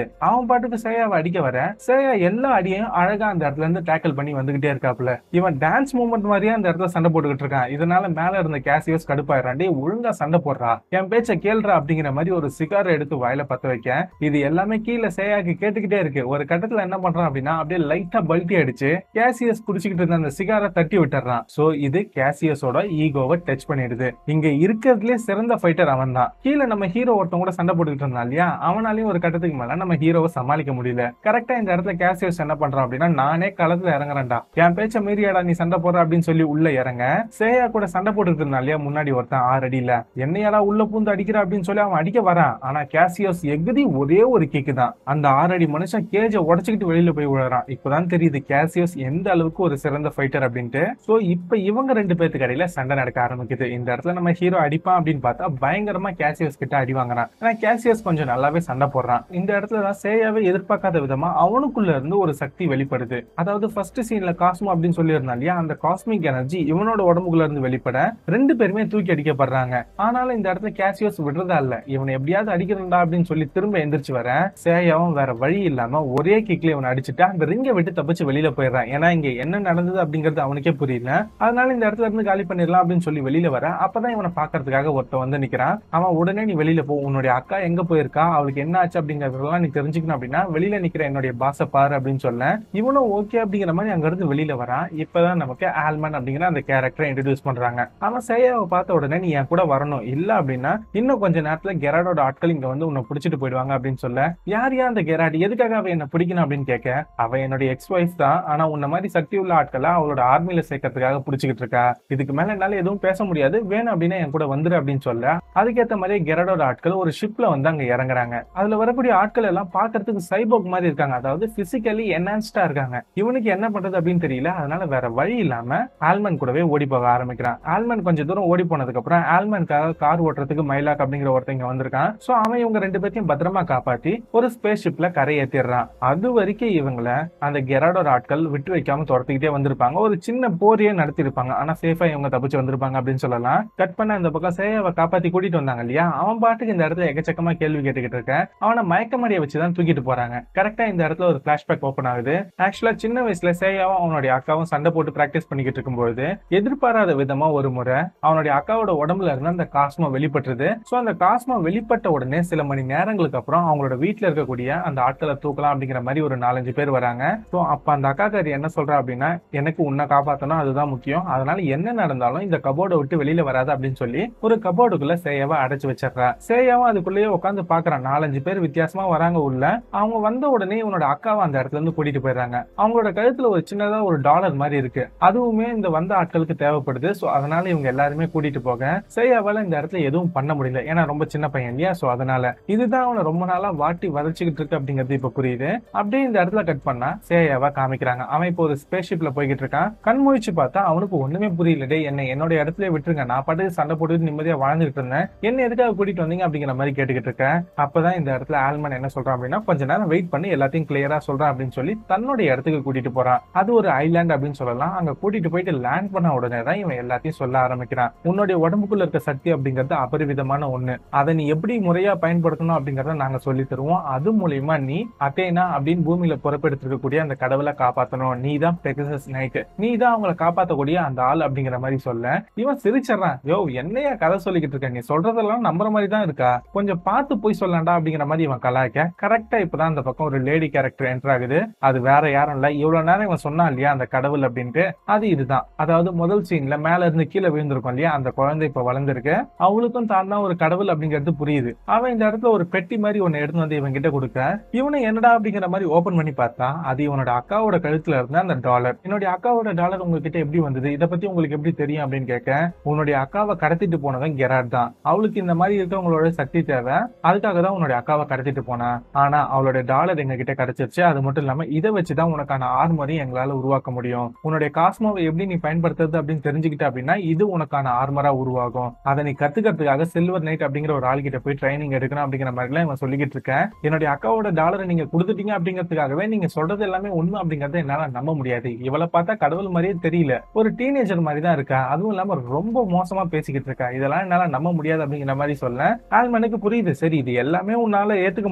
அவன் பாட்டுக்கு சேயாவை அடிக்க வர சேயா எல்லா அடியையும் அழகா அந்த இடத்துல இருந்து டேக்கிள் பண்ணி வந்துகிட்டே இருக்காப்புல இவன் டான்ஸ் மூவ்மெண்ட் மாதிரியே அந்த இடத்துல சண்டை போட்டுக்கிட்டு இருக்கான் இதனால மேல இருந்த கேசியோஸ் கடுப்பாயிரான் டேய் ஒழுங்கா சண்டை போடுறா என் பேச்ச கேள்றா அப்படிங்கிற மாதிரி ஒரு சிகார் எடுத்து வாயில பத்த வைக்க இது எல்லாமே கீழே சேயாக்கு கேட்டுக்கிட்டே இருக்கு ஒரு கட்டத்துல என்ன பண்றான் அப்படின்னா அப்படியே லைட்டா பல்ட்டி அடிச்சு கேசியஸ் குடிச்சுக்கிட்டு இருந்த அந்த சிகாரை தட்டி விட்டுறான் சோ இது கேசியஸோட ஈகோவை டச் பண்ணிடுது இங்க இருக்கிறதுலே சிறந்த ஃபைட்டர் அவன் தான் கீழே நம்ம ஹீரோ ஒருத்தன் கூட சண்டை போட்டுக்கிட்டு இருந்தான் இல்லையா அவனாலையும் ஒரு கட்டத்துக்கு மேல நம்ம ஹீரோவை சமாளிக்க முடியல கரெக்டா இந்த இடத்துல கேசியஸ் என்ன பண்றான் அப்படின்னா நானே களத்துல இறங்குறேன்டா என் பேச்ச மீறியாடா நீ சண்டை போடுற அப்படின்னு சொல்லி உள்ள இறங்க சேயா கூட சண்டை போட்டுக்கிட்டு இருந்தான் இல்லையா முன்னாடி ஒருத்தன் ஆறு அடியில என்னையாடா உள்ள பூந்து அடிக்கிற அப்படின்னு சொல்லி அவன் அடிக்க வரான் ஆனா கேசியஸ் எகுதி ஒரே ஒரு கிக்கு தான் அந்த ஆறு அடி மனுஷன் கேஜ உடச்சுக்கிட்டு வெளியில போய் விழுறான் இப்பதான் தெரியுது கேசியஸ் எந்த அளவுக்கு ஒரு சிறந்த ஃபைட்டர் அப்படின்ட்டு சோ இப்ப இவங்க ரெண்டு பேத்துக்கு இடையில சண்டை நடக்க ஆரம்பிக்குது இந்த இடத்துல நம்ம ஹீரோ அடிப்பான் அப்படின்னு பார்த்தா பயங்கரமா கேசியஸ் கிட்ட அடி வாங்குறான் ஆனா கேசியஸ் கொஞ்சம் நல்லாவே சண்டை போடுறான் இந்த இடத்துல தான் சேயாவே எதிர்பார்க்காத விதமா அவனுக்குள்ள இருந்து ஒரு சக்தி வெளிப்படுது அதாவது ஃபர்ஸ்ட் சீன்ல காஸ்மோ அப்படின்னு சொல்லி இருந்தான் இல்லையா அந்த காஸ்மிக் எனர்ஜி இவனோட உடம்புக்குள்ள இருந்து வெளிப்பட ரெண்டு பேருமே தூக்கி அடிக்கப்படுறாங்க ஆனாலும் இந்த இடத்துல கேசியஸ் விடுறதா இல்ல இவனை எப்படியாவது அடிக்கிறா அப்படின்னு சொல்லி திரும்ப எந்திரிச்சு வர சேயாவும் வேற வழி இல்லாம ஒரே கிக்ல இவனை அடிச்சுட்டு அந்த ரிங்கை விட்டு தப்பிச்சு வெளியில போயிடுறான் ஏன்னா இங்க என்ன நடந்தது அப்படிங்கிறது அவனுக்கே புரியல அதனால இந்த இடத்துல இருந்து காலி பண்ணிடலாம் அப்படின்னு சொல்லி வெளியில வர அப்பதான் இவனை பாக்குறதுக்காக ஒருத்த வந்து நிக்கிறான் அவன் உடனே நீ வெளியில போ உன்னுடைய அக்கா எங்க போயிருக்கா அவளுக்கு என்ன ஆச்சு அப்படிங்கறதெல்லாம் நீ தெரிஞ்சுக்கணும் அப்படின்னா வெளியில நிக்கிற என்னுடைய பாச பாரு அப்படின்னு சொல்ல இவனும் ஓகே அப்படிங்கிற மாதிரி அங்க இருந்து வெளியில வரான் இப்பதான் நமக்கு ஆல்மன் அப்படிங்கிற அந்த கேரக்டரை இன்ட்ரடியூஸ் பண்றாங்க அவன் சேயாவை பார்த்த உடனே நீ என் கூட வரணும் இல்ல அப்படின்னா இன்னும் கொஞ்ச நேரத்துல கெராடோட ஆட்கள் இங்க வந்து உன்னை பிடிச்சிட்டு போயிடுவாங்க அப்படின்னு சொல்ல யார் யார் அந்த கெராட் எதுக்காக அவ என்ன பிடிக்கணும் அப்படின்னு கேட்க அவ என்னுடைய எக்ஸ் ஒய்ஃப் தான் ஆனா உன்ன மாதிரி சக்தி உள்ள ஆட்களை அவளோட ஆர்மியில சேர்க்கறதுக்காக பிடிச்சிக்கிட்டு இருக்கா இதுக்கு மேல என்னால எதுவும் பேச முடியாது வேணும் அப்படின்னா என் கூட வந்துரு அப்படின்னு சொல்ல அதுக்கேத்த மாதிரி கெரடோட ஆட்கள் ஒரு ஷிப்ல வந்து அங்க இறங்குறாங்க அதுல வரக்கூடிய ஆட்கள் எல்லாம் பாக்குறதுக்கு சைபோக் மாதிரி இருக்காங்க அதாவது பிசிக்கலி என்ஹான்ஸ்டா இருக்காங்க இவனுக்கு என்ன பண்றது அப்படின்னு தெரியல அதனால வேற வழி இல்லாம ஆல்மன் கூடவே ஓடி போக ஆரம்பிக்கிறான் ஆல்மன் கொஞ்சம் தூரம் ஓடி போனதுக்கு அப்புறம் ஆல்மனுக்காக கார் ஓட்டுறதுக்கு மைலாக் அப்படிங்கிற ஒருத்தன் இங்க வந்திருக்கான் சோ அவன் இவங்க ரெண்டு பேர்த்தையும் பத்திரமா காப்பாத்தி ஒரு ஸ்பேஸ் ஷிப்ல கரை ஏத்திடுறான் அது வரைக்கும் இவங்கள அந்த கெராடோட ஆட்கள் விட்டு வைக்காம துரத்துக்கிட்டே வந்திருப்பாங்க ஒரு சின்ன போரையே நடத்திருப்பாங்க ஆனா சேஃபா இவங்க தப்பிச்சு வந்திருப்பாங்க அப்படின்னு சொல்லலாம் கட் பண்ண அந்த பக்கம் சேயாவை காப்பாத்தி கூட்டிட்டு வந்தாங்க இல்லையா அவன் பாட்டுக்கு இந்த இடத்துல எக்கச்சக்கமா கேள்வி கேட்டுக்கிட்டு இருக்கேன் அவனை மயக்கமடிய வச்சுதான் தூக்கிட்டு போறாங்க கரெக்டா இந்த இடத்துல ஒரு பிளாஷ்பேக் ஓப்பன் ஆகுது ஆக்சுவலா சின்ன வயசுல சேயாவும் அவனுடைய அக்காவும் சண்டை போட்டு பிராக்டிஸ் பண்ணிக்கிட்டு இருக்கும்போது எதிர்பாராத விதமா ஒரு முறை அவனுடைய அக்காவோட உடம்புல இருந்து அந்த காஸ்மோ வெளிப்பட்டுருது சோ அந்த காஸ்மோ வெளிப்பட்ட உடனே சில மணி நேரங்களுக்கு அப்புறம் அவங்களோட வீட்டுல இருக்கக்கூடிய அந்த ஆட்களை தூக்கலாம் அப்படிங்கிற மாதிரி ஒரு நாலஞ்சு பேர் வராங்க சோ அப்ப அந்த அக்காக்காரி என்ன சொல்றா அப்படின்னா எனக்கு உன்னை காப்பாத்தணும் அதுதான் முக்கியம் அதனால என்ன நடந்தாலும் இந்த கபோர்டை விட்டு வெளியில வராது அப்படின்னு சொல்லி ஒரு கபோர்டுக்குள்ள சேயாவை அடைச்சு வச்சிடுறா சேயாவும் அதுக்குள்ளேயே உட்காந்து பாக்குறான் நாலஞ்சு பேர் வித்தியாசமா வராங்க உள்ள அவங்க வந்த உடனே இவனோட அக்காவை அந்த இடத்துல இருந்து கூட்டிட்டு போயிடுறாங்க அவங்களோட கழுத்துல ஒரு சின்னதா ஒரு டாலர் மாதிரி இருக்கு அதுவுமே இந்த வந்த ஆட்களுக்கு தேவைப்படுது சோ அதனால இவங்க எல்லாருமே கூட்டிட்டு போக சேயாவால இந்த இடத்துல எதுவும் பண்ண முடியல ஏன்னா ரொம்ப சின்ன பையன் இல்லையா சோ அதனால இதுதான் அவனை ரொம்ப நாளா வாட்டி வதச்சிக்கிட்டு இருக்கு அப்படிங்கிறது இப்ப புரியுது அப்படியே இந்த இடத்துல கட் பண்ணா சேயாவா காமிக்கிறாங்க அவன் இப்போ ஒரு ஸ்பேஸ் ஷிப்ல போய்கிட்டு இருக்கான் கண் முழிச்சு பார்த்தா அவனுக்கு ஒண்ணுமே புரியல டே என்ன என்னோட இடத்துல விட்டுருங்க நான் பாட்டுக்கு சண்டை போட்டு நிம்மதியா வாழ்ந்துட்டு இருந்தேன் என்ன எதுக்காக கூட்டிட்டு வந்தீங்க அப்படிங்கிற மாதிரி கேட்டுக்கிட்டு இருக்கேன் அப்பதான் இந்த இடத்துல ஆல்மன் என்ன சொல்றான் அப்படின்னா கொஞ்ச நேரம் வெயிட் பண்ணி எல்லாத்தையும் கிளியரா சொல்றான் அப்படின்னு சொல்லி தன்னுடைய இடத்துக்கு கூட்டிட்டு போறான் அது ஒரு ஐலாண்ட் அப்படின்னு சொல்லலாம் அங்க கூட்டிட்டு போயிட்டு லேண்ட் பண்ண உடனே தான் இவன் எல்லாத்தையும் சொல்ல ஆரம்பிக்கிறான் உன்னுடைய உடம்புக்குள்ள இருக்க சக்தி அப்படிங்கிறது அபரிவிதமான ஒண்ணு அதை நீ எப்படி முறையா பயன்படுத்தணும் அப்படிங்கறத நாங்க சொல்லி தருவோம் அது மூலியமா நீ அத்தேனா அப்படின்னு பூமியில பொறுப்பெடுத்திருக்கக்கூடிய அந்த கடவுளை காப்பாத்தணும் நீ தான் பெகசஸ் நைட் நீ தான் அவங்கள காப்பாத்தக்கூடிய அந்த ஆள் அப்படிங்கிற மாதிரி சொல்ல இவன் சிரிச்சிடறான் யோ என்னையா கதை சொல்லிக்கிட்டு இருக்க நீ சொல்றதெல்லாம் நம்புற மாதிரி தான் இருக்கா கொஞ்சம் பார்த்து போய் சொல்லலாம்டா அப்படிங்கிற மாதிரி இவன் கலாய்க்க கரெக்டா இப்பதான் அந்த பக்கம் ஒரு லேடி கேரக்டர் என்டர் ஆகுது அது வேற யாரும் இல்ல இவ்வளவு நேரம் இவன் சொன்னான் இல்லையா அந்த கடவுள் அப்படின்ட்டு அது இதுதான் அதாவது முதல் சீன்ல மேல இருந்து கீழே விழுந்திருக்கும் இல்லையா அந்த குழந்தை இப்ப வளர்ந்துருக்கு அவளுக்கும் தான் தான் ஒரு கடவுள் அப்படிங்கிறது புரியுது அவன் இந்த இடத்துல ஒரு பெட்டி மாதிரி ஒன்னு எடுத்து வந்து இவன் கிட்ட கொடுக்க இவனை என்னடா அப்படிங்கிற மாதிரி ஓபன் பண்ணி பார்த்தா அது இவனோட அக்காவோட கழுத்துல இருந்த அந்த டாலர் என்னுடைய அக்காவோட டாலர் உங்ககிட்ட எப்படி வந்தது இதை பத்தி உங்களுக்கு எப்படி தெரியும் அப்படின்னு கேட்க உன்னுடைய அக்காவை கடத்திட்டு போனவன் கெராட் தான் அவளுக்கு இந்த மாதிரி இருக்கவங்களோட சக்தி தேவை அதுக்காக தான் உன்னுடைய அக்காவை கடத்திட்டு போனா ஆனா அவளோட டாலர் எங்க கிட்ட கிடைச்சிருச்சு அது மட்டும் இல்லாம இதை வச்சுதான் உனக்கான ஆர்மரையும் எங்களால உருவாக்க முடியும் உன்னுடைய காஸ்மோவை எப்படி நீ பயன்படுத்துறது அப்படின்னு தெரிஞ்சுக்கிட்ட அப்படின்னா இது உனக்கான ஆர்மரா உருவாகும் அதை நீ கத்துக்கிறதுக்காக சில்வர் நைட் அப்படிங்கிற ஒரு ஆள் கிட்ட போய் ட்ரைனிங் எடுக்கணும் அப்படிங்கிற மாதிரிலாம் இவன் சொல்லிக்கிட்டு இருக்கேன் என்னுடைய அக்காவோட டாலரை நீங்க கொடுத்துட்டீங்க அப்படிங்கிறதுக்காகவே நீங்க சொல்றது எல்லாமே உண்மை அப்படிங்கறத என்னால நம்ப முடியாது இவளை பார்த்தா கடவுள் மாதிரியே தெரியல ஒரு டீனேஜர் மாதிரி தான் இருக்கா அதுவும் இல்லாம ரொம்ப மோசமா பேசிக்கிட்டு இருக்கா இதெல்லாம் என்னால நம்ப முடியாது அப்படிங்கிற மாதிரி சொல்ல ஆல்மனுக்கு புரியுது சரி இது எல்லாமே உன்னால ஏத்துக்க முடியாது அப்படின்னு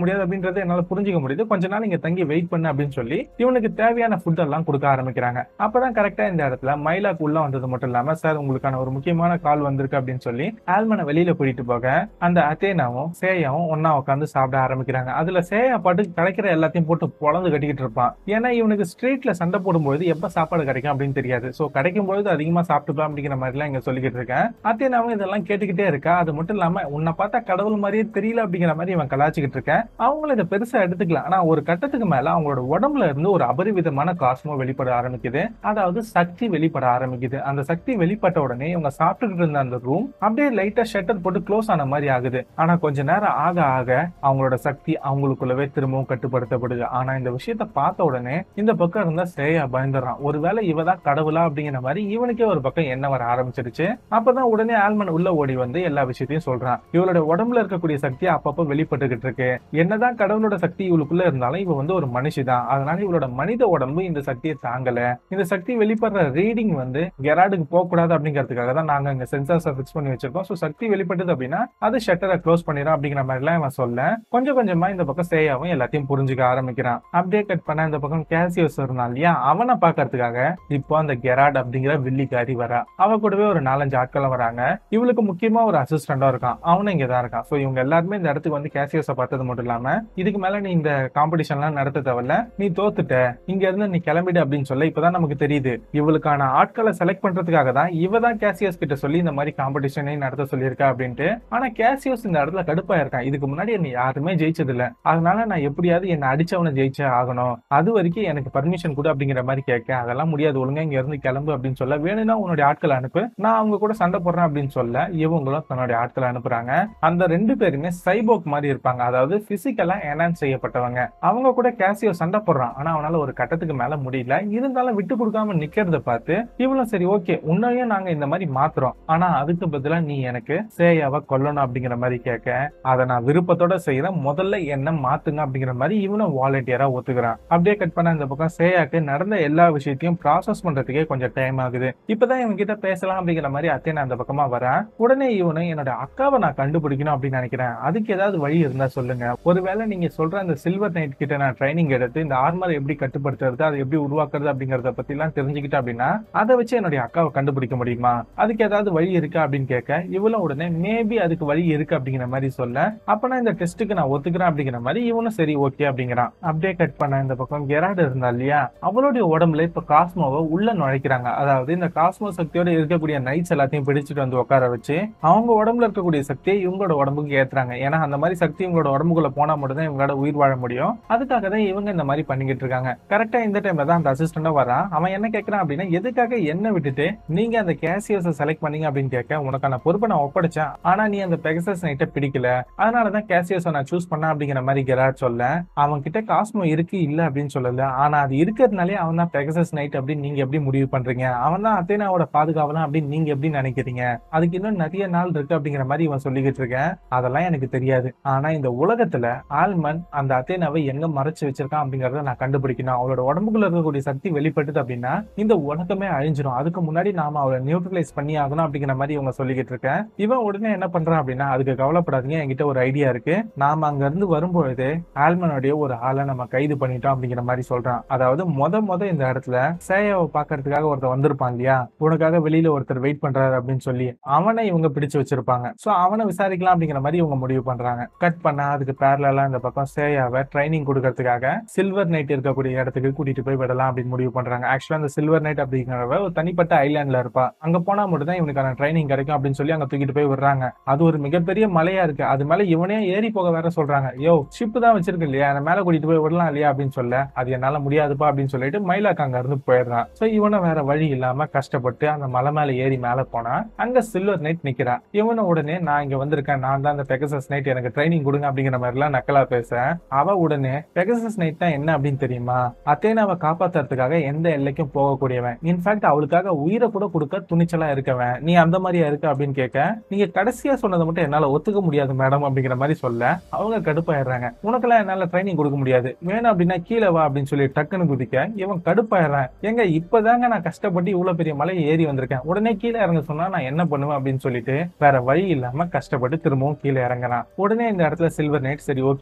அப்படின்றத என்னால புரிஞ்சுக்க முடியுது கொஞ்ச நாள் இங்க தங்கி வெயிட் பண்ணு அப்படின்னு சொல்லி இவனுக்கு தேவையான ஃபுட் எல்லாம் கொடுக்க ஆரம்பிக்கிறாங்க அப்பதான் கரெக்டா இந்த இடத்துல மைலாக்கு உள்ள வந்தது மட்டும் இல்லாம சார் உங்களுக்கான ஒரு முக்கியமான கால் வந்திருக்கு அப்படின்னு சொல்லி ஆல்மனை வெளியில கூட்டிட்டு போக அந்த அத்தேனாவும் சேயாவும் ஒன்னா உட்காந்து சாப்பிட ஆரம்பிக்கிறாங்க அதுல சேயா பாட்டு கிடைக்கிற எல்லாத்தையும் போட்டு பொழந்து கட்டிக்கிட்டு இருப்பான் ஏன்னா இவனுக்கு ஸ்ட்ரீட்ல சண்டை போடும்போது எப்ப சாப்பாடு கிடைக்கும் அப்படின்னு தெரியாது சோ கிடைக்கும் பொழுது அதிகமா சாப்பிட்டுக்கலாம் அப்படிங்கிற மாதிரி எல்லாம் இங்க சொல்லிக்கிட்டு இருக்கேன் அத்தேனாவும் இதெல்லாம் கேட்டுக்கிட்டே இருக்கா அது மட்டும் இல்லாம உன்னை பார்த்தா கடவுள் மாதிரியே தெரியல அப்படிங்கிற மாதிரி இவன் கலாச்சிக்கிட்டு இருக்கேன் அவங்களும் இதை பெருசா எடுத்துக்கலாம் ஆனா ஒரு கட்டத்துக்கு மேல அவங்களோட உடம்புல இருந்து ஒரு அபரிவிதமான காஸ்மோ வெளிப்பட ஆரம்பிக்குது அதாவது சக்தி வெளிப்பட ஆரம்பிக்குது அந்த சக்தி வெளிப்பட்ட உடனே இவங்க சாப்பிட்டுக்கிட்டு இருந்த அந்த ரூம் அப்படியே லைட்டா ஷட்டர் போட்டு க்ளோஸ் ஆன மாதிரி ஆகுது ஆனா கொஞ்ச நேரம் ஆக ஆக அவங்களோட சக்தி அவங்களுக்குள்ளவே திரும்பவும் கட்டுப்படுத்தப்படுது ஆனா இந்த விஷயத்த பார்த்த உடனே இந்த பக்கம் இருந்தா ஸ்ரேயா பயந்துடுறான் ஒருவேளை இவ தான் கடவுளா அப்படிங்கிற மாதிரி இவனுக்கே ஒரு பக்கம் என்ன வர ஆரம்பிச்சிருச்சு அப்பதான் உடனே ஆல்மன் உள்ள ஓடி வந்து எல்லா விஷயத்தையும் சொல்றான் இவளோட உடம்புல இருக்கக்கூடிய சக்தி அப்பப்போ வெளிப்பட்டுக்கிட்டு இருக்கு என்னதான் கடவுளோட சக்தி இவளுக்குள்ள இருந்தாலும் இவ வந்து ஒரு மனுஷி தான் அதனால இவளோட மனித உடம்பு இந்த சக்தியை தாங்கல இந்த சக்தி வெளிப்படுற ரீடிங் வந்து கெராடுக்கு போக கூடாது அப்படிங்கிறதுக்காக தான் நாங்க இங்க சென்சார்ஸை ஃபிக்ஸ் பண்ணி வச்சிருக்கோம் ஸோ சக்தி வெளிப்பட்டது அப்படின்னா அது ஷட்டரை க்ளோஸ் பண்ணிடும் அப்படிங்கிற மாதிரி எல்லாம் இவன் சொல்ல கொஞ்சம் கொஞ்சமா இந்த பக்கம் சேயாவும் எல்லாத்தையும் புரிஞ்சுக்க ஆரம்பிக்கிறான் அப்படியே கட் பண்ண இந்த பக்கம் கேசியோஸ் இருந்தான் இல்லையா அவனை பாக்குறதுக்காக இப்போ அந்த கெராட் அப்படிங்கிற வில்லிக்காரி வரா அவ கூடவே ஒரு நாலஞ்சு ஆட்கள் வராங்க இவளுக்கு முக்கியமா ஒரு அசிஸ்டண்டா இருக்கான் அவனும் இங்க தான் இருக்கான் ஸோ இவங்க எல்லாருமே இந்த இடத்துக்கு வந்து கேசியோஸை பார்த்தது மட்டும் இல்லாம இதுக்கு மேல நீ இந்த காம்படிஷன்லாம் நடத்த தேவையில்ல நீ தோத்துட்ட இங்க இருந்து நீ கிளம்பிடு அப்படின்னு சொல்ல இப்பதான் நமக்கு தெரியுது இவளுக்கான ஆட்களை செலக்ட் பண்றதுக்காக தான் இவ தான் கேசியோஸ் கிட்ட சொல்லி இந்த மாதிரி காம்படிஷனே நடத்த சொல்லியிருக்கா அப்படின்ட்டு ஆனா கேசியோஸ் இந்த இடத்துல கடுப்பா இருக்கான் இதுக்கு முன்னாடி என்ன யாருமே ஜெயிச்சது இல்ல அதனால நான் எப்படியாவது என்ன அடிச்சவனை ஜெயிச்சே ஆகணும் அது வரைக்கும் எனக்கு பர்மிஷன் கொடு அப்படிங்கிற மாதிரி கேட்க அதெல்லாம் முடியாது ஒழுங்கா இங்க இருந்து கிளம்பு அப்படின்னு சொல்ல வேணும்னா உன்னுடைய ஆட்களை அனுப்பு நான் அவங்க கூட சண்டை போடுறேன் அப்படின்னு சொல்ல இவங்களும் தன்னுடைய ஆட்களை அனுப்புறாங்க அந்த ரெண்டு பேருமே சைபோக் மாதிரி இருப்பாங்க அதாவது பிசிக்கலா என்ஹான்ஸ் செய்யப்பட்டவங்க அவங்க கூட கேசியோ சண்டை போடுறான் ஆனா அவனால ஒரு கட்டத்துக்கு மேல முடியல இருந்தாலும் விட்டு கொடுக்காம நிக்கிறத பார்த்து இவளும் சரி ஓகே உன்னையும் நாங்க இந்த மாதிரி மாத்துறோம் ஆனா அதுக்கு பதிலா நீ எனக்கு சேயாவை கொல்லணும் அப்படிங்கிற மாதிரி கேட்க அதை நான் விருப்பத்தோட செய்யறேன் முதல்ல என்ன மாத்துங்க அப்படிங்கிற மாதிரி இவனும் வாலண்டியரா ஒத்துக்கிறான் அப்படியே கட் பண்ண இந்த பக்கம் சேயாக்கு நடந்த எல்லா விஷயத்தையும் ப்ராசஸ் பண்றதுக்கே கொஞ்சம் டைம் ஆகுது இப்பதான் இவங்க கிட்ட பேசலாம் அப்படிங்கிற மாதிரி அத்தை நான் அந்த பக்கமா வரேன் உடனே இவனு என்னோட அக்காவை நான் கண்டுபிடிக்கணும் அப்படின்னு நினைக்கிறேன் அதுக்கு ஏதாவது வழி இருந்தா சொல்லுங்க ஒருவேளை நீங்க சொல்ற அந்த சில்வர் நைட் கிட்ட நான் ட்ரைனிங் எடுத்து இந்த ஆர்மர் எப்படி கட்டுப்படுத்துறது அதை எப்படி உருவாக்குறது அப்படிங்கறத பத்தி எல்லாம் தெரிஞ்சுக்கிட்டேன் அப்படின்னா அதை வச்சு என்னுடைய அக்காவை கண்டுபிடிக்க முடியுமா அதுக்கு ஏதாவது வழி இருக்கா அப்படின்னு கேட்க இவளும் உடனே மேபி அதுக்கு வழி இருக்கு அப்படிங்கிற மாதிரி சொல்ல அப்ப நான் இந்த டெஸ்ட்டுக்கு நான் ஒத்துக்கிறேன் அப்படிங்கிற மாதிரி இவனும் சரி ஓகே அப்படிங்கிறான் அப்படியே கட் பண்ண இந்த பக்கம் கெராடு இருந்தா இல்லையா அவளுடைய உடம்புல இப்ப காஸ்மோவை உள்ள நுழைக்கிறாங்க அதாவது இந்த காஸ்மோ சக்தியோட இருக்கக்கூடிய நைட்ஸ் எல்லாத்தையும் பிடிச்சிட்டு வந்து உட்கார வச்சு அவங்க உடம்புல இருக்கக்கூடிய சக்தியை இவங்களோட உடம்புக்கு ஏத்துறாங்க ஏன்னா அந்த மாதிரி சக்தி இவங்களோட உடம்புக்குள்ள போனா மட்டும் தான் இவங்களோட உயிர் வாழ முடியும் அதுக்காக தான் இவங்க இந்த மாதிரி பண்ணிக்கிட்டு இருக்காங்க கரெக்டா இந்த டைம்ல தான் அந்த அசிஸ்டண்டா வரான் அவன் என்ன கேட்கறான் அப்படின்னா எதுக்காக என்ன விட்டுட்டு நீங்க அந்த கேசியஸை செலக்ட் பண்ணீங்க அப்படின்னு கேட்க உனக்கான பொறுப்பை நான் ஒப்படைச்சேன் ஆனா நீ அந்த பெகசஸ் நைட்டை பிடிக்கல அதனாலதான் கேசியஸை நான் சூஸ் பண்ண அப்படிங்கிற மாதிரி கெராட் சொல்ல அவன் கிட்ட காஸ்மோ இருக்கு இல்ல அப்படின்னு சொல்லல ஆனா அது இருக்கிறதுனாலே அவன் தான் பெகசஸ் நைட் அப்படின்னு நீங்க எப்படி முடிவு பண்றீங்க அவன் தான் அத்தேனாவோட பாதுகாவலாம் அப்படின்னு நீங்க எப்படி நினைக்கிறீங்க அதுக்கு இன்னும் நிறைய நாள் இருக்கு அப்படிங்கிற மாதிரி இவன் சொல்லிக்கிட்டு இருக்கேன் அதெல்லாம் எனக்கு தெரியாது ஆனா இந்த உலகத்துல ஆல்மன் அந்த அத்தேனாவை எங்க மறைச்சு வச்சிருக்கான் அப்படிங்கறத நான் கண்டுபிடிக்கணும் அவளோட உடம்புக்குள்ள இருக்கக்கூடிய சக்தி வெளிப்பட்டது அப்படின்னா இந்த உலகமே அழிஞ்சிரும் அதுக்கு முன்னாடி நாம அவளை நியூட்ரலைஸ் பண்ணி ஆகணும் அப்படிங்கிற மாதிரி இவங்க சொல்லிக்கிட்டு இருக்கேன் இவன் உடனே என்ன பண்றான் அப்படின்னா அதுக்கு கவலைப்படாதீங்க என்கிட்ட ஒரு ஐடியா இருக்கு நாம அங்க இருந்து வரும்பொழுது ஆல்மனுடைய ஒரு ஆளை நம்ம கைது பண்ணிட்டோம் அப்படிங்கிற மாதிரி சொல்றான் அதாவது முத முத இந்த இடத்துல சேயாவை பாக்குறதுக்காக ஒருத்தர் வந்திருப்பான் இல்லையா உனக்காக வெளியில ஒருத்தர் வெயிட் பண்றாரு அப்படின்னு சொல்லி அவனை இவங்க பிடிச்சு வச்சிருப்பாங்க சோ அவனை விசாரிக்கலாம் அப்படிங்கிற மாதிரி இவங்க முடிவு பண்றாங்க கட் பண்ண அதுக்கு பேரலா இந்த பக்கம் சேயாவை ட்ரைனிங் கொடுக்கறதுக்காக சில்வர் நைட் இருக்கக்கூடிய இடத்துக்கு கூட்டிட்டு போய் விடலாம் அப்படின்னு முடிவு பண்றாங்க ஆக்சுவலா அந்த சில்வர் நைட் அப்படிங்கிறவ ஒரு தனிப்பட்ட ஐலாண்ட்ல இருப்பா அங்க போனா மட்டும் தான் இவனுக்கான ட்ரைனிங் கிடைக்கும் அப்படின்னு சொல்லி அங்க தூக்கிட்டு போய் விடுறாங்க அது ஒரு மிகப்பெரிய மலையா இருக்கு அது மேல இவனே ஏறி போக வேற சொல்றாங்க யோ ஷிப் தான் வச்சிருக்கு இல்லையா அந்த மேல கூட்டிட்டு போய் விடலாம் இல்லையா அப்படின்னு சொல்ல அது என்னால முடியாதுப்பா அப்படின்னு சொல்லிட்டு மயிலாக்கு அங்க இருந்து போயிடுறான் சோ இவனை வேற வழி இல்லாம கஷ்டப்பட்டு அந்த மலை மேல ஏறி மேல போனா அங்க சில்வர் நைட் நிக்கிறா இவனை உடனே நான் இங்க வந்திருக்கேன் நான் தான் அந்த பெகசஸ் நைட் எனக்கு ட்ரைனிங் கொடுங்க அப்படிங்கிற மாதிரி எல்லாம் நக்கலா பேச அவ உடனே பெகசஸ் நைட் தான் என்ன அப்படின்னு தெரியுமா அத்தேனாவை காப்பாத்துறதுக்காக எந்த எல்லைக்கும் போகக்கூடியவன் இன்ஃபேக்ட் அவளுக்காக உயிரை கூட கொடுக்க துணிச்சலா இருக்கவன் நீ அந்த மாதிரியா இருக்க அப்படின்னு கேட்க நீங்க கடைசியா சொன்னதை மட்டும் என்னால ஒத்துக்க முடியாது மேடம் அப்படிங்கிற மாதிரி சொல்ல அவங்க கடுப்பாயிடுறாங்க உனக்கெல்லாம் என்னால ட்ரைனிங் கொடுக்க முடியாது வேணும் அப்படின்னா கீழே வா அப்படின்னு சொல்லி டக்குன்னு குதிக்க இவன் கடுப்பாயிடுறான் எங்க இப்பதாங்க நான் கஷ்டப்பட்டு இவ்வளவு பெரிய மலையை ஏறி வந்திருக்கேன் உடனே கீழே இறங்க சொன்னா நான் என்ன பண்ணுவேன் அப்படின்னு சொல்லிட்டு வேற வழி இல்லாம கஷ்டப்பட்டு திரும்பவும் கீழே இறங்குறான் உடனே இந்த இடத்துல சில்வர் நைட் சரி ஓகே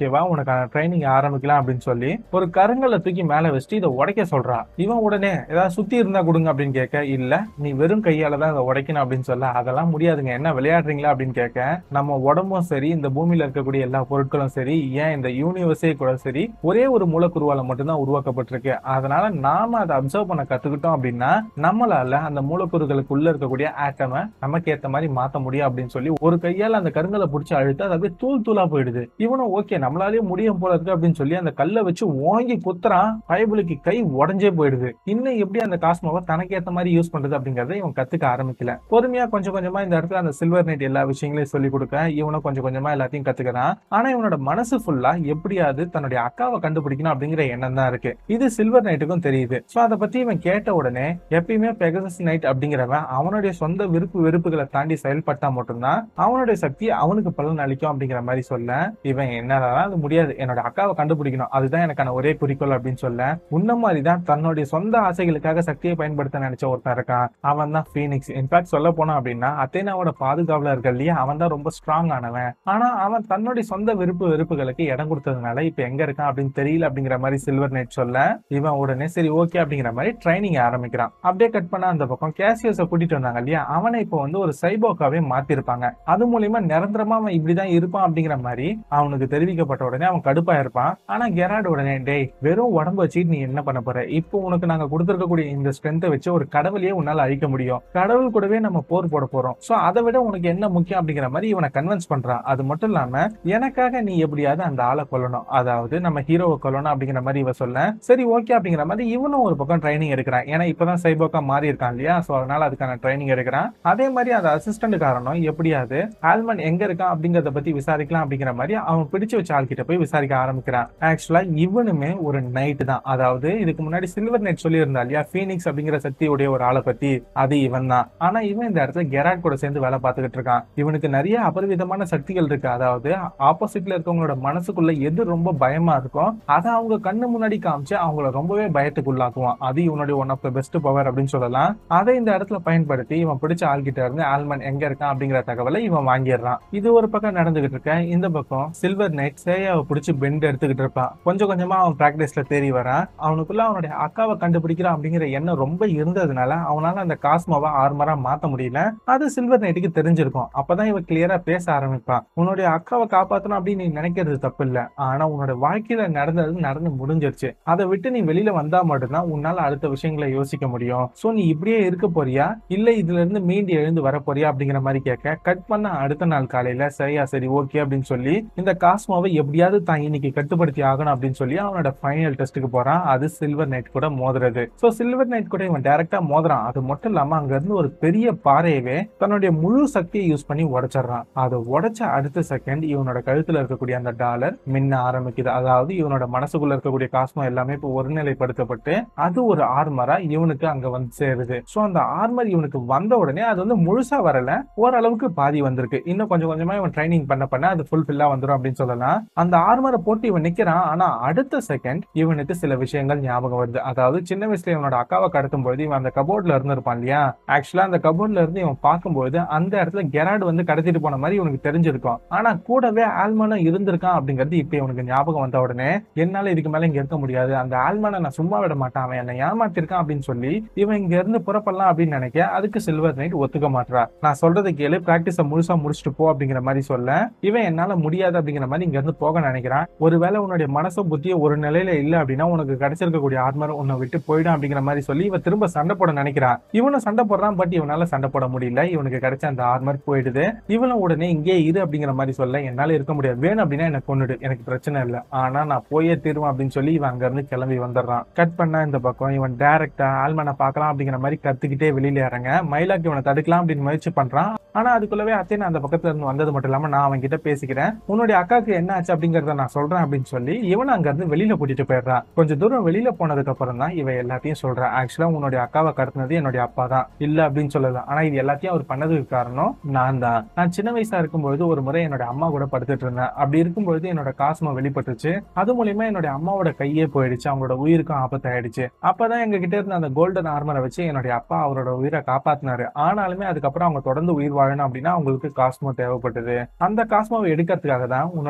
ஓகேவா உனக்கான ட்ரைனிங் ஆரம்பிக்கலாம் அப்படின்னு சொல்லி ஒரு கருங்கல்ல தூக்கி மேல வச்சுட்டு இதை உடைக்க சொல்றா இவன் உடனே ஏதாவது சுத்தி இருந்தா கொடுங்க அப்படின்னு கேட்க இல்ல நீ வெறும் கையால தான் இதை உடைக்கணும் அப்படின்னு சொல்ல அதெல்லாம் முடியாதுங்க என்ன விளையாடுறீங்களா அப்படின்னு கேட்க நம்ம உடம்பும் சரி இந்த பூமியில இருக்கக்கூடிய எல்லா பொருட்களும் சரி ஏன் இந்த யூனிவர்ஸே கூட சரி ஒரே ஒரு மூலக்கூறுவால மட்டும்தான் உருவாக்கப்பட்டிருக்கு அதனால நாம அதை அப்சர்வ் பண்ண கத்துக்கிட்டோம் அப்படின்னா நம்மளால அந்த மூலக்கூறுகளுக்குள்ள இருக்கக்கூடிய ஆட்டமை நமக்கு ஏத்த மாதிரி மாத்த முடியும் அப்படின்னு சொல்லி ஒரு கையால அந்த கருங்கலை பிடிச்சி அழுத்து அது அப்படியே தூள் தூளா போயிடுது இவனும் ஓகே நம்மளாலேயே முடியும் போல இருக்கு அப்படின்னு சொல்லி அந்த கல்லை வச்சு ஓங்கி குத்துறான் பயபுலுக்கு கை உடஞ்சே போயிடுது இன்னும் எப்படி அந்த காஸ்மோவை தனக்கு ஏத்த மாதிரி யூஸ் பண்றது அப்படிங்கறத இவன் கத்துக்க ஆரம்பிக்கல பொறுமையா கொஞ்சம் கொஞ்சமா இந்த இடத்துல அந்த சில்வர் நைட் எல்லா விஷயங்களையும் சொல்லி கொடுக்க இவனும் கொஞ்சம் கொஞ்சமா எல்லாத்தையும் கத்துக்கிறான் ஆனா இவனோட மனசு ஃபுல்லா எப்படியாவது தன்னுடைய அக்காவை கண்டுபிடிக்கணும் அப்படிங்கிற எண்ணம் தான் இருக்கு இது சில்வர் நைட்டுக்கும் தெரியுது சோ அதை பத்தி இவன் கேட்ட உடனே எப்பயுமே பெகசஸ் நைட் அப்படிங்கிறவன் அவனுடைய சொந்த விருப்பு வெறுப்புகளை தாண்டி செயல்பட்டா மட்டும்தான் அவனுடைய சக்தி அவனுக்கு பலன் அளிக்கும் அப்படிங்கிற மாதிரி சொல்ல இவன் என்னதான் அது முடியாது என்னோட அக்காவை கண்டுபிடிக்கணும் அதுதான் எனக்கான ஒரே குறிக்கோள் அப்படின்னு சொல்ல உன்ன மாதிரி தான் தன்னுடைய சொந்த ஆசைகளுக்காக சக்தியை பயன்படுத்த நினைச்ச ஒருத்தன் இருக்கான் அவன் தான் ஃபீனிக்ஸ் இன்ஃபேக்ட் சொல்ல போனா அப்படின்னா அத்தேனாவோட பாதுகாவலர் இருக்க இல்லையா அவன் தான் ரொம்ப ஸ்ட்ராங் ஆனவன் ஆனா அவன் தன்னுடைய சொந்த விருப்பு வெறுப்புகளுக்கு இடம் கொடுத்ததுனால இப்ப எங்க இருக்கான் அப்படின்னு தெரியல அப்படிங்கிற மாதிரி சில்வர் நைட் சொல்ல இவன் உடனே சரி ஓகே அப்படிங்கிற மாதிரி ட்ரைனிங் ஆரம்பிக்கிறான் அப்படியே கட் பண்ண அந்த பக்கம் கேசியஸை கூட்டிட்டு வந்தாங்க இல்லையா அவனை இப்போ வந்து ஒரு சைபோக்காவே மாத்திருப்பாங்க அது மூலியமா நிரந்தரமா அவன் இப்படிதான் இருப்பான் அப்படிங்கிற மாதிரி அவனுக்கு தெரிவிக்கப்பட்ட உடனே அவன் கடுப்பா இருப்பான் ஆனா கெராட் உடனே டேய் வெறும் உடம்பு வச்சுட்டு நீ என்ன பண்ண போற இப்போ உனக்கு நாங்க கொடுத்துருக்கக்கூடிய இந்த ஸ்ட்ரென்த்தை வச்சு ஒரு கடவுளையே உன்னால அழிக்க முடியும் கடவுள் கூடவே நம்ம போர் போட போறோம் சோ அதை விட உனக்கு என்ன முக்கியம் அப்படிங்கிற மாதிரி இவனை கன்வின்ஸ் பண்றான் அது மட்டும் இல்லாம எனக்காக நீ எப்படியாவது அந்த ஆளை கொல்லணும் அதாவது நம்ம ஹீரோவை கொல்லணும் அப்படிங்கிற மாதிரி இவ சொல்ல சரி ஓகே அப்படிங்கிற மாதிரி இவனும் ஒரு பக்கம் ட்ரைனிங் எடுக்கிறான் ஏன்னா இப்பதான் சைபோக்கா மாறி இருக்கான் இல்லையா சோ அதனால அதுக்கான ட்ரைனிங் எடுக்கிறான் அதே மாதிரி அந்த அசிஸ்டன்ட் காரணம் எப்படியாவது ஆல்மன் எங்க இருக்கான் அப்படிங்கறத பத்தி விசாரிக்கலாம் அப்படிங்கிற மாதிரி அவன் பிடிச்சு வச்ச ஆள்கிட்ட போய் விசாரிக்க ஆரம்பிக்கிறான் ஆக்சுவலா இவனுமே ஒரு நைட் தான் அதாவது இதுக்கு முன்னாடி சில்வர் நைட் சொல்லி இருந்தா இல்லையா ஃபீனிக்ஸ் அப்படிங்கிற சக்தியுடைய ஒரு ஆளை பத்தி அது இவன் தான் ஆனா இவன் இந்த இடத்துல கெராட் கூட சேர்ந்து வேலை பார்த்துக்கிட்டு இருக்கான் இவனுக்கு நிறைய அபரிவிதமான சக்திகள் இருக்கு அதாவது ஆப்போசிட்ல இருக்கவங்களோட மனசுக்குள்ள எது ரொம்ப பயமா இருக்கும் அதை அவங்க கண்ணு முன்னாடி காமிச்சு அவங்கள ரொம்பவே பயத்துக்கு உள்ளாக்குவான் அது இவனுடைய one of the best power அப்படின்னு சொல்லலாம் அதை இந்த இடத்துல பயன்படுத்தி இவன் பிடிச்ச ஆள்கிட்ட இருந்து ஆல்மன் எங்க இருக்கான் அப்படிங்கிற தகவலை இவன் வாங்கிடுறான் இது ஒரு பக்கம் நடந்துகிட்டு இருக்க இந்த பக்கம் சில்வர் நைட் சேயாவை பிடிச்சி பெண்ட் எடுத்துக்கிட்டு இருப்பான் கொஞ்சம் கொஞ்சமா அவன் பிராக்டிஸ்ல தேறி வரான் அவனுக்குள்ள அவனுடைய அக்காவை கண்டுபிடிக்கிறான் அப்படிங்கிற எண்ணம் ரொம்ப இருந்ததுனால அவனால அந்த காஸ்மாவை ஆர்மரா மாத்த முடியல அது சில்வர் நைட்டுக்கு தெரிஞ்சிருக்கும் அப்பதான் இவன் கிளியரா பேச ஆரம்பிப்பான் உன்னுடைய அக்காவை காப்பாத்தணும் அப்படின்னு நீ நினைக்கிறது தப்பு இல்ல ஆனா உன்னோட வாழ்க்கையில நடந்தது நடந்து முடிஞ்சிருச்சு அதை விட்டு நீ வெளியில வந்தா மட்டும்தான் உன்னால அடுத்த விஷயங்களை யோசிக்க முடியும் சோ நீ இப்படியே இருக்க போறியா இல்ல இதுல இருந்து மீண்டு எழுந்து வர போறியா அப்படிங்கிற மாதிரி கேட்க கட் பண்ண அடுத்த நாள் காலையில சரியா சரி ஓகே அப்படின்னு சொல்லி இந்த காஸ்மாவை எப்படியாவது தான் இன்னைக்கு கட்டுப்படுத்தி ஆகணும் அப்படின்னு சொல்லி அவனோட ஃபைனல் டெஸ்ட்டுக்கு போறான் அது சில்வர் நைட் கூட மோதுறது சோ சில்வர் நைட் கூட இவன் டைரக்டா மோதுறான் அது மட்டும் இல்லாம அங்க இருந்து ஒரு பெரிய பாறையவே தன்னுடைய முழு சக்தியை யூஸ் பண்ணி உடைச்சிடுறான் அதை உடைச்ச அடுத்த செகண்ட் இவனோட கழுத்துல இருக்கக்கூடிய அந்த டாலர் மின்ன ஆரம்பிக்குது அதாவது இவனோட மனசுக்குள்ள இருக்கக்கூடிய காஸ்மோ எல்லாமே இப்போ ஒருநிலைப்படுத்தப்பட்டு அது ஒரு ஆர்மரா இவனுக்கு அங்க வந்து சேருது சோ அந்த ஆர்மர் இவனுக்கு வந்த உடனே அது வந்து முழுசா வரல ஓரளவுக்கு பாதி வந்திருக்கு இன்னும் கொஞ்சம் கொஞ்சமா இவன் ட்ரைனிங் பண்ண பண்ண அது ஃபுல்ஃபில்லா வந்துடும் அப்படின்னு சொல்லலாம் அந்த ஆர்மரை போட்டு இவன் நிக்கிறான் ஆனா அடுத்த செகண்ட் இவனுக்கு சில விஷயங்கள் ஞாபகம் வருது அதாவது சின்ன வயசுல இவனோட அக்காவை கடத்தும் போது இவன் அந்த கபோர்ட்ல இருந்து இருப்பான் இல்லையா ஆக்சுவலா அந்த கபோர்ட்ல இருந்து இவன் பார்க்கும்போது அந்த இடத்துல கெராட் வந்து கடத்திட்டு போன மாதிரி இவனுக்கு தெரிஞ்சிருக்கும் ஆனா கூடவே ஆல்மனும் இருந்திருக்கான் அப்படிங்கிறது இப்ப இவனுக்கு ஞாபகம் வந்த உடனே என்னால இதுக்கு மேல இங்க இருக்க முடியாது அந்த ஆல்மனை நான் சும்மா விட மாட்டான் அவன் என்னை ஏமாத்திருக்கான் அப்படின்னு சொல்லி இவன் இங்க இருந்து புறப்படலாம் அப்படின்னு நினைக்க அதுக்கு சில்வர் நைட் ஒத்துக்க மாட்டா நான் சொல்றதை கேளு பிராக்டிஸ முழுசா முடிச்சுட்டு போ அப்படிங்கிற மாதிரி சொல்ல இவன் என்னால முடியாது அப்படிங்கிற மாதிரி இங்க இருந்து போக நினைக்கிறான் ஒருவேளை உன்னுடைய மனசும் புத்தியும் ஒரு நிலையில இல்ல அப்படின்னா உனக்கு கிடைச்சிருக்கக்கூடிய ஆர்மர் உன்னை விட்டு போயிடும் அப்படிங்கிற மாதிரி சொல்லி இவன் திரும்ப சண்டை போட நினைக்கிறான் இவனும் சண்டை போடுறான் பட் இவனால சண்டை போட முடியல இவனுக்கு கிடைச்ச அந்த ஆர்மர் போயிடுது இவனும் உடனே இங்கே இரு அப்படிங்கிற மாதிரி சொல்ல என்னால இருக்க முடியாது வேணும் அப்படின்னா எனக்கு கொண்டுடு எனக்கு பிரச்சனை இல்ல ஆனா நான் போயே தீருவேன் அப்படின்னு சொல்லி இவன் அங்க இருந்து கிளம்பி வந்துடுறான் கட் பண்ண இந்த பக்கம் இவன் டைரக்டா ஆல்மனை பார்க்கலாம் அப்படிங்கிற மாதிரி கத்துக்கிட்டே வெளியில இறங்க மயிலாக்கு இவனை தடுக்கலாம் அப்படின்னு முயற்சி பண்றான் ஆனா அதுக்குள்ளவே அத்தனை அந்த பக்கத்துல இருந்து வந்தது மட்டும் இல்லாம நான் அவன் கிட்ட பேசிக்கிறேன் உன்னுடைய அக்காக்கு என்ன ஆச்சு அப்படிங்கறத நான் சொல்றேன் அப்படின்னு சொல்லி இவன் அங்க இருந்து வெளியில கூட்டிட்டு போயிடுறான் கொஞ்சம் தூரம் வெளியில போனதுக்கு அப்புறம் தான் இவன் எல்லாத்தையும் சொல்றான் ஆக்சுவலா உன்னுடைய அக்காவை கடத்தினது என்னுடைய அப்பா தான் இல்ல அப்படின்னு சொல்லலாம் ஆனா இது எல்லாத்தையும் அவர் பண்ணதுக்கு காரணம் நான் தான் நான் சின்ன வயசா இருக்கும்பொழுது ஒரு முறை என்னோட அம்மா கூட படுத்துட்டு இருந்தேன் அப்படி இருக்கும்பொழுது என்னோட காஸ்மா வெளிப்பட்டுச்சு அது மூலியமா என்னோட அம்மாவோட கையே போயிடுச்சு அவங்களோட உயிருக்கும் ஆபத்தாயிடுச்சு அப்பதான் எங்க கிட்ட இருந்த அந்த கோல்டன் ஆர்மரை வச்சு என்னுடைய அப்பா அவரோட உயிரை காப்பாத்தினாரு ஆனாலுமே அதுக்கப்புறம் அவங்க தொடர்ந்து உயிர் வாழணும் அப்படின்னா அவங்களுக்கு காஸ்மோ தேவைப்பட்டது அந்த காஸ்மோவை எடுக்கிறதுக்காக தான் உன்னுடைய அக்காவோட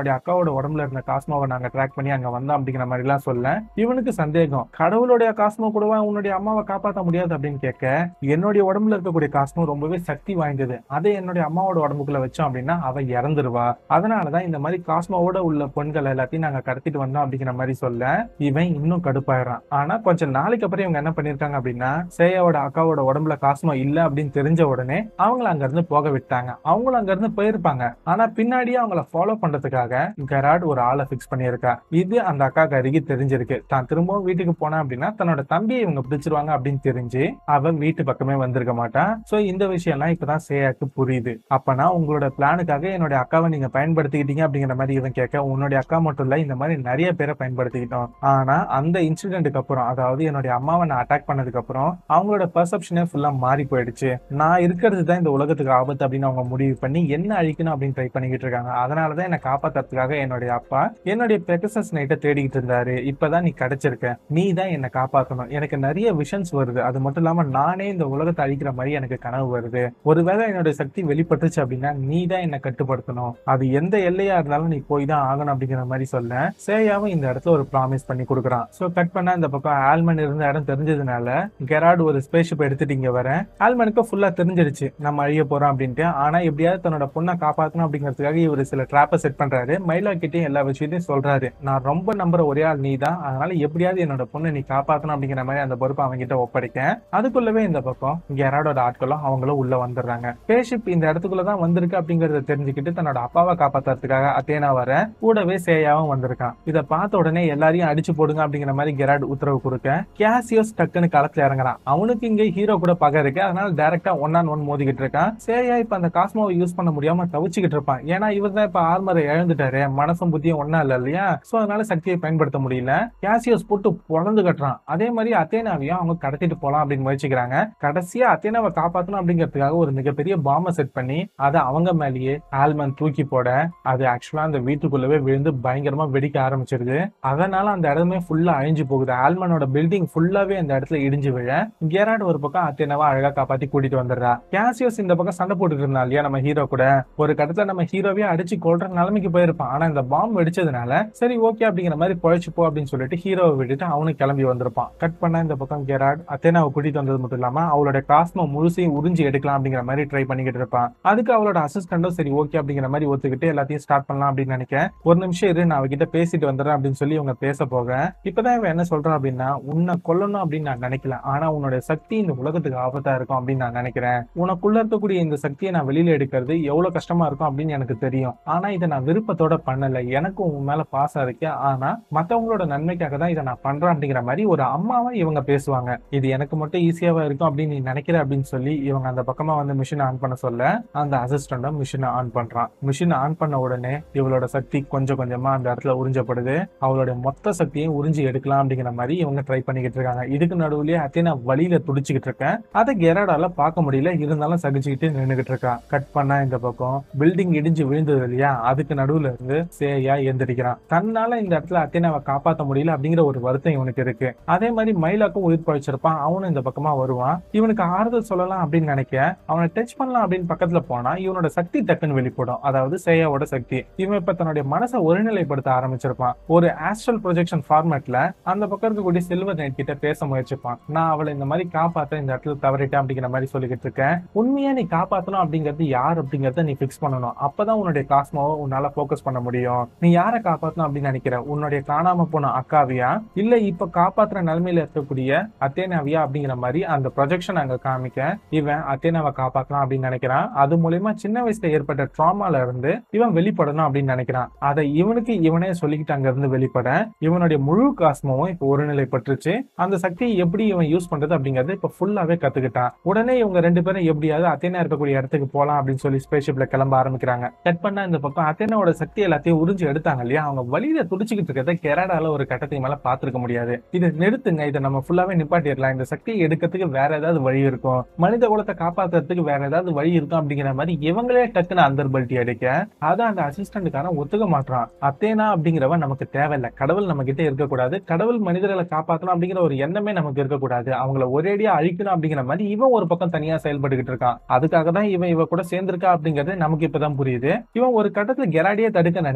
அக்காவோட உடம்புல இருந்த காஸ்மோவை நாங்க ட்ராக் பண்ணி அங்க வந்தோம் அப்படிங்கிற மாதிரி எல்லாம் சொல்ல இவனுக்கு சந்தேகம் கடவுளுடைய காஸ்மோ கூடவா உன்னுடைய அம்மாவை காப்பாற்ற முடியாது அப்படின்னு கேட்க என்னுடைய உடம்புல இருக்கக்கூடிய காஸ்மோ ரொம்பவே சக்தி வாய்ந்தது அதை என்னுடைய அம்மாவோட உடம்புக்குள்ள வச்சோம் அப்படின்னா அவ இறந்துருவா அதனாலதான் இந்த மாதிரி காஸ்மோவோட உள்ள பெண்கள் எல்லாத்தையும் நாங்க கடத்திட்டு வந்தோம் அப்படிங்கிற மாதிரி சொல்ல இவன் இன்னும் கடுப்பாயிடுறான் ஆனா கொஞ்சம் நாளைக்கு அப்புறம் இவங்க என்ன பண்ணிருக்காங்க அப்படின்னா சேயாவோட அக்காவோட உடம்புல காஸ்மோ இல்ல அப்படின்னு தெரிஞ்ச உடனே அவங்கள அங்க இருந்து போக விட்டாங்க அவங்களும் அங்க இருந்து போயிருப்பாங்க ஆனா பின்னாடியே அவங்கள ஃபாலோ பண்றதுக்காக கெராட் ஒரு ஆளை பிக்ஸ் பண்ணியிருக்கா இது அந்த அக்கா அருகே தெரிஞ்சிருக்கு தான் திரும்பவும் வீட்டுக்கு போனா அப்படின்னா தன்னோட தம்பியை இவங்க பிடிச்சிருவாங்க அப்படின்னு தெரிஞ்சு அவ வீட்டு பக்கமே வந்திருக்க மாட்டா சோ இந்த விஷயம் எல்லாம் இப்பதான் சேயாக்கு புரியுது அப்பனா உங்களோட பிளானுக்காக என்னோட அக்காவை நீங்க பயன்படுத்திக்கிட்டீங்க அப்படிங்கிற மாதிரி இவன் கேட்க உன்னுடைய அக்கா மட்டும் இல்ல இந்த மாதிரி நிறைய பேரை பயன்படுத்திக்கிட்டோம் ஆனா அந்த இன்சிடென்ட்டுக்கு அப்புறம் அதாவது என்னுடைய அம்மாவை நான் அட்டாக் பண்ணதுக்கு அப்புறம் அவங்களோட பெர்செப்ஷனே ஃபுல்லா மாறி போயிடுச்சு நான் இருக்கிறது தான் இந்த உலகத்துக்கு ஆபத்து அப்படின்னு அவங்க முடிவு பண்ணி என்ன அழிக்கணும் அப்படின்னு ட்ரை பண்ணிக்கிட்டு இருக்காங்க அதனாலதான் என்னை காப்பாத்துறதுக்காக என்னுடைய அப்பா என்னுடைய பெகசஸ் நைட்டை தேடிக்கிட்டு இருந்தாரு இப்பதான் நீ கிடைச்சிருக்க நீ தான் என்னை காப்பாத்தணும் எனக்கு நிறைய விஷன்ஸ் வருது அது மட்டும் இல்லாம நானே இந்த உலகத்தை அழிக்கிற மாதிரி எனக்கு கனவு வருது ஒருவேளை என்னுடைய சக்தி வெளிப்பட்டுச்சு அப்படின்னா நீ தான் என்னை கட்டுப்படுத்தணும் அது எந்த எல்லையா இருந்தாலும் நீ போய் தான் ஆகணும் அப்படிங்கிற மாதிரி சொல்ல சேயாவும் இந்த இடத்துல ஒரு ப்ராமிஸ் பண்ணி கொடுக்குறான் சோ கட் பண்ணா இந்த பக்கம் ஆல்மன் இருந்த இடம் தெரிஞ்சதுனால கெராட் ஒரு ஸ்பேஸ்ஷிப் எடுத்துட்டு இங்க வர ஆல்மனுக்கு ஃபுல்லா தெரிஞ்சிருச்சு நம்ம அழிய போறோம் அப்படின்ட்டு ஆனா எப்படியாவது தன்னோட பொண்ணை காப்பாத்தணும் அப்படிங்கிறதுக்காக இவர் சில ட்ராப்பை செட் பண்றாரு மைலா கிட்டயும் எல்லா விஷயத்தையும் சொல்றாரு நான் ரொம்ப நம்புற ஒரே ஆள் நீ தான் அதனால எப்படியாவது என்னோட பொண்ணை நீ காப்பாத்தணும் அப்படிங்கிற மாதிரி அந்த பொறுப்பை அவங்க கிட்ட ஒப்படைக்க அதுக்குள்ளவே இந்த பக்கம் கெராடோட ஆட்களும் அவங்களும் உள்ள வந்துடுறாங்க ஸ்பேஸ்ஷிப் இந்த இடத்துக்குள்ள தான் வந்திருக்கு அப்படிங்கறத தெரிஞ்சுக்கிட்டு தன்னோட அப்பாவை காப்பாத்துறதுக்காக அத்தேனா வர கூடவே சேயாவும் வந்திருக்கான் இதை பார்த்த உடனே எல்லாரையும் அடிச்சு போடுங்க அப்படிங்கிற மாதிரி கெராட் உத்தரவு கொடுக்க கேசியோஸ் டக்குன்னு களத்துல இறங்குறான் அவனுக்கு இங்க ஹீரோ கூட பகை இருக்கு அதனால டைரக்டா ஒன் ஆன் ஒன் மோதிக்கிட்டு இருக்கான் சேயா இப்ப அந்த காஸ்மோவை யூஸ் பண்ண முடியாம தவிச்சுக்கிட்டு இருப்பான் ஏன்னா இவர் தான் இப்ப ஆர்மரை இழந்துட்டாரு மனசும் புத்தியும் ஒன்னா இல்ல இல்லையா சோ அதனால சக்தியை பயன்படுத்த முடியல கேசியோஸ் போட்டு பொழந்து கட்டுறான் அதே மாதிரி அத்தேனாவையும் அவங்க கடத்திட்டு போலாம் அப்படின்னு முயற்சிக்கிறாங்க கடைசியா அத்தேனாவை காப்பாத்தணும் அப்படிங்கிறதுக்காக ஒரு மிகப்பெரிய பாம்பை செட் பண்ணி அதை அவங்க மேலேயே ஆல்மன் தூக்கி போட அது ஆக்சுவலா அந்த வீட்டுக்குள்ளவே விழுந்து பயங்கரமா வெடிக்க ஆரம்பிச்சிருது அதனால அந்த இடமே ஃபுல்லா அழிஞ்சு போகுது ஆல்மனோட பில்டிங் ஃபுல்லாவே அந்த இடத்துல இடிஞ்சு விழ கெராட் ஒரு பக்கம் அத்தேனாவா அழகா காப்பாத்தி கூட்டிட்டு வந்துடுறா கேசியோஸ் இந்த பக்கம் சண்டை போட்டுட்டு இருந்தா இல்லையா நம்ம ஹீரோ கூட ஒரு கட்டத்துல நம்ம ஹீரோவே அடிச்சு கொள்ற நிலைமைக்கு போயிருப்பான் ஆனா இந்த பாம்பு வெடிச்சதுனால சரி ஓகே அப்படிங்கிற மாதிரி பொழைச்சு போ அப்படின்னு சொல்லிட்டு ஹீரோவை விட்டுட்டு அவனும் கிளம்பி வந்திருப்பான் கட் பண்ண இந்த பக்கம் கெராட் அத்தேனாவை கூட்டிட்டு வந்தது மட்டும் இல்லாம அவளோட காஸ்மோ முழுசையும் உறிஞ்சி எடுக்கலாம் அப்படிங்கிற மாதிரி ட்ரை பண்ணிக்கிட்டு இருப்பான் அதுக்கு அவளோட அசிஸ்டண்டும் சரி ஓகே அப்படிங்கிற மாதிரி ஒத்துக்கிட்டு எல்லாத்தையும் ஸ்டார்ட் பண்ணலாம் அப்படின்னு நினைக்க ஒரு நிமிஷம் இரு நான் அவகிட்ட பேசிட்டு வந்துடுறேன் அப்படின்னு சொல்லி இவங்க பேச போக இப்பதான் இவன் என்ன சொல்றான் அப்படின்னா உன்னை கொல்லணும் அப்படின்னு நான் நினைக்கல ஆனா உன்னோட சக்தி இந்த உலகத்துக்கு ஆபத்தா இருக்கும் அப்படின்னு நான் நினைக்கிறேன் உனக்குள்ள இருக்கக்கூடிய இந்த சக்தியை நான் வெளியில எடுக்கிறது எவ்வளவு கஷ்டமா இருக்கும் அப்படின்னு எனக்கு தெரியும் ஆனா இதை நான் விருப்பத்தோட பண்ணல எனக்கும் உன் மேல பாசம் இருக்கு ஆனா மத்தவங்களோட நன்மைக்காக தான் இதை நான் பண்றேன் அப்படிங்கிற மாதிரி ஒரு அம்மாவா இவங்க பேசுவாங்க இது எனக்கு மட்டும் ஈஸியாவா இருக்கும் அப்படின்னு நீ நினைக்கிற அப்படின்னு சொல்லி இவங்க அந்த பக்கமா வந்து மிஷின் ஆன் பண்ண சொல்ல அந்த அசிஸ்டண்டும் மிஷினை ஆன் பண்றான் மிஷின் ஆன் பண்ண உடனே இவளோட சக்தி கொஞ்சம் கொஞ்சமா அந்த இடத்துல உறிஞ்சப்படுது அவளோட மொத்த சக்தியும் உறிஞ்சி எடுக்கலாம் அப்படிங்கிற மாதிரி இவங்க ட்ரை பண்ணிக்கிட்டு இருக்காங்க இதுக்கு நடுவுலயே அத்தனை வழியில துடிச்சுக்கிட்டு இருக்கேன் அதை கெராடால பார்க்க முடியல இருந்தாலும் சகிச்சுக்கிட்டு நின்னுகிட்டு இருக்கா கட் பண்ணா இந்த பக்கம் பில்டிங் இடிஞ்சு விழுந்தது இல்லையா அதுக்கு நடுவுல இருந்து சேயா எந்திரிக்கிறான் தன்னால இந்த இடத்துல அத்தேனாவை காப்பாத்த முடியல அப்படிங்கிற ஒரு வருத்தம் இவனுக்கு இருக்கு அதே மாதிரி மயிலாக்கும் உயிர் பழிச்சிருப்பான் அவனும் இந்த பக்கமா வருவான் இவனுக்கு ஆறுதல் சொல்லலாம் அப்படின்னு நினைக்க அவனை டச் பண்ணலாம் அப்படின்னு பக்கத்துல போனா இவனோட சக்தி டக்குன்னு வெளிப்படும் அதாவது சேயாவோட சக்தி இவன் இப்ப தன்னுடைய மனசை ஒருநிலைப்படுத்த ஆரம்பிச்சிருப்பான் ஒரு ஆஸ்ட்ரல் ப்ரொஜெக்ஷன் ஃபார்மேட்ல அந்த பக்கம் இருக்கக்கூடிய சில்வர் நைட் கிட்ட பேச முயற்சிப்பான் நான் அவளை இந்த மாதிரி காப்பாத்த இந்த இடத்துல தவறிட்டேன் அப்படிங்கிற மாதிரி சொல்லிக்கிட்டு இருக்கேன் உண்மையா நீ காப்பாத்தணும் அப்படிங்கிறது யார் அப்படிங்கறத நீ ஃபிக்ஸ் பண்ணணும் அப்பதான் உன்னுடைய காஸ்மோவை உன்னால ஃபோக்கஸ் பண்ண முடியும் நீ யாரை காப்பாத்தணும் அப்படின்னு நினைக்கிற உன்னுடைய காணாம போன அக்காவியா இல்ல இப்ப காப்பாத்துற நிலைமையில இருக்கக்கூடிய அத்தேனாவியா அப்படிங்கிற மாதிரி அந்த ப்ரொஜெக்ஷன் அங்க காமிக்க இவன் அத்தேனாவை காப்பாத்தலாம் அப்படின்னு நினைக்கிறான் அது மூலியமா சின்ன வயசுல ஏற்பட்ட ட்ராமால இருந்து இவன் வெளிப்படணும் அப்படின்னு நினைக்கிறான் அதை இவனுக்கு இவனே சொல்லிக்கிட்டு அங்க இருந்து வெளிப்பட இவனுடைய முழு காஸ்மோவும் இப்ப ஒருநிலைப்பட்டுருச்சு அந்த சக்தியை எப்படி இவன் யூஸ் பண்றது அப்படிங்கறது இப்ப ஃபுல்லாவே கத்துக்கிட்டான் உடனே இவங்க ரெண்டு பேரும் எப்படியாவது அத்தேனா இருக்கக்கூடிய இடத்துக்கு போலாம் அப்படின்னு சொல்லி ஸ்பேஸ்ஷிப்ல கிளம்ப ஆரம்பிக்கிறாங்க கட் பண்ணா இந்த பக்கம் அத்தேனாவோட சக்தி எல்லாத்தையும் உறிஞ்சு எடுத்தாங்க இல்லையா அவங்க வழியில துடிச்சுக்கிட்டு இருக்கிறத கெராடால ஒரு கட்டத்துக்கு மேல பாத்துருக்க முடியாது இதை நிறுத்துங்க இதை நம்ம ஃபுல்லாவே நிப்பாட்டிடலாம் இந்த சக்தியை எடுக்கிறதுக்கு வேற ஏதாவது வழி இருக்கும் மனித குலத்தை காப்பாத்துறதுக்கு வேற ஏதாவது வழி இருக்கும் அப்படிங்கிற மாதிரி இவங்களே டக்குன்னு அந்தர் பல்ட்டி அடிக்க அதை அந்த அசிஸ்டன்ட்டுக்கான ஒத்துக்க மாட்டான் அத்தேனா அப்படிங்கிறவன் நமக்கு தேவையில்லை கடவுள் நம்ம கிட்ட இருக்கக்கூடாது கடவுள் மனிதர்களை காப்பாற்றணும் அப்படிங்கிற ஒரு எண்ணமே நமக்கு இருக்கக்கூடாது அவங்கள ஒரேடியா அழிக்கணும் அப்படிங்கிற மாதிரி இவன் ஒரு பக்கம் தனியா செயல்பட்டுக்கிட்டு இருக்கான் அதுக்காக தான் இவன் இவ கூட சேர்ந்திருக்கா அப்படிங்கிறது நமக்கு இப்பதான் புரியுது இவன் ஒரு கட்டத்துல கெராடியே தடுக்க நினைப்பான்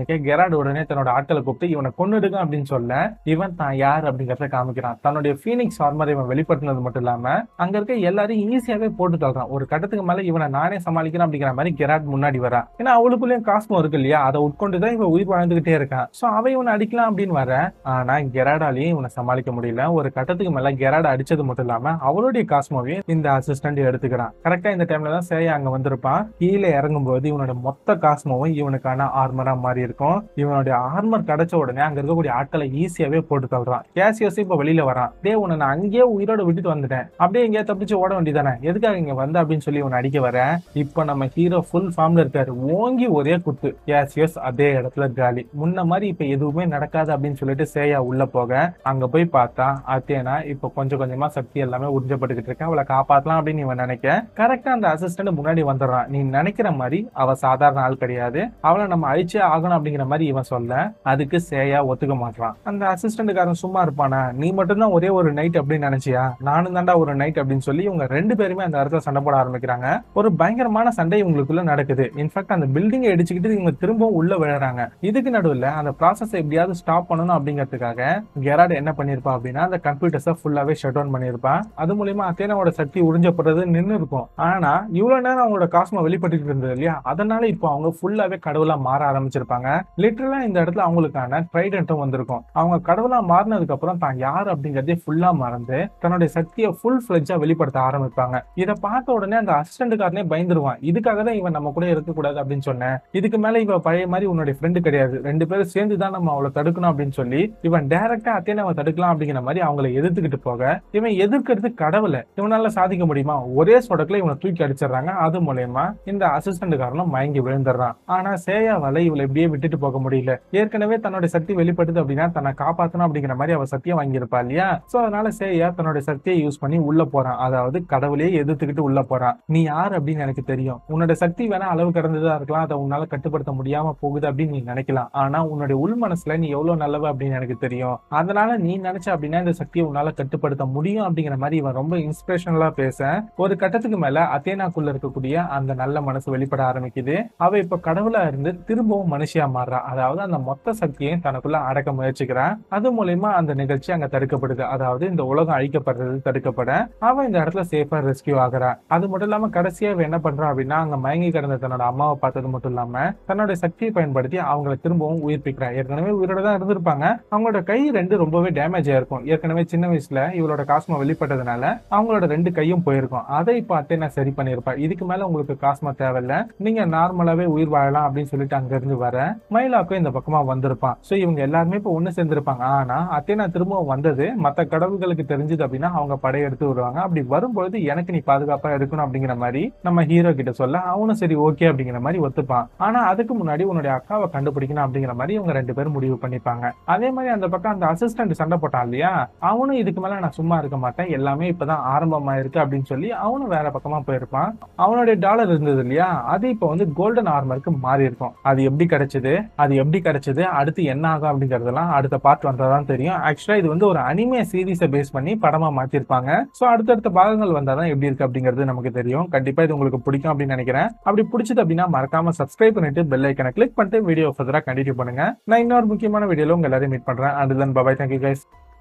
நினைக்க கெராட் உடனே தன்னோட ஆட்களை கூப்பிட்டு இவனை கொன்னுடுங்க அப்படின்னு சொல்ல இவன் தான் யார் அப்படிங்கறத காமிக்கிறான் தன்னுடைய ஃபீனிக்ஸ் ஆர்மரை இவன் வெளிப்படுத்தினது மட்டும் இல்லாம அங்க இருக்க எல்லாரையும் ஈஸியாவே போட்டு தள்ளுறான் ஒரு கட்டத்துக்கு மேல இவனை நானே சமாளிக்கிறேன் அப்படிங்கிற மாதிரி கெராட் முன்னாடி வரா ஏன்னா அவளுக்குள்ளேயும் காஸ்மோ இருக்கு இல்லையா அதை உட்கொண்டு தான் இவன் உயிர் வாழ்ந்துகிட்டே இருக்கான் சோ அவ இவனை அடிக்கலாம் அப்படின்னு வர ஆனா கெராடாலையும் இவனை சமாளிக்க முடியல ஒரு கட்டத்துக்கு மேல கெராட அடிச்சது மட்டும் இல்லாம அவளுடைய காஸ்மோவையும் இந்த அசிஸ்டன்ட் எடுத்துக்கிறான் கரெக்டா இந்த டைம்ல தான் சேயா அங்க வந்திருப்பான் கீழே இறங்கும் போது இவனோட மொத்த காஸ்மோவும் இவனுக்கான ஆர்மரா மாறி இருக்கும் இவனுடைய ஆர்மர் கிடைச்ச உடனே அங்க இருக்கக்கூடிய ஆட்களை ஈஸியாவே போட்டு தள்ளுறான் கேசியஸ் இப்ப வெளியில வரான் டே உன்னை நான் அங்கேயே உயிரோட விட்டுட்டு வந்துட்டேன் அப்படியே எங்கேயா தப்பிச்சு ஓட வேண்டியதானே எதுக்காக இங்க வந்த அப்படின்னு சொல்லி இவனை அடிக்க வர இப்ப நம்ம ஹீரோ ஃபுல் ஃபார்ம்ல இருக்காரு ஓங்கி ஒரே குத்து கேசியஸ் அதே இடத்துல காலி முன்ன மாதிரி இப்ப எதுவுமே நடக்காது அப்படின்னு சொல்லிட்டு சேயா உள்ள போக அங்க போய் பார்த்தா அத்தேனா இப்ப கொஞ்சம் கொஞ்சமா சக்தி எல்லாமே உறிஞ்சப்பட்டுக்கிட்டு இருக்கா அவளை காப்பாத்தலாம் அப்படின்னு இவன் நினைக்க கரெக்டா அந்த அசிஸ்டன்ட் முன்னாடி வந்துடுறான் நீ நினைக்கிற மாதிரி அவ சாதாரண ஆள் கிடையாது அவளை நம்ம அழிச்சே ஆகணும் அப்படிங்கிற மாதிரி இவன் சொல்ல அதுக்கு சேயா ஒத்துக்க மாட்டான் அந்த அசிஸ்டன்ட்காரன் சும்மா இருப்பானா நீ மட்டும்தான் ஒரே ஒரு நைட் அப்படின்னு நினைச்சியா நானும் தாண்டா ஒரு நைட் அப்படின்னு சொல்லி இவங்க ரெண்டு பேருமே அந்த இடத்துல சண்டை போட ஆரம்பிக்கிறாங்க ஒரு பயங்கரமான சண்டை இவங்களுக்குள்ள நடக்குது இன்ஃபேக்ட் அந்த பில்டிங்கை இடிச்சுக்கிட்டு இவங்க திரும்பவும் உள்ள விழுறாங்க இதுக்கு நடுவுல அந்த ப்ராசஸ் எப்படியாவது ஸ்டாப் பண்ணணும் அப்படிங்கிறதுக்காக கெராட் என்ன பண்ணிருப்பா அப்படின்னா அந்த கம்ப்யூட்டர்ஸை ஃபுல்லாவே ஷட் டவுன் பண்ணிருப்பா அது மூலியமா அத்தேனாவோட சக்தி உறிஞ்சப்படுறது நின்று இருக்கும் ஆனா இவ்வளவு நேரம் அவங்களோட காஸ்மோ வெளிப்பட்டு இருந்தது இல்லையா அதனால இப்போ அவங்க ஃபுல்லாவே கடவுளா மாற ஆரம்பிச்சிருப்பாங்க லிட்டரலா இந்த இடத்துல அவங்களுக்கான ட்ரைடன்ட்டும் வந்திருக்கும் அவங்க கடவுளா மாறினதுக்கு அப்புறம் தான் யார் அப்படிங்கறதே ஃபுல்லா மறந்து தன்னுடைய சக்தியை ஃபுல் ஃபிளெஜா வெளிப்படுத்த ஆரம்பிப்பாங்க இதை பார்த்த உடனே அந்த அசிஸ்டன்ட்காரனே பயந்துருவான் இதுக்காக தான் இவன் நம்ம கூட இருக்கக்கூடாது அப்படின்னு சொன்னேன் இதுக்கு மேல இவ பழைய மாதிரி உன்னுடைய ஃப்ரெண்டு கிடையாது ரெண்டு பேரும் சேர்ந்து தான் நம்ம அவளை தடுக்கணும் அப்படின்னு சொல்லி இவன் டைரக்டா அத்தேனை அவன் தடுக்கலாம் அப்படிங்கிற மாதிரி அவங்கள எதிர்த்துக்கிட்டு போக இவன் எதிர்க்கிறது கடவுளை இவனால சாதிக்க முடியுமா ஒரே சொடக்குல இவனை தூக்கி அடிச்சிடுறாங்க அது மூலயமா இந்த அசிஸ்டன்ட் காரணம் மயங்கி விழுந்துடுறான் ஆனா சேயாவால இவளை இப்படியே விட்டுட்டு போக முடியல ஏற்கனவே தன்னோட சக்தி வெளிப்படுது அப்படின்னா தன்னை காப்பாத்தணும் அப்படிங்கிற மாதிரி அவ சத்தியம் வாங்கியிருப்பா இல்லையா சோ அதனால சேயா தன்னோட சக்தியை யூஸ் பண்ணி உள்ள போறான் அதாவது கடவுளையே எதிர்த்துக்கிட்டு உள்ள போறான் நீ யார் அப்படின்னு எனக்கு தெரியும் உன்னோட சக்தி வேணா அளவு கடந்ததா இருக்கலாம் அதை உன்னால கட்டுப்படுத்த முடியாம போகுது அப்படின்னு நீ நினைக்கலாம் ஆனா உன்னுடைய உள் மனசுல நீ எவ்வளவு நல்லவ அப்படின்னு எனக்கு தெரியும் அதனால நீ நினைச்ச அப்படின்னா இந்த சக்தியை உன்னால கட்டுப்படுத்த முடியும் அப்படிங்கிற மாதிரி இவன் ரொம்ப இன்ஸ்பிரேஷனலா பேச ஒரு கட்டத்துக்கு மேல அத்தேனாக்குள்ள இருக்கக்கூடிய அந்த நல்ல மனசு வெளிப்பட ஆரம்பிக்குது அவ இப்ப கடவுளா இருந்து திரும்பவும் மனுஷியா மாறுறா அதாவது அந்த மொத்த சக்தியையும் தனக்குள்ள அடக்க முயற்சிக்கிறா அது மூலயமா அந்த நிகழ்ச்சி அங்க தடுக்கப்படுது அதாவது இந்த உலகம் அழிக்கப்படுறது தடுக்கப்பட அவ இந்த இடத்துல சேஃபா ரெஸ்கியூ ஆகுறா அது மட்டும் இல்லாம கடைசியா இவ என்ன பண்றா அப்படின்னா அங்க மயங்கி கிடந்த தன்னோட அம்மாவை பார்த்தது மட்டும் இல்லாம தன்னோட சக்தியை பயன்படுத்தி அவங்களை திரும்பவும் உயிர்ப்பிக்கிறா ஏற்கனவே உயிரோட தான் இருந்திருப்பாங்க அவங்களோட கை ரெண்டு ரொம்பவே டேமேஜ் ஆயிருக்கும் ஏற்கனவே சின்ன வயசுல இவளோட காஸ்மா வெளிப்பட்டதுனால அவங்களோட ரெண்டு கையும் போயிருக்கும் அதை பார்த்து நான் சரி பண்ணிருப்பா இதுக்கு மேல உங்களுக்கு காஸ்மா தேவையில்ல நீங்க நார்மலாவே உயிர் வாழலாம் அப்படின்னு சொல்லிட்டு அங்க இருந்து வர மயிலாக்கும் இந்த பக்கமா வந்திருப்பான் சோ இவங்க எல்லாருமே இப்ப ஒண்ணு சேர்ந்திருப்பாங்க ஆனா அத்தேனா திரும்பவும் வந்தது மத்த கடவுள்களுக்கு தெரிஞ்சது அப்படின்னா அவங்க படையெடுத்து வருவாங்க அப்படி வரும்பொழுது எனக்கு நீ பாதுகாப்பா இருக்கணும் அப்படிங்கிற மாதிரி நம்ம ஹீரோ கிட்ட சொல்ல அவனும் சரி ஓகே அப்படிங்கிற மாதிரி ஒத்துப்பான் ஆனா அதுக்கு முன்னாடி உன்னுடைய அக்காவை கண்டுபிடிக்கணும் அப்படிங்கிற மாதிரி இவங்க ரெண்டு பேரும் முடிவு பண்ணிப்பாங்க அதே மாதிரி அந்த பக்கம் அந்த அசிஸ்டன்ட் சண்டை போட்டான் இல்லையா அவனும் இதுக்கு மேல நான் சும்மா இருக்க மாட்டேன் எல்லாமே இப்பதான் ஆரம்பமாயிருக்கு அப்படின்னு சொல்லி அவனும் வேற பக்கமா போயிருப்பான் அவனுடைய டாலர் இருந்தது இல்லையா அது இப்போ வந்து கோல்டன் ஆர்மருக்கு மாறி இருக்கும் அது எப்படி கிடைச்சது அது எப்படி கிடைச்சது அடுத்து என்ன ஆகும் அப்படிங்கறதெல்லாம் அடுத்த பார்ட் வந்தாதான் தெரியும் ஆக்சுவலா இது வந்து ஒரு அனிமே சீரீஸை பேஸ் பண்ணி படமா மாத்திருப்பாங்க சோ அடுத்தடுத்த பாகங்கள் வந்தாதான் எப்படி இருக்கு அப்படிங்கிறது நமக்கு தெரியும் கண்டிப்பா இது உங்களுக்கு பிடிக்கும் அப்படின்னு நினைக்கிறேன் அப்படி பிடிச்சது அப்படின்னா மறக்காம சப்ஸ்கிரைப் பண்ணிட்டு பெல் ஐக்கனை கிளிக் பண்ணிட்டு வீடியோ ஃபர்தரா கண்டினியூ பண்ணுங்க நான் இன்னொரு முக்கியமான வீடியோல உங்க எல்லாரையும் மீட் பண்றேன் and then bye bye thank you guys